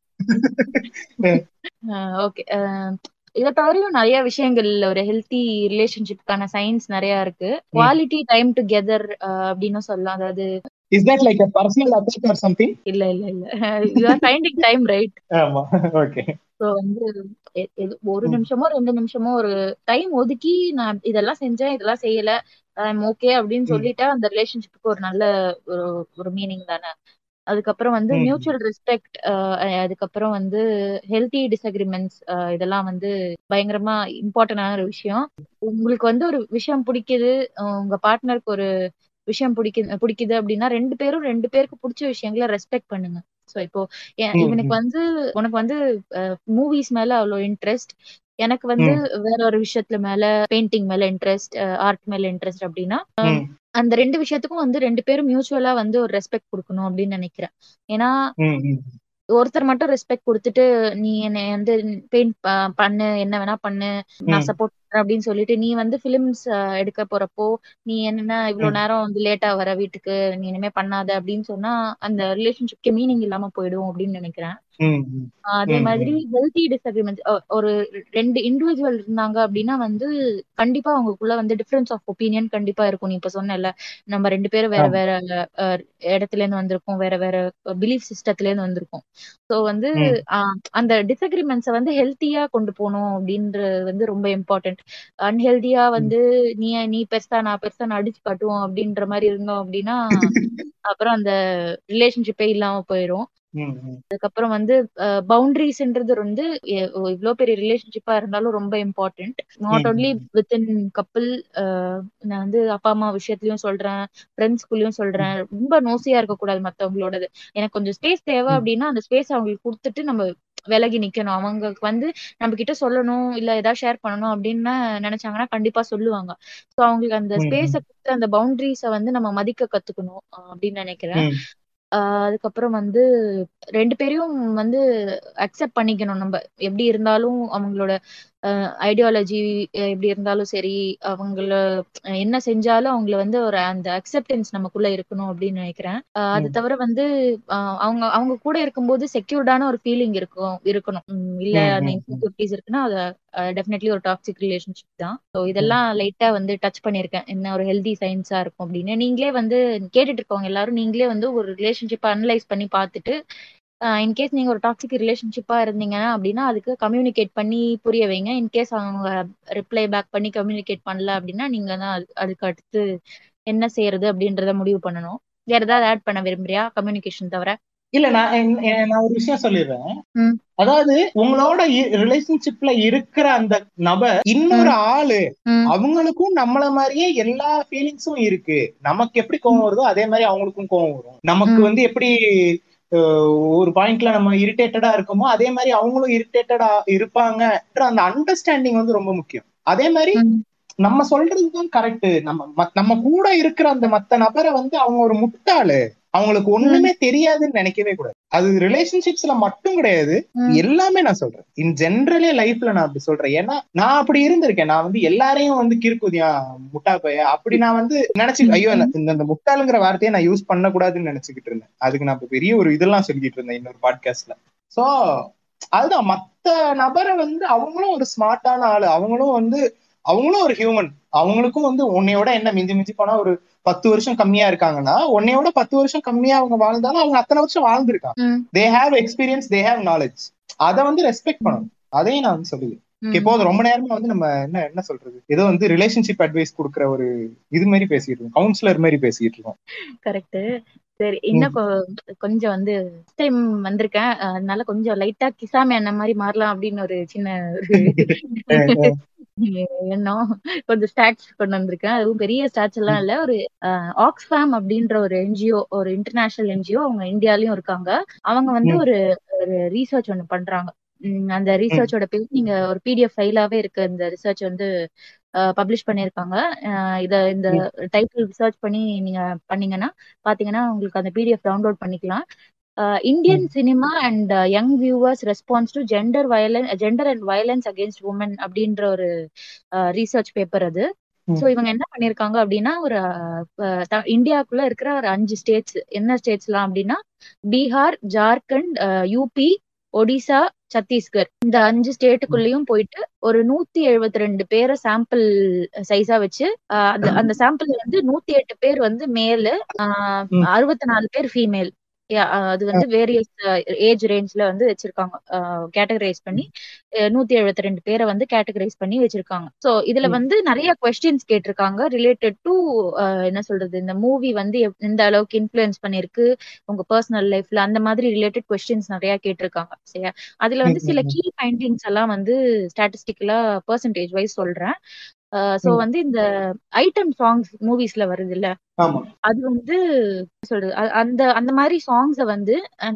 ஓகே இதை தவிரையும் நிறைய விஷயங்கள் ஒரு ஹெல்த்தி ரிலேஷன்ஷிப்கான சயின்ஸ் நிறைய இருக்கு குவாலிட்டி டைம் டுகெதர் அப்படின்னு சொல்லலாம் அதாவது is that like personal attack or something இல்ல இல்ல இல்ல you are finding time right ஆமா ஓகே ஸோ வந்து எ- எது- ஒரு ம். நிமிஷமோ ரெண்டு நிமிஷமோ ஒரு டைம் ஒதுக்கி நான் இதெல்லாம் செஞ்சேன் இதெல்லாம் செய்யல ஐம் ஓகே அப்படின்னு ம். சொல்லிட்டா அந்த ரிலேஷன்ஷிப்புக்கு ஒரு நல்ல ஒரு ஒரு மீனிங் தானே அதுக்கப்புறம் வந்து ம். மியூச்சுவல் ரெஸ்பெக்ட் அதுக்கப்புறம் வந்து ஹெல்த்தி டிஸ்அக்ரிமெண்ட்ஸ் இதெல்லாம் வந்து பயங்கரமா இம்பார்ட்டன்டான ஒரு விஷயம் உங்களுக்கு வந்து ஒரு விஷயம் பிடிக்குது அஹ் உங்க பார்ட்னருக்கு ஒரு விஷயம் பிடிக்குது பிடிக்குது அப்படின்னா ரெண்டு பேரும் ரெண்டு பேருக்கு பிடிச்ச விஷயங்களை ரெஸ்பெக்ட் பண்ணுங்க ஸோ இப்போ எ- ம், இவனுக்கு ம். வந்து உனக்கு வந்து மூவிஸ் மேல அவ்வளோ இன்ட்ரெஸ்ட் எனக்கு வந்து வேற ஒரு விஷயத்துல மேல பெயிண்டிங் மேல இன்ட்ரெஸ்ட் ஆர்ட் மேல இன்ட்ரெஸ்ட் அப்படின்னா ம். அந்த ரெண்டு விஷயத்துக்கும் வந்து ரெண்டு பேரும் மியூச்சுவலா வந்து ஒரு ரெஸ்பெக்ட் கொடுக்கணும் அப்படின்னு நினைக்கிறேன் ஏன்னா ம், ம். ஒருத்தர் மட்டும் ரெஸ்பெக்ட் கொடுத்துட்டு நீ என்னை வந்து பெயிண்ட் பண்ணு என்ன வேணா பண்ணு நான் ம். சப்போர்ட் பண்றேன் அப்படின்னு சொல்லிட்டு நீ வந்து பிலிம்ஸ் எடுக்க போறப்போ நீ என்ன இவ்வளவு ம். நேரம் வந்து லேட்டா வர வீட்டுக்கு நீ இனிமே பண்ணாத அப்படின்னு சொன்னா அந்த ரிலேஷன்ஷிப்க்கு மீனிங் இல்லாம போயிடும் அப்படின்னு நினைக்கிறேன் ம், ம். ஆஹ் அதே ம், மாதிரி ம். ஹெல்த்தி டிஸ்அக்ரிமெண்ட்ஸ் ஒரு ரெண்டு இண்டிவிஜுவல் இருந்தாங்க அப்படின்னா வந்து கண்டிப்பா அவங்களுக்குள்ள வந்து டிஃபரன்ஸ் ஆஃப் ஒப்பீனியன் கண்டிப்பா இருக்கும் நீ இப்ப சொன்னல நம்ம ரெண்டு பேரும் வேற ஆமா. வேற அஹ், இடத்துல இருந்து வந்திருக்கோம் வேற வேற பிலீஃப் சிஸ்டத்துல இருந்து வந்திருக்கோம் சோ வந்து ம். ஆஹ், அந்த டிஸ்அக்ரிமெண்ட்ஸை வந்து ஹெல்த்தியா கொண்டு போகணும் அப்படின்றது வந்து ரொம்ப இம்பார்ட்டன்ட் அன்ஹெல்தியா ம். வந்து நீ நீ பெருசா நான் பெருசா நான் அடிச்சு காட்டுவோம் அப்படின்ற மாதிரி இருந்தோம் அப்படின்னா அப்புறம் அந்த ரிலேஷன்ஷிப்பே இல்லாம போயிடும் ம், ம். அதுக்கப்புறம் வந்து பவுண்டரிஸ்ன்றது வந்து எ- இவ்வளவு பெரிய ரிலேஷன்ஷிப்பா இருந்தாலும் ரொம்ப important not hmm, only hmm. Within couple நான் வந்து அப்பா அம்மா விஷயத்துலயும் சொல்றேன் ஃப்ரெண்ட்ஸ்குள்ளயும் சொல்றேன் ரொம்ப நோசியா இருக்க கூடாது மத்தவங்களோடது எனக்கு கொஞ்சம் ஸ்பேஸ் தேவை ம். அப்படின்னா அந்த ஸ்பேஸ் அவங்களுக்கு கொடுத்துட்டு நம்ம விலகி நிக்கணும் அவங்களுக்கு வந்து நம்ம கிட்ட சொல்லணும் இல்ல ஏதாவது ஷேர் பண்ணணும் அப்படின்னு நினைச்சாங்கன்னா கண்டிப்பா சொல்லுவாங்க சோ அவங்களுக்கு அந்த ம், ஸ்பேஸ ம். கொடுத்து அந்த பவுண்டரிஸ வந்து நம்ம மதிக்க கத்துக்கணும் அஹ் அப்படின்னு நினைக்கிறேன் ம். ஆஹ் அதுக்கப்புறம் வந்து ரெண்டு பேரையும் வந்து அக்செப்ட் பண்ணிக்கணும் நம்ம எப்படி இருந்தாலும் அவங்களோட ஐடியாலஜி எப்படி இருந்தாலும் சரி அவங்கள அஹ் என்ன செஞ்சாலும் அவங்கள வந்து ஒரு அந்த அக்செப்டன்ஸ் நமக்குள்ள இருக்கணும் அப்படின்னு நினைக்கிறேன் ஆஹ் அது ம். தவிர வந்து ஆஹ் அவங்க அவங்க கூட இருக்கும்போது செக்யூர்டான ஒரு ஃபீலிங் இருக்கும் இருக்கணும் உம் இல்ல ம், அந்த ம், ம். இன்செக்யூரிட்டிஸ் இருக்குன்னா அது டெஃபினெட்லி ஒரு டாக்ஸிக் ரிலேஷன்ஷிப் தான் ஸோ ம். இதெல்லாம் லைட்டா வந்து டச் பண்ணியிருக்கேன் என்ன ஒரு ஹெல்தி சயின்ஸா இருக்கும் அப்படின்னு நீங்களே வந்து கேட்டுட்டு இருக்கவங்க எல்லாரும் நீங்களே வந்து ஒரு ரிலேஷன்ஷிப்பை அனலைஸ் பண்ணி பார்த்துட்டு இன்கேஸ் நீங்க ஒரு டாக்ஸிக் ரிலேஷன்ஷிப்பா இருந்தீங்க அப்படின்னா அதுக்கு கம்யூனிகேட் பண்ணி புரிய வைங்க இன்கேஸ் அவங்க ரிப்ளை பேக் பண்ணி கம்யூனிகேட் பண்ணல அப்படின்னா நீங்க தான் அது- அதுக்கு அடுத்து என்ன செய்யறது அப்படின்றத முடிவு பண்ணணும் வேற ஏதாவது ஆட் பண்ண விரும்புறியா கம்யூனிகேஷன் தவிர இல்ல நான் என்- என்- நான் ஒரு விஷயம் சொல்லிடுறேன் ம். அதாவது உங்களோட ரிலேஷன்ஷிப்ல இருக்கிற அந்த நபர் இன்னொரு ஆளு ம். அவங்களுக்கும் நம்மள மாதிரியே எல்லா ஃபீலிங்ஸும் இருக்கு நமக்கு எப்படி கோவம் வருதோ அதே மாதிரி அவங்களுக்கும் கோவம் வரும் நமக்கு ம். வந்து எப்படி அஹ், ஒரு பாயிண்ட்ல நம்ம இரிட்டேட்டடா இருக்கோமோ அதே மாதிரி அவங்களும் இரிட்டேட்டடா இருப்பாங்க அந்த அண்டர்ஸ்டாண்டிங் வந்து ரொம்ப முக்கியம் அதே மாதிரி ம். நம்ம சொல்றதுதான் கரெக்ட் நம்ம மத்- நம்ம கூட இருக்கிற அந்த மத்த நபரை வந்து அவங்க ஒரு முட்டாளு அவங்களுக்கு ஒண்ணுமே தெரியாதுன்னு நினைக்கவே கூடாது அது ரிலேஷன்ஷிப்ஸ்ல மட்டும் கிடையாது ம். எல்லாமே நான் சொல்றேன் இன் ஜென்ரலே லைஃப்ல நான் அப்படி சொல்றேன் ஏன்னா நான் அப்படி இருந்திருக்கேன் நான் வந்து எல்லாரையும் வந்து கிறுக்குதியா முட்டா பைய அப்படி நான் வந்து நினைச்சு ஐயோ இந்த இந்த முட்டாளுங்கிற வார்த்தையை நான் யூஸ் பண்ணக்கூடாதுன்னு நினைச்சுக்கிட்டு இருந்தேன் அதுக்கு நான் இப்ப பெரிய ஒரு இதெல்லாம் சொல்லிக்கிட்டு இருந்தேன் இன்னொரு பாட்காஸ்ட்ல சோ அதுதான் மத்த நபரை வந்து அவங்களும் ஒரு ஸ்மார்ட்டான ஆளு அவங்களும் வந்து அவங்களும் ஒரு ஹியூமன் அவங்களுக்கும் வந்து உன்னையோட என்ன மிஞ்சி மிஞ்சி போனா ஒரு பத்து வருஷம் கம்மியா இருக்காங்கன்னா உன்னையோட பத்து வருஷம் கம்மியா அவங்க வாழ்ந்தாலும் அவங்க அத்தனை வருஷம் வாழ்ந்திருக்காங்க ம். They have experience they have knowledge அதை வந்து ரெஸ்பெக்ட் பண்ணணும் அதையும் நான் வந்து சொல்லுவேன் ம். இப்போ ரொம்ப நேரமா வந்து நம்ம என்ன என்ன சொல்றது ஏதோ வந்து ரிலேஷன்ஷிப் அட்வைஸ் கொடுக்குற ஒரு இது மாதிரி பேசிட்டு இருக்கோம் கவுன்சிலர் மாதிரி பேசிட்டு இருக்கோம் கரெக்ட் சரி இன்னும் கொ- கொஞ்சம் வந்து டைம் வந்திருக்கேன் அதனால கொஞ்சம் லைட்டா கிசாமி அண்ணன் மாதிரி மாறலாம் அப்படின்னு ஒரு சின்ன ஒரு எண்ணம் கொஞ்சம் ஸ்டாட்ஸ் கொண்டு வந்திருக்கேன் அதுவும் பெரிய ஸ்டாட்ஸ் எல்லாம் இல்ல ஒரு ஆக்ஸ்ஃபேம் அப்படின்ற ஒரு என்ஜிஓ ஒரு இன்டர்நேஷனல் என்ஜிஓ அவங்க இந்தியாலயும் இருக்காங்க அவங்க வந்து ம். ஒரு ஒரு ரீசர்ச் ஒண்ணு பண்றாங்க உம் அந்த ரீசர்ச்சோட பேர் நீங்க ஒரு பிடிஎஃப் ஃபைலாவே இருக்கு இந்த ரிசர்ச் வந்து பப்ளிஷ் பண்ணியிருக்காங்க அஹ் இத இந்த டைட்டில் ரிசர்ச் பண்ணி நீங்க பண்ணீங்கன்னா பாத்தீங்கன்னா உங்களுக்கு அந்த பிடிஎஃப் டவுன்லோட் பண்ணிக்கலாம் Indian cinema and young viewers response to gender violence gender and violence against women அப்படின்ற ஒரு ரீசர்ச் பேப்பர் அது ம். ஸோ இவங்க என்ன பண்ணிருக்காங்க அப்படின்னா ஒரு அஹ், த- இந்தியாக்குள்ள இருக்கிற ஒரு அஞ்சு ஸ்டேட்ஸ் என்ன ஸ்டேட்ஸ்லாம் அப்படின்னா பீகார் ஜார்க்கண்ட் யூபி ஒடிசா சத்தீஸ்கர் இந்த அஞ்சு ஸ்டேட்டுக்குள்ளேயும் போயிட்டு ஒரு நூத்தி எழுபத்தி ரெண்டு பேரை சாம்பிள் சைஸா வச்சு அஹ், அந்த அந்த சாம்பிள் வந்து நூத்தி எட்டு பேர் வந்து மேலு ம். அறுபத்தி நாலு பேர் ஃபீமேல் அது வந்து வேரியஸ் ஏஜ் ரேஞ்ச்ல வந்து வச்சிருக்காங்க கேட்டகரைஸ் பண்ணி நூத்தி எழுபத்தி ரெண்டு பேரை வந்து கேட்டகரைஸ் பண்ணி வச்சிருக்காங்க சோ இதுல ம். வந்து நிறைய கொஸ்டின்ஸ் கேட்டிருக்காங்க ரிலேட்டட் டு என்ன சொல்றது இந்த மூவி வந்து எப்- எந்த அளவுக்கு இன்ஃபுளுன்ஸ் பண்ணிருக்கு உங்க பர்சனல் லைஃப்ல அந்த மாதிரி ரிலேட்டட் கொஸ்டின்ஸ் நிறைய கேட்டிருக்காங்க சரியா அதுல வந்து ம், சில ம், ம். கீ ஃபைண்டிங்ஸ் எல்லாம் வந்து ஸ்டாட்டிஸ்டிக்கலா பர்சன்டேஜ் வைஸ் சொல்றேன் சோ ம். வந்து இந்த ஐட்டம் சாங்ஸ் மூவிஸ்ல வருது இல்ல ஆமா அது வந்து என்ன சொல்றது அ- அந்த அந்த மாதிரி சாங்ஸ வந்து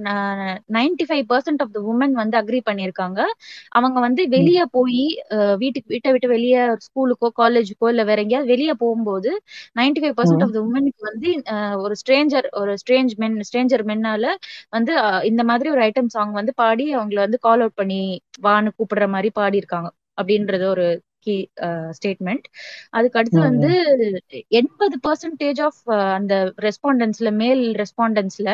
ninety five percent of the women வந்து அக்ரி பண்ணியிருக்காங்க அவங்க வந்து வெளியே போய் வீட்டுக்கு வீட்டை விட்டு வெளியே ஸ்கூலுக்கோ காலேஜுக்கோ இல்ல வேற எங்கேயாவது வெளியே போகும்போது ninety five percent of the உமனுக்கு வந்து அஹ், ஒரு ஸ்ட்ரேஞ்சர் ஒரு ஸ்ட்ரேஞ்ச் மென் ஸ்ட்ரேஞ்சர் மென்னால வந்து அஹ், இந்த மாதிரி ஒரு ஐட்டம் சாங் வந்து பாடி அவங்கள வந்து கால் அவுட் பண்ணி வான்னு கூப்பிடுற மாதிரி பாடியிருக்காங்க அப்படின்றது ஒரு கீ ஸ்டேட்மெண்ட் அதுக்கு அடுத்து ம், வந்து எண்பது பர்சன்டேஜ் ஆஃப் அந்த ரெஸ்பாண்டன்ஸ்ல மேல் ரெஸ்பாண்டன்ஸ்ல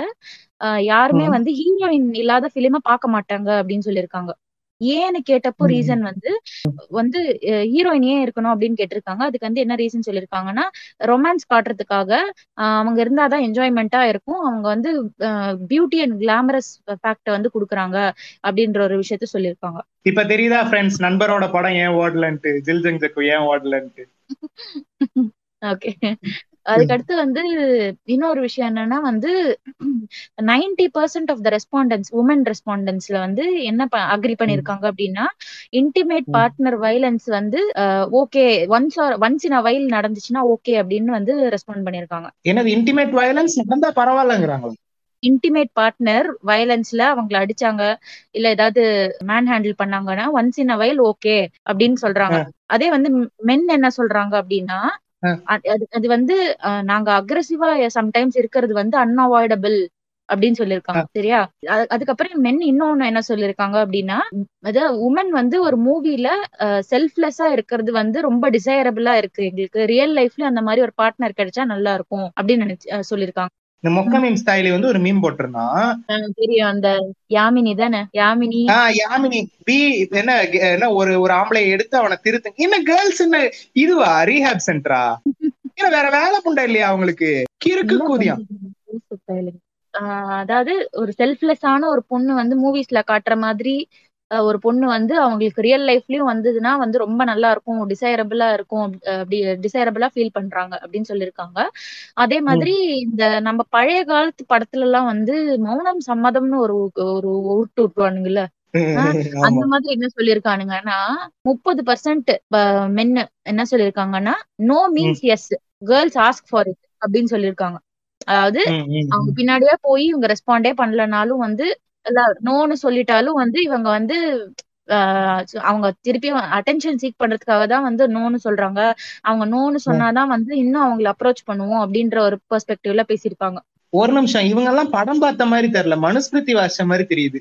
யாருமே ம். வந்து ஹீரோயின் இல்லாத பிலிம பார்க்க மாட்டாங்க அப்படின்னு சொல்லியிருக்காங்க ஏன்னு கேட்டப்போ ம். ரீசன் வந்து வந்து ஹீரோயின் ஏன் இருக்கணும் அப்படின்னு கேட்டிருக்காங்க அதுக்கு வந்து என்ன ரீசன் சொல்லியிருக்காங்கன்னா ரொமான்ஸ் காட்டுறதுக்காக ஆஹ் அவங்க இருந்தாதான் என்ஜாய்மெண்டா இருக்கும் அவங்க வந்து பியூட்டி அண்ட் கிளாமரஸ் ஃபேக்ட வந்து கொடுக்குறாங்க அப்படின்ற ஒரு விஷயத்த சொல்லியிருக்காங்க இப்ப தெரியுதா ஃப்ரெண்ட்ஸ் நண்பரோட படம் ஏன் ஓடலன்ட்டு ஜில் ஜங் ஜக்கு ஏன் ஓடலன்ட்டு ஓகே அதுக்கடுத்து வந்து இன்னொரு விஷயம் என்னன்னா வந்து ninety percent of the respondents women ரெஸ்பாண்டன்ஸ்ல வந்து என்ன அக்ரி பண்ணிருக்காங்க அப்படின்னா இன்டிமேட் ம். பார்ட்னர் வைலன்ஸ் வந்து okay once once in a while நடந்துச்சுன்னா ஓகே அப்படின்னு வந்து ரெஸ்பாண்ட் பண்ணிருக்காங்க என்னது இன்டிமேட் வயலன்ஸ் நடந்தா பரவாயில்லங்கிறாங்களா இன்டிமேட் பார்ட்னர் வயலன்ஸ்ல அவங்கள அடிச்சாங்க இல்ல ஏதாவது மேன் ஹேண்டில் பண்ணாங்கன்னா once in a while okay அப்படின்னு சொல்றாங்க அதே வந்து மென் என்ன சொல்றாங்க அப்படின்னா ஆ. அ- அது அது வந்து அஹ், நாங்க அக்ரெசிவா சம்டைம்ஸ் இருக்கிறது வந்து அன்அவாய்டபிள் அப்படின்னு சொல்லியிருக்காங்க சரியா அது- அதுக்கப்புறம் மென் இன்னொன்னு என்ன சொல்லியிருக்காங்க அப்படின்னா அதாவது உமன் வந்து ஒரு மூவில செல்ஃப்லெஸ்ஸா இருக்கிறது வந்து ரொம்ப டிசைரபிளா இருக்கு எங்களுக்கு ரியல் லைஃப்ல அந்த மாதிரி ஒரு பார்ட்னர் கிடைச்சா நல்லா இருக்கும் அப்படின்னு நினைச்சு அஹ், சொல்லியிருக்காங்க இந்த மொக்க மீம் ஸ்டைலி வந்து ஒரு மீம் போட்டிருந்தான் அஹ், தெரியும் அந்த யாமினி தானே யாமினி ஆஹ் யாமினி பி என்ன என்ன ஒரு ஒரு ஆம்பளை எடுத்து அவனை திருத்து என்ன கேர்ள்ஸ் என்ன இதுவா ரீஹாப் சென்டரா என்ன வேற வேலை புண்டை இல்லையா அவங்களுக்கு கிறுக்கு என்ன கூதியா பண்றது? லூசு பயலுங்க. ஆஹ் அதாவது ஒரு செல்ஃப்லெஸ்ஸான ஒரு பொண்ணு வந்து மூவிஸ்ல காட்டுற மாதிரி அஹ் ஒரு பொண்ணு வந்து அவங்களுக்கு ரியல் லைஃப்லயும் வந்ததுன்னா வந்து ரொம்ப நல்லா இருக்கும் டிசைரபிளா இருக்கும் அப்~ அப்படி டிசைரபிளா ஃபீல் பண்றாங்க அப்படின்னு சொல்லியிருக்காங்க அதே மாதிரி இந்த நம்ம பழைய காலத்து படத்துல எல்லாம் வந்து மௌனம் சம்மதம்னு ஒரு ஒரு உருட்டு விட்டுவானுங்கல்ல ஆஹ் அந்த ஆமா மாதிரி என்ன சொல்லியிருக்கானுங்கன்னா முப்பது பர்சன்ட் மென்னு என்ன சொல்லியிருக்காங்கன்னா no means yes girls ask for it அப்படின்னு சொல்லியிருக்காங்க அதாவது ம், ம், அவங்க ம். பின்னாடியே போய் இவங்க ரெஸ்பாண்டே பண்ணலனாலும் வந்து நோன்னு சொல்லிட்டாலும் வந்து இவங்க வந்து ஆஹ் சு- அவங்க திருப்பி அட்டென்ஷன் சீக் பண்றதுக்காக தான் வந்து நோன்னு சொல்றாங்க அவங்க நோன்னு சொன்னாதான் வந்து இன்னும் அவங்கள அப்ரோச் பண்ணுவோம் அப்படின்ற ஒரு பெர்ஸ்பெக்டிவ்ல பேசியிருப்பாங்க ஒரு நிமிஷம் இவங்க எல்லாம் படம் பார்த்த மாதிரி தெரியல மனுஸ்மிருதி வாச மாதிரி தெரியுது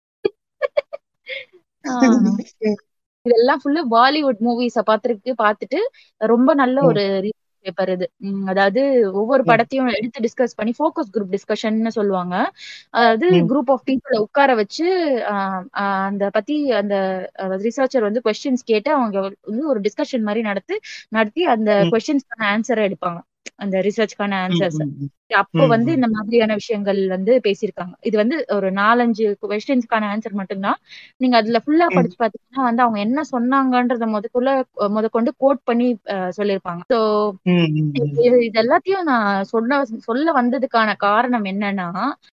ஆஹ் இதெல்லாம் ஃபுல்லா பாலிவுட் மூவிஸ பாத்துருக்கு பாத்துட்டு ரொம்ப நல்ல ம். ஒரு பேப்பர் இது உம் அதாவது ஒவ்வொரு ம். படத்தையும் எடுத்து டிஸ்கஸ் பண்ணி ஃபோக்கஸ் குரூப் டிஸ்கஷன்னு சொல்லுவாங்க அதாவது ம். குரூப் ஆஃப் பீப்புளை உட்கார வச்சு ஆஹ் ஆஹ் அந்த பத்தி அந்த ரிசர்ச்சர் வந்து கொஸ்டின்ஸ் கேட்டு அவங்க வந்து ஒரு டிஸ்கஷன் மாதிரி நடத்தி நடத்தி அந்த ம். கொஸ்டின்ஸ்க்கான ஆன்சரை எடுப்பாங்க அந்த ரிசர்ச்க்கான ம், ஆன்சர்ஸ் ம், ம். அப்போ ம், வந்து ம். இந்த மாதிரியான விஷயங்கள் வந்து பேசியிருக்காங்க இது வந்து ஒரு நாலஞ்சு கொஸ்டின்ஸ்க்கான ஆன்சர் மட்டும்தான் நீங்க அதுல ஃபுல்லா ம். படிச்சு பாத்தீங்கன்னா வந்து அவங்க என்ன சொன்னாங்கன்றத முதற்குள்ள முதற்கொண்டு கோட் பண்ணி அஹ், சொல்லியிருப்பாங்க ஸோ ம், ம், ம். இது இது எல்லாத்தையும் நான் சொல்ல சொல்ல வந்ததுக்கான காரணம் என்னன்னா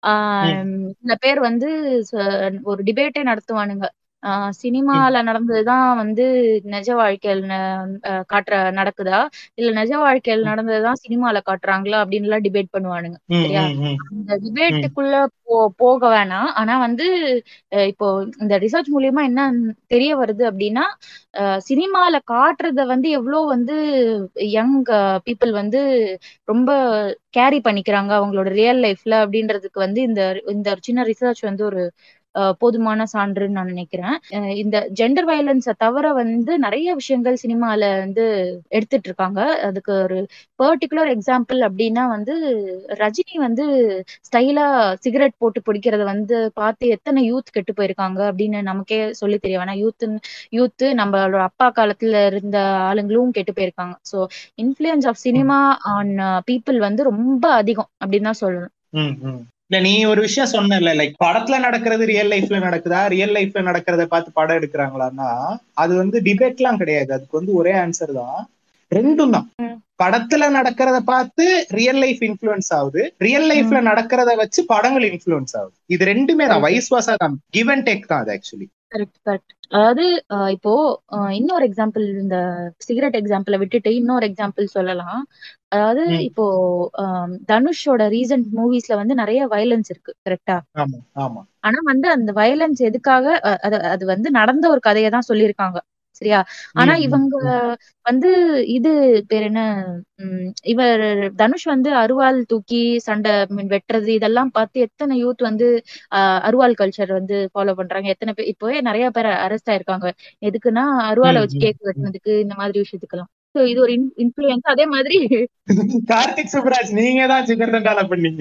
ஆஹ் சில பேர் வந்து ச- ஒரு டிபேட்டே நடத்துவானுங்க ஆஹ் சினிமால நடந்ததுதான் வந்து நிஜ வாழ்க்கையில் ந- ஆஹ் காட்டுற நடக்குதா இல்ல நிஜ வாழ்க்கையில் நடந்ததுதான் சினிமால காட்டுறாங்களா அப்படின்னு எல்லாம் டிபேட் பண்ணுவானுங்க ம், சரியா ம், ம். அந்த டிபேட்டுக்குள்ள போ போக வேணாம் ஆனா வந்து அஹ் இப்போ இந்த ரிசர்ச் மூலியமா என்ன தெரிய வருது அப்படின்னா அஹ் சினிமால காட்டுறத வந்து எவ்வளோ வந்து யங் பீப்புள் வந்து ரொம்ப கேரி பண்ணிக்கிறாங்க அவங்களோட ரியல் லைஃப்ல அப்படின்றதுக்கு வந்து இந்த இந்த ஒரு சின்ன ரிசர்ச் வந்து ஒரு அஹ், போதுமான சான்றுன்னு நான் நினைக்கிறேன் அஹ் இந்த ஜெண்டர் வயலன்ஸை தவிர வந்து நிறைய விஷயங்கள் சினிமால வந்து எடுத்துட்டு இருக்காங்க அதுக்கு ஒரு பர்டிகுலர் எக்ஸாம்பிள் அப்படின்னா வந்து ரஜினி வந்து ஸ்டைலா சிகரெட் போட்டு பிடிக்கிறத வந்து பார்த்து எத்தனை யூத் கெட்டு போயிருக்காங்க அப்படின்னு நமக்கே சொல்லி தெரிய வேணாம் யூத் யூத் நம்மளோட அப்பா காலத்துல இருந்த ஆளுங்களும் கெட்டு போயிருக்காங்க so influence of cinema on people வந்து ரொம்ப அதிகம் அப்படின்னு தான் சொல்லணும் ம், ம். இல்ல நீ ஒரு விஷயம் சொன்னல லைக் படத்துல நடக்கிறது ரியல் லைஃப்ல நடக்குதா ரியல் லைஃப்ல நடக்கிறத பார்த்து படம் எடுக்கிறாங்களான்னா அது வந்து டிபேட்லாம் கிடையாது அதுக்கு வந்து ஒரே ஆன்சர் தான் ரெண்டும் தான் படத்துல நடக்கிறத பார்த்து ரியல் லைஃப் இன்ஃப்ளூயன்ஸ் ஆகுது ரியல் லைஃப்ல நடக்கிறத வச்சு படங்கள் இன்ஃப்ளூயன்ஸ் ஆகுது இது ரெண்டுமே தான் வைஸ் வாசா தான் கிவ் அண்ட் டேக் தான் அது ஆக்சுவலி கரெக்ட் கரெக்ட் அதாவது அஹ் இப்போ அஹ் இன்னொரு எக்ஸாம்பிள் இந்த சிகரெட் எக்ஸாம்பிளை விட்டுட்டு இன்னொரு எக்ஸாம்பிள் சொல்லலாம் அதாவது ம். இப்போ அஹ் தனுஷோட ரீசன்ட் மூவிஸ்ல வந்து நிறைய வயலன்ஸ் இருக்கு கரெக்டா ஆமா ஆமா ஆனா வந்து அந்த வயலன்ஸ் எதுக்காக அ- அது அது வந்து நடந்த ஒரு கதையை தான் சொல்லியிருக்காங்க சரியா ஆனா ம், ம், இவங்க வந்து இது பேர் என்ன உம் இவர் தனுஷ் வந்து அருவாள் தூக்கி சண்டை மீன் வெட்டுறது இதெல்லாம் பார்த்து எத்தனை யூத் வந்து ஆஹ் அருவாள் கல்ச்சர் வந்து ஃபாலோ பண்றாங்க எத்தனை பேர் இப்போவே நிறைய பேர் அரெஸ்ட் ஆயிருக்காங்க எதுக்குன்னா அருவாளை ம், வச்சு ம், கேக் வெட்டினதுக்கு இந்த மாதிரி விஷயத்துக்கெல்லாம் ஸோ இது ஒரு இன்ஃபுளுயன்ஸ் அதே மாதிரி கார்த்திக் சுப்ராஜ் நீங்க தான் சிக்கன் தண்டால பண்ணீங்க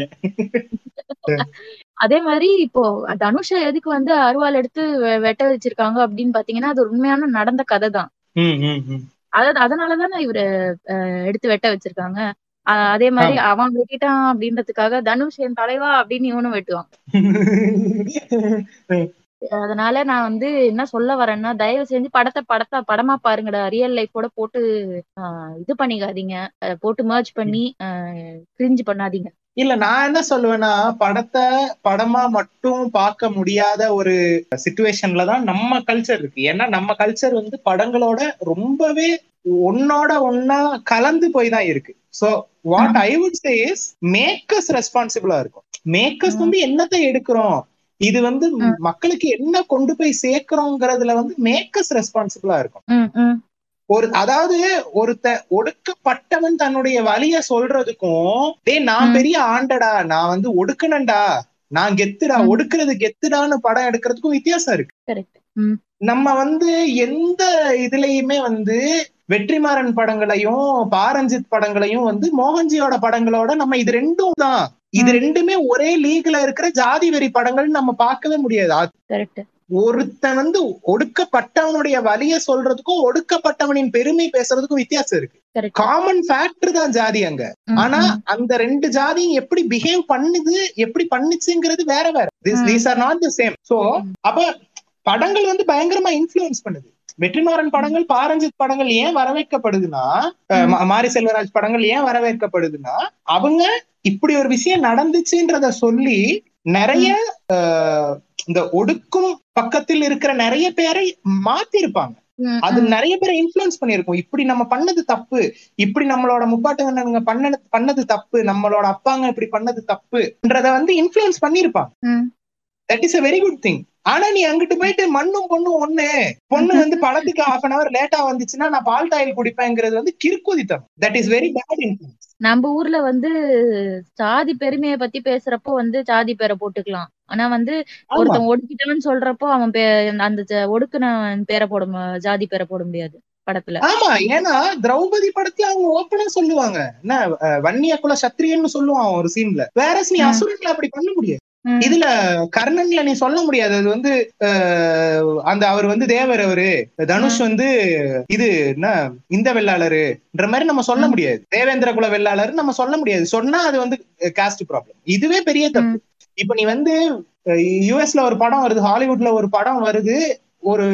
அதே மாதிரி இப்போ தனுஷ எதுக்கு வந்து அருவாள் எடுத்து வெ- வெட்ட வச்சிருக்காங்க அப்படின்னு பாத்தீங்கன்னா அது ஒரு உண்மையான நடந்த கதை தான் ம், ம், ம். அதாவது அதனாலதானே இவரு அஹ், எடுத்து வெட்ட வச்சிருக்காங்க அஹ், அதே மாதிரி ஆமா. அவன் வெட்டிட்டான் அப்படின்றதுக்காக தனுஷ் என் தலைவா அப்படின்னு இவனும் வெட்டுவான் அதனால நான் வந்து என்ன சொல்ல வரேன்னா தயவு செஞ்சு படத்தை படத்தை படமா பாருங்கடா ரியல் லைஃபோட போட்டு ஆஹ், இது பண்ணிக்காதீங்க அஹ், போட்டு மர்ஜ் பண்ணி கிரிஞ்சு பண்ணாதீங்க இல்ல நான் என்ன சொல்லுவேன்னா படத்தை படமா மட்டும் பார்க்க முடியாத ஒரு சுச்சுவேஷன்ல தான் நம்ம கல்ச்சர் இருக்கு ஏன்னா நம்ம கல்ச்சர் வந்து படங்களோட ரொம்பவே ஒன்னோட ஒன்னா கலந்து போய் தான் இருக்கு so what I would say is makers ரெஸ்பான்சிபிளா இருக்கும் மேக்கர்ஸ் வந்து என்னத்தை எடுக்கிறோம் இது வந்து ம். மக்களுக்கு என்ன கொண்டு போய் சேர்க்கிறோங்கிறதுல வந்து மேக்கர்ஸ் ரெஸ்பான்சிபிளா இருக்கும் ம், ம், ஒரு அதாவது ஒருத்த ஒடுக்கப்பட்டவன் தன்னுடைய வலிய சொல்றதுக்கும் டேய் நான் ம். பெரிய ஆண்டடா நான் வந்து ஒடுக்கணும்டா நான் கெத்துடா ம். ஒடுக்குறது கெத்துடான்னு படம் எடுக்கிறதுக்கும் வித்தியாசம் இருக்கு கரெக்ட் ம் நம்ம வந்து எந்த இதுலயுமே வந்து வெற்றிமாறன் படங்களையும் பாரஞ்சித் படங்களையும் வந்து மோகன்ஜியோட படங்களோட நம்ம இது ரெண்டும் தான் இது ம். ரெண்டுமே ஒரே லீக்ல இருக்கிற ஜாதி வெறி படங்கள் நம்ம பார்க்கவே முடியாது அது கரெக்ட் ஒருத்தன் வந்து ஒடுக்கப்பட்டவனுடைய வலிய சொல்றதுக்கும் ஒடுக்கப்பட்டவனின் பெருமை பேசுறதுக்கும் வித்தியாசம் இருக்கு கரெக்ட் காமன் ஃபேக்டர் தான் ஜாதி அங்க ஆனா அந்த ரெண்டு ஜாதியும் எப்படி பிஹேவ் பண்ணுது எப்படி பண்ணுச்சுங்கிறது வேற வேற ம். These are not the same so அப்ப படங்கள் வந்து பயங்கரமா இன்ஃப்ளூயன்ஸ் பண்ணுது வெற்றிமாறன் படங்கள் பாரஞ்சித் படங்கள் ஏன் வரவேற்கப்படுதுன்னா அஹ், மா- மாரி செல்வராஜ் படங்கள் ஏன் வரவேற்கப்படுதுன்னா அவங்க இப்படி ஒரு விஷயம் நடந்துச்சுன்றத சொல்லி நிறைய அஹ், இந்த ஒடுக்கும் பக்கத்தில் இருக்கிற நிறைய பேரை மாத்திருப்பாங்க ம், அது ம். நிறைய பேரை இன்ஃப்ளூயன்ஸ் பண்ணிருக்கும் இப்படி நம்ம பண்ணது தப்பு இப்படி நம்மளோட முப்பாட்டவங்க பண்ணது பண்ணது தப்பு நம்மளோட அப்பாங்க இப்படி பண்ணது தப்புன்றத வந்து இன்ஃப்ளூயன்ஸ் பண்ணிருப்பாங்க ம். That is a very good thing ஆனா நீ அங்கிட்டு போயிட்டு மண்ணும் பொண்ணும் ஒண்ணு பொண்ணு வந்து படத்துக்கு ஹாஃப் அன் அவர் லேட்டா வந்துச்சுன்னா நான் பால் டாயில் குடிப்பேங்கிறது வந்து கிறுக்குதித்தனம் that is very bad influence நம்ம ஊர்ல வந்து சாதி பெருமையை பத்தி பேசுறப்போ வந்து சாதி பேரை போட்டுக்கலாம் ஆனா வந்து ஆமா ஒருத்தன் ஒடுக்கிட்டான்னு சொல்றப்போ அவன் பே- அந்த ஜ- ஒடுக்குன பேரை போட மு- ஜாதி பேரை போட முடியாது படத்துல ஆமா ஏன்னா திரௌபதி படத்துல அவங்க ஓப்பனா சொல்லுவாங்க என்ன அஹ், வன்னிய குல சத்திரியன்னு சொல்லுவான் ஒரு சீன்ல வேற நீ ம். அசுரன்ல அப்படி பண்ண முடியாது ம். இதுல கர்ணன்ல நீ சொல்ல முடியாது அது வந்து அஹ், அந்த அவர் வந்து தேவர் அவரு தனுஷ் வந்து இது என்ன இந்த வெள்ளாளருன்ற மாதிரி நம்ம சொல்ல ம். முடியாது தேவேந்திர குல வெள்ளாளர் நம்ம சொல்ல முடியாது சொன்னா அது வந்து காஸ்ட் ப்ராப்ளம் இதுவே பெரிய தப்பு இப்ப நீ வந்து யுஎஸ்ல ஒரு படம் வருது ஹாலிவுட்ல ஒரு படம் வருது ஒரு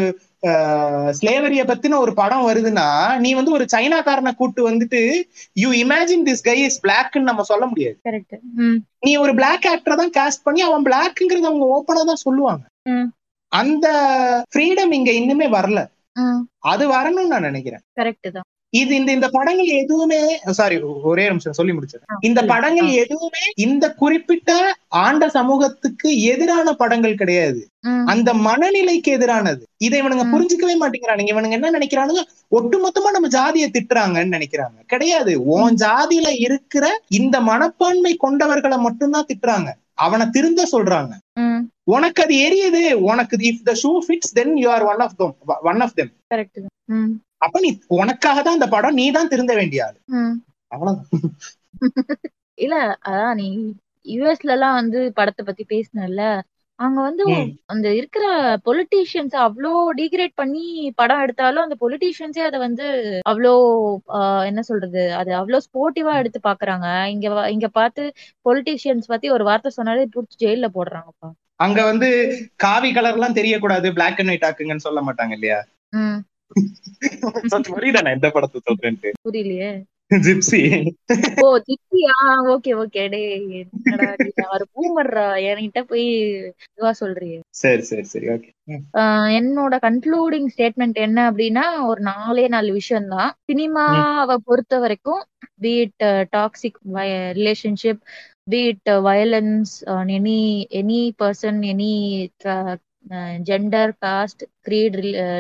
ஸ்லேவரிய பத்தின ஒரு படம் வருதுன்னா நீ வந்து ஒரு சைனாக்காரனை கூட்டு வந்துட்டு you imagine this guy is பிளாக்னு நம்ம சொல்ல முடியாது கரெக்ட் ம் நீ ஒரு பிளாக் ஆக்டரை தான் காஸ்ட் பண்ணி அவன் பிளாக்ங்கிறத அவங்க ஓப்பனா தான் சொல்லுவாங்க ம். அந்த ஃப்ரீடம் இங்க இன்னுமே வரல ம் அது வரணும்னு நான் நினைக்கிறேன் கரெக்ட் தான் இது இந்த இந்த படங்கள் எதுவுமே சாரி ஒரே நிமிஷம் சொல்லி முடிச்சேன் ஆ, இந்த சொல்லு. படங்கள் ஆ. எதுவுமே இந்த குறிப்பிட்ட ஆண்ட சமூகத்துக்கு எதிரான படங்கள் கிடையாது ம் அந்த மனநிலைக்கு எதிரானது இதை இவனுங்க ம். புரிஞ்சுக்கவே மாட்டேங்கிறானுங்க இவனுங்க என்ன நினைக்கிறானுங்க ஒட்டுமொத்தமா நம்ம ஜாதியை திட்டுறாங்கன்னு நினைக்கிறாங்க கிடையாது உன் ஜாதியில இருக்கிற இந்த மனப்பான்மை கொண்டவர்களை மட்டும்தான் திட்டுறாங்க அவனை திருந்த சொல்றாங்க ம் உனக்கு அது எரியுது உனக்கு if the shoe fits then you are one of them one of them correct தான் ம் அப்ப நீ உனக்காக தான் இந்த படம் நீ தான் திருந்த வேண்டிய ஆளு ம் அவ்வளவுதான் இல்ல அதான் நீ யுஎஸ்ல எல்லாம் வந்து படத்தை பத்தி பேசினல அங்க வந்து ம். அந்த இருக்கிற பொலிட்டீஷியன்ஸ் அவ்வளோ டிகிரேட் பண்ணி படம் எடுத்தாலும் அந்த பொலிட்டீஷியன்ஸே அதை வந்து அவ்வளோ ஆஹ், என்ன சொல்றது அது அவ்வளோ ஸ்போர்ட்டிவா எடுத்து பாக்குறாங்க இங்க வ- இங்க பார்த்து பொலிட்டீஷியன்ஸ் பத்தி ஒரு வார்த்தை சொன்னாலே புடிச்சு ஜெயில போடுறாங்கப்பா அங்க வந்து காவி கலர் எல்லாம் தெரியக்கூடாது பிளாக் அண்ட் ஒயிட் ஆக்குங்கன்னு சொல்ல மாட்டாங்க இல்லையா ம் புரியுதா நான் எந்த படத்தை சொல்றேன்ட்டு புரியலையே ஜிப்சி ஓ திட்டியா ஓகே ஓகே டே என்னடா நீ ஒரு பூமர்ரா என்கிட்ட போய் இதுவா சொல்றியே சரி சரி சரி ஓகே ஆஹ் என்னோட கன்க்ளூடிங் ஸ்டேட்மெண்ட் என்ன அப்படின்னா ஒரு நாலே நாலு விஷயம் தான் சினிமாவை பொறுத்த வரைக்கும் be it toxic relationship be it violence any any person any gender caste creed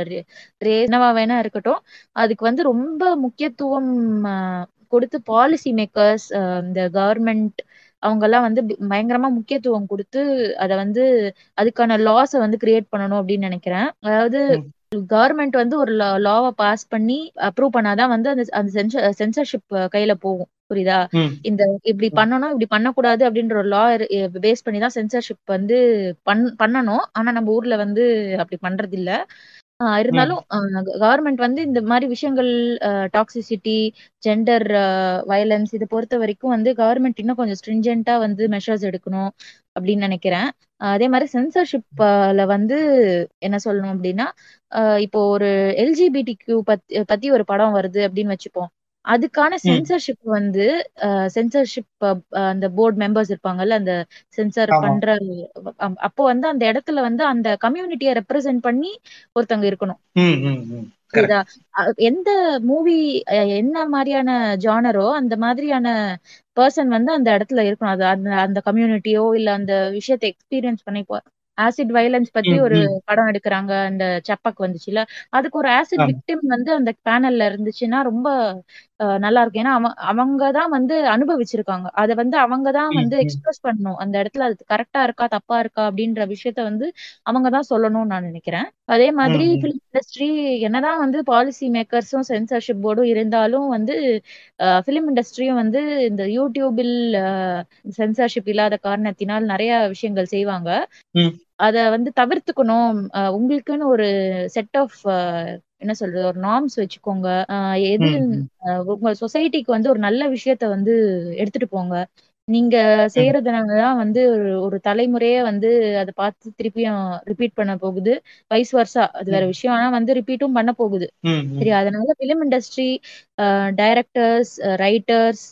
race என்னவா வேணா இருக்கட்டும் அதுக்கு வந்து ரொம்ப முக்கியத்துவம் ஆஹ் கொடுத்து பாலிசி மேக்கர்ஸ் இந்த கவர்மெண்ட் அவங்க எல்லாம் வந்து பி- பயங்கரமா முக்கியத்துவம் கொடுத்து அதை வந்து அதுக்கான லாஸை வந்து கிரியேட் பண்ணணும் அப்படின்னு நினைக்கிறேன் அதாவது கவர்மெண்ட் வந்து ஒரு லாவை பாஸ் பண்ணி அப்ரூவ் பண்ணாதான் வந்து அந்த அந்த சென்சர்ஷிப் கையில போகும் புரியுதா ம். இந்த இப்படி பண்ணணும் இப்படி பண்ணக்கூடாது அப்படின்ற ஒரு லா பேஸ் பண்ணி தான் சென்சர்ஷிப் வந்து பண் பண்ணணும் ஆனா நம்ம ஊர்ல வந்து அப்படி பண்றது இல்ல ஆஹ் இருந்தாலும் கவர்மெண்ட் வந்து இந்த மாதிரி விஷயங்கள் டாக்ஸிசிட்டி ஜெண்டர் வயலன்ஸ் இதை பொறுத்த வரைக்கும் வந்து கவர்மெண்ட் இன்னும் கொஞ்சம் ஸ்ட்ரிஞ்சென்ட்டா வந்து மெஷர்ஸ் எடுக்கணும் அப்படின்னு நினைக்கிறேன் ஆஹ் அதே மாதிரி சென்சர்ஷிப்ல வந்து என்ன சொல்லணும் அப்படின்னா ஆஹ் இப்போ ஒரு எல்ஜிபிடி கியூ பத்தி பத்தி ஒரு படம் வருது அப்படின்னு வச்சுப்போம் அதுக்கான சென்சர்ஷிப் வந்து சென்சர்ஷிப் அந்த போர்டு மெம்பர்ஸ் இருப்பாங்கல்ல அந்த சென்சர் ஆமா. பண்ற அம்- அப்போ வந்து அந்த இடத்துல வந்து அந்த கம்யூனிட்டியை ரெப்ரசென்ட் பண்ணி ஒருத்தவங்க இருக்கணும் ம், ம், ம். Correct. புரியுதா அ- எந்த மூவி என்ன மாதிரியான ஜானரோ அந்த மாதிரியான பர்சன் வந்து அந்த இடத்துல இருக்கணும் அது அந்த அந்த கம்யூனிட்டியோ இல்ல அந்த விஷயத்தை எக்ஸ்பீரியன்ஸ் பண்ணி ஆசிட் வயலன்ஸ் பத்தி ம், ஒரு ம். படம் எடுக்கிறாங்க அந்த சப்பக் வந்துச்சுல அதுக்கு ஒரு ஆசிட் ஆமா. விக்டிம் வந்து அந்த பேனல்ல இருந்துச்சுன்னா ரொம்ப அஹ், நல்லா இருக்கும் ஏன்னா அவங்க அவங்க தான் வந்து அனுபவிச்சிருக்காங்க அதை வந்து அவங்க தான் ம், வந்து ம். எக்ஸ்பிரஸ் பண்ணணும் அந்த இடத்துல அது கரெக்டா இருக்கா தப்பா இருக்கா அப்படின்ற விஷயத்த வந்து அவங்க தான் சொல்லணும்னு நான் நினைக்கிறேன் அதே மாதிரி ம், ம். ஃபிலிம் இண்டஸ்ட்ரி என்னதான் வந்து பாலிசி மேக்கர்ஸும் சென்சர்ஷிப் போர்டும் இருந்தாலும் வந்து ஃபிலிம் இண்டஸ்ட்ரியும் வந்து இந்த யூடியூபில் சென்சர்ஷிப் இல்லாத காரணத்தினால் நிறைய விஷயங்கள் செய்வாங்க ம். அத வந்து தவிர்த்துக்கணும் அஹ் உங்களுக்குன்னு ஒரு செட் ஆஃப் என்ன சொல்றது ஒரு நார்ம்ஸ் வச்சுக்கோங்க அஹ் எது ம், ம். அஹ் உங்க சொசைட்டிக்கு வந்து ஒரு நல்ல விஷயத்த வந்து எடுத்துட்டு போங்க நீங்க செய்யறதுனாலதான் வந்து ஒரு ஒரு தலைமுறையே வந்து அதை பார்த்து திருப்பியும் ரிப்பீட் பண்ண போகுது வைஸ் வர்சா அது வேற ம். விஷயம் ஆனா வந்து ரிப்பீட்டும் பண்ண போகுது ம், ம். சரி அதனால film industry directors writers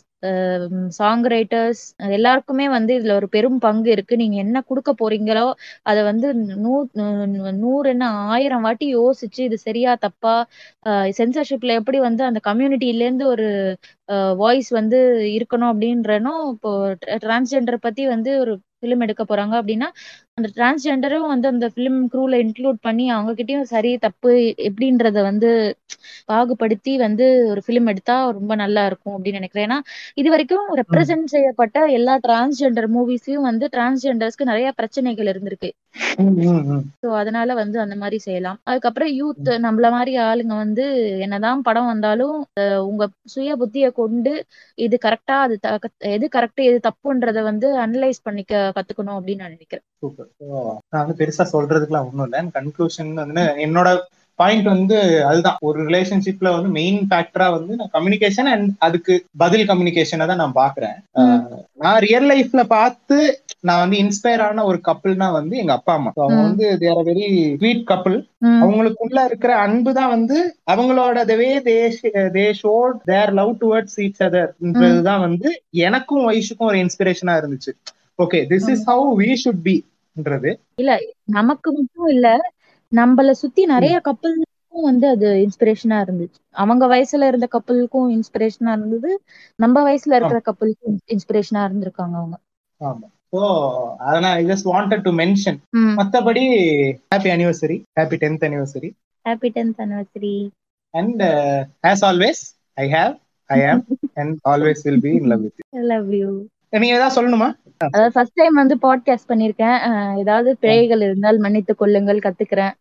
song writers எல்லாருக்குமே வந்து இதுல ஒரு பெரும் பங்கு இருக்கு நீங்க என்ன கொடுக்க போறீங்களோ அதை வந்து நூ நூ- நூறு என்ன ஆயிரம் வாட்டி யோசிச்சு இது சரியா தப்பா சென்சர்ஷிப்ல எப்படி வந்து அந்த கம்யூனிட்டில இருந்து ஒரு வாய்ஸ் வந்து இருக்கணும் அப்படின்றனும் இப்போ டிரான்ஸ்ஜெண்டர் பத்தி வந்து ஒரு ஃபிலிம் எடுக்க போறாங்க அப்படின்னா அந்த டிரான்ஸ்ஜெண்டரும் வந்து அந்த ஃபிலிம் க்ரூல இன்க்ளூட் பண்ணி அவங்க கிட்டயும் சரி தப்பு எப்படின்றத வந்து பாகுபடுத்தி வந்து ஒரு ஃபிலிம் எடுத்தா ரொம்ப நல்லா இருக்கும் அப்படின்னு நினைக்கிறேன் ஏன்னா இது வரைக்கும் ரெப்ரசென்ட் செய்யப்பட்ட எல்லா டிரான்ஸ்ஜெண்டர் மூவிஸ்லயும் வந்து டிரான்ஸ்ஜெண்டர்ஸ்க்கு நிறைய பிரச்சனைகள் இருந்திருக்கு ம், ம், ம். ஸோ அதனால வந்து அந்த மாதிரி செய்யலாம் அதுக்கப்புறம் யூத் நம்மள மாதிரி ஆளுங்க வந்து என்னதான் படம் வந்தாலும் அஹ் உங்க சுய புத்திய கொண்டு இது கரெக்டா அது த- கத்- எது கரெக்ட் எது தப்புன்றத வந்து அனலைஸ் பண்ணிக்க கத்துக்கணும் அப்படின்னு நான் நினைக்கிறேன் சூப்பர் நான் வந்து பெருசா சொல்றதுக்குலாம் ஒண்ணும் இல்லை கன்க்ளூஷன் வந்து என்னோட பாயிண்ட் வந்து அதுதான் ஒரு ரிலேஷன்ஷிப்ல வந்து மெயின் ஃபேக்டரா வந்து நான் கம்யூனிகேஷன் அண்ட் அதுக்கு பதில் கம்யூனிகேஷனை தான் நான் பாக்குறேன் அஹ் நான் ரியல் லைஃப்ல பார்த்து நான் வந்து இன்ஸ்பயர் ஆன ஒரு கப்பிள்னா வந்து எங்க அப்பா அம்மா So அவங்க ம். வந்து தேர் வெரி ஸ்வீட் கப்பிள் ம், அவங்களுக்குள்ள இருக்கிற அன்பு தான் வந்து அவங்களோட they they they should their love towards each அதர்ன்றதுதான் வந்து எனக்கும் வயசுக்கும் ஒரு இன்ஸ்பிரேஷனா இருந்துச்சு okay this is how we should பின்றது இல்ல நமக்கு மட்டும் இல்ல நம்மள சுத்தி நிறைய கப்பல்க்கும் வந்து அது இன்ஸ்பிரேஷனா இருந்துச்சு அவங்க வயசுல இருந்த கப்பலுக்கும் இன்ஸ்பிரேஷனா இருந்தது நம்ம வயசுல இருக்கிற கப்பலுக்கும் இன்ஸ்பிரேஷனா இருந்திருக்காங்க அவங்க ஆமா ஸோ அதனால I just wanted to mention ம் மத்தபடி happy anniversary happy tenth anniversary happy tenth anniversary and as always I have I am and always will be in love with love you நீங்க ஏதாவது சொல்லணுமா அதாவது ஃபர்ஸ்ட் டைம் வந்து podcast பண்ணிருக்கேன் அஹ் ஏதாவது பிழைகள் இருந்தால் மன்னித்துக் கொள்ளுங்கள் கத்துக்கிறேன்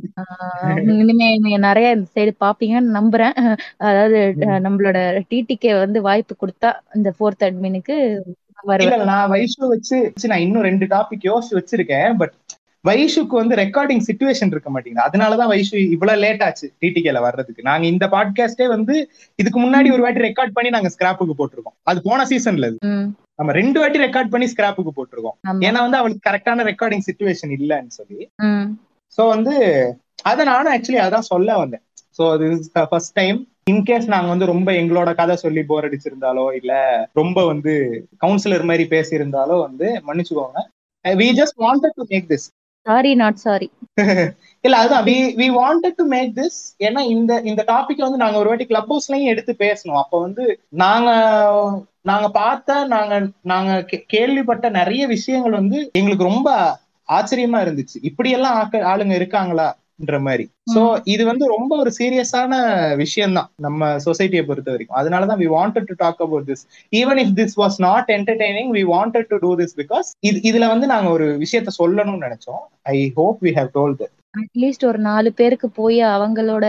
அஹ் இனிமே நீங்க நிறைய இந்த சைடு பாப்பீங்கன்னு நம்புறேன் அஹ் அதாவது அஹ் நம்மளோட டிடிகே வந்து வாய்ப்பு கொடுத்தா இந்த ஃபோர்த் அட்மினுக்கு இல்ல வருவேன் இல்ல, நான் வைஷு வச்சு வச்சு நான் இன்னும் ரெண்டு டாபிக் யோசிச்சு வச்சிருக்கேன் பட் வைஷுக்கு வந்து ரெக்கார்டிங் சுச்சுவேஷன் இருக்க மாட்டேங்குது அதனாலதான் வைஷு இவ்வளவு லேட் ஆச்சு டிடிகேல வர்றதுக்கு நாங்க இந்த பாட்காஸ்டே வந்து இதுக்கு முன்னாடி ஒரு வாட்டி ரெக்கார்ட் பண்ணி நாங்க ஸ்கிராப்புக்கு போட்டிருக்கோம் அது போன சீசன்ல இது ம், நம்ம ரெண்டு வாட்டி ரெக்கார்ட் பண்ணி ஸ்கிராப்புக்கு போட்டிருக்கோம் ஆமா. ஏன்னா வந்து அவளுக்கு கரெக்டான ரெக்கார்டிங் சுச்சுவேஷன் இல்லைன்னு சொல்லி ம், சோ வந்து அதை நானும் ஆக்சுவலி அதான் சொல்ல வந்தேன் சோ அது ஃபர்ஸ்ட் டைம் இன்கேஸ் நாங்க வந்து ரொம்ப எங்களோட கதை சொல்லி போர் அடிச்சிருந்தாலோ இல்ல ரொம்ப வந்து கவுன்சிலர் மாதிரி பேசியிருந்தாலோ வந்து மன்னிச்சுக்கோங்க we just wanted to make this sorry not sorry இல்ல அதுதான் we we wanted to make this ஏன்னா இந்த இந்த டாபிக் வந்து நாங்க ஒரு வாட்டி கிளப் ஹவுஸ்லயும் எடுத்து பேசணும் அப்ப வந்து நாங்க நாங்க பார்த்த நாங்க நாங்க கே- கேள்விப்பட்ட நிறைய விஷயங்கள் வந்து எங்களுக்கு ரொம்ப ஆச்சரியமா இருந்துச்சு இப்படி எல்லாம் ஆக்க- ஆளுங்க இருக்காங்களான்ற மாதிரி சோ இது வந்து ரொம்ப ஒரு சீரியஸான விஷயம் தான் நம்ம சொசைட்டியை பொறுத்த வரைக்கும் அதனாலதான் we wanted to talk about this even if this was not entertaining we wanted to do this because இது இதுல வந்து நாங்க ஒரு விஷயத்த சொல்லணும்னு நினைச்சோம் I hope we have told that at least ஒரு நாலு பேருக்கு போய் அவங்களோட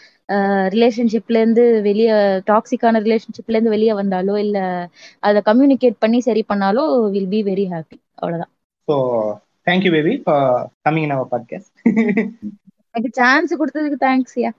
ரிலேஷன்ஷிப்ல இருந்து வெளிய டாக்ஸிக்கான ரிலேஷன்ஷிப்ல இருந்து வெளியே வந்தாலோ இல்ல அதை கம்யூனிகேட் பண்ணி சரி பண்ணாலோ வில் பி வெரி ஹாப்பி அவ்வளவுதான் so thank you baby for coming in our podcast எனக்கு சான்ஸ் கொடுத்ததுக்கு தேங்க்ஸ் யா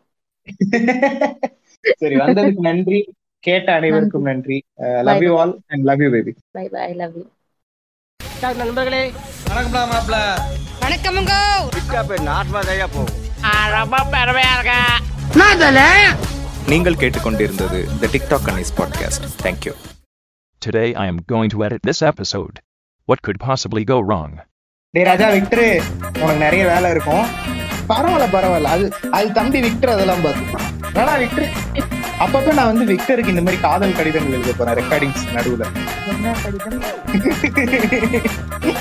சரி வந்ததுக்கு நன்றி கேட்ட அனைவருக்கும் நன்றி love you all and love you baby bye bye love you sir நண்பர்களே வணக்கம்டா மாப்பிள வணக்கமுங்க பிக்கா போய் நாசமா தையா போகும் ஆ, ரொம்ப பெருமையா இருக்கா நீங்கள் கேட்டுக்கொண்டிருந்தது the TikTok Annie's podcast thank you Today I am going to edit this episode. What could possibly go wrong? டேய் ராஜா விக்டரு உனக்கு நிறைய வேலை இருக்கும் பரவாயில்ல பரவாயில்ல அது அது தம்பி விக்டர் அதெல்லாம் பார்த்து வேணா விக்டர் அப்பப்ப நான் வந்து விக்டருக்கு இந்த மாதிரி காதல் கடிதங்கள் எழுத போறேன் ரெக்கார்டிங்ஸ் நடுவுல என்ன கடிதம்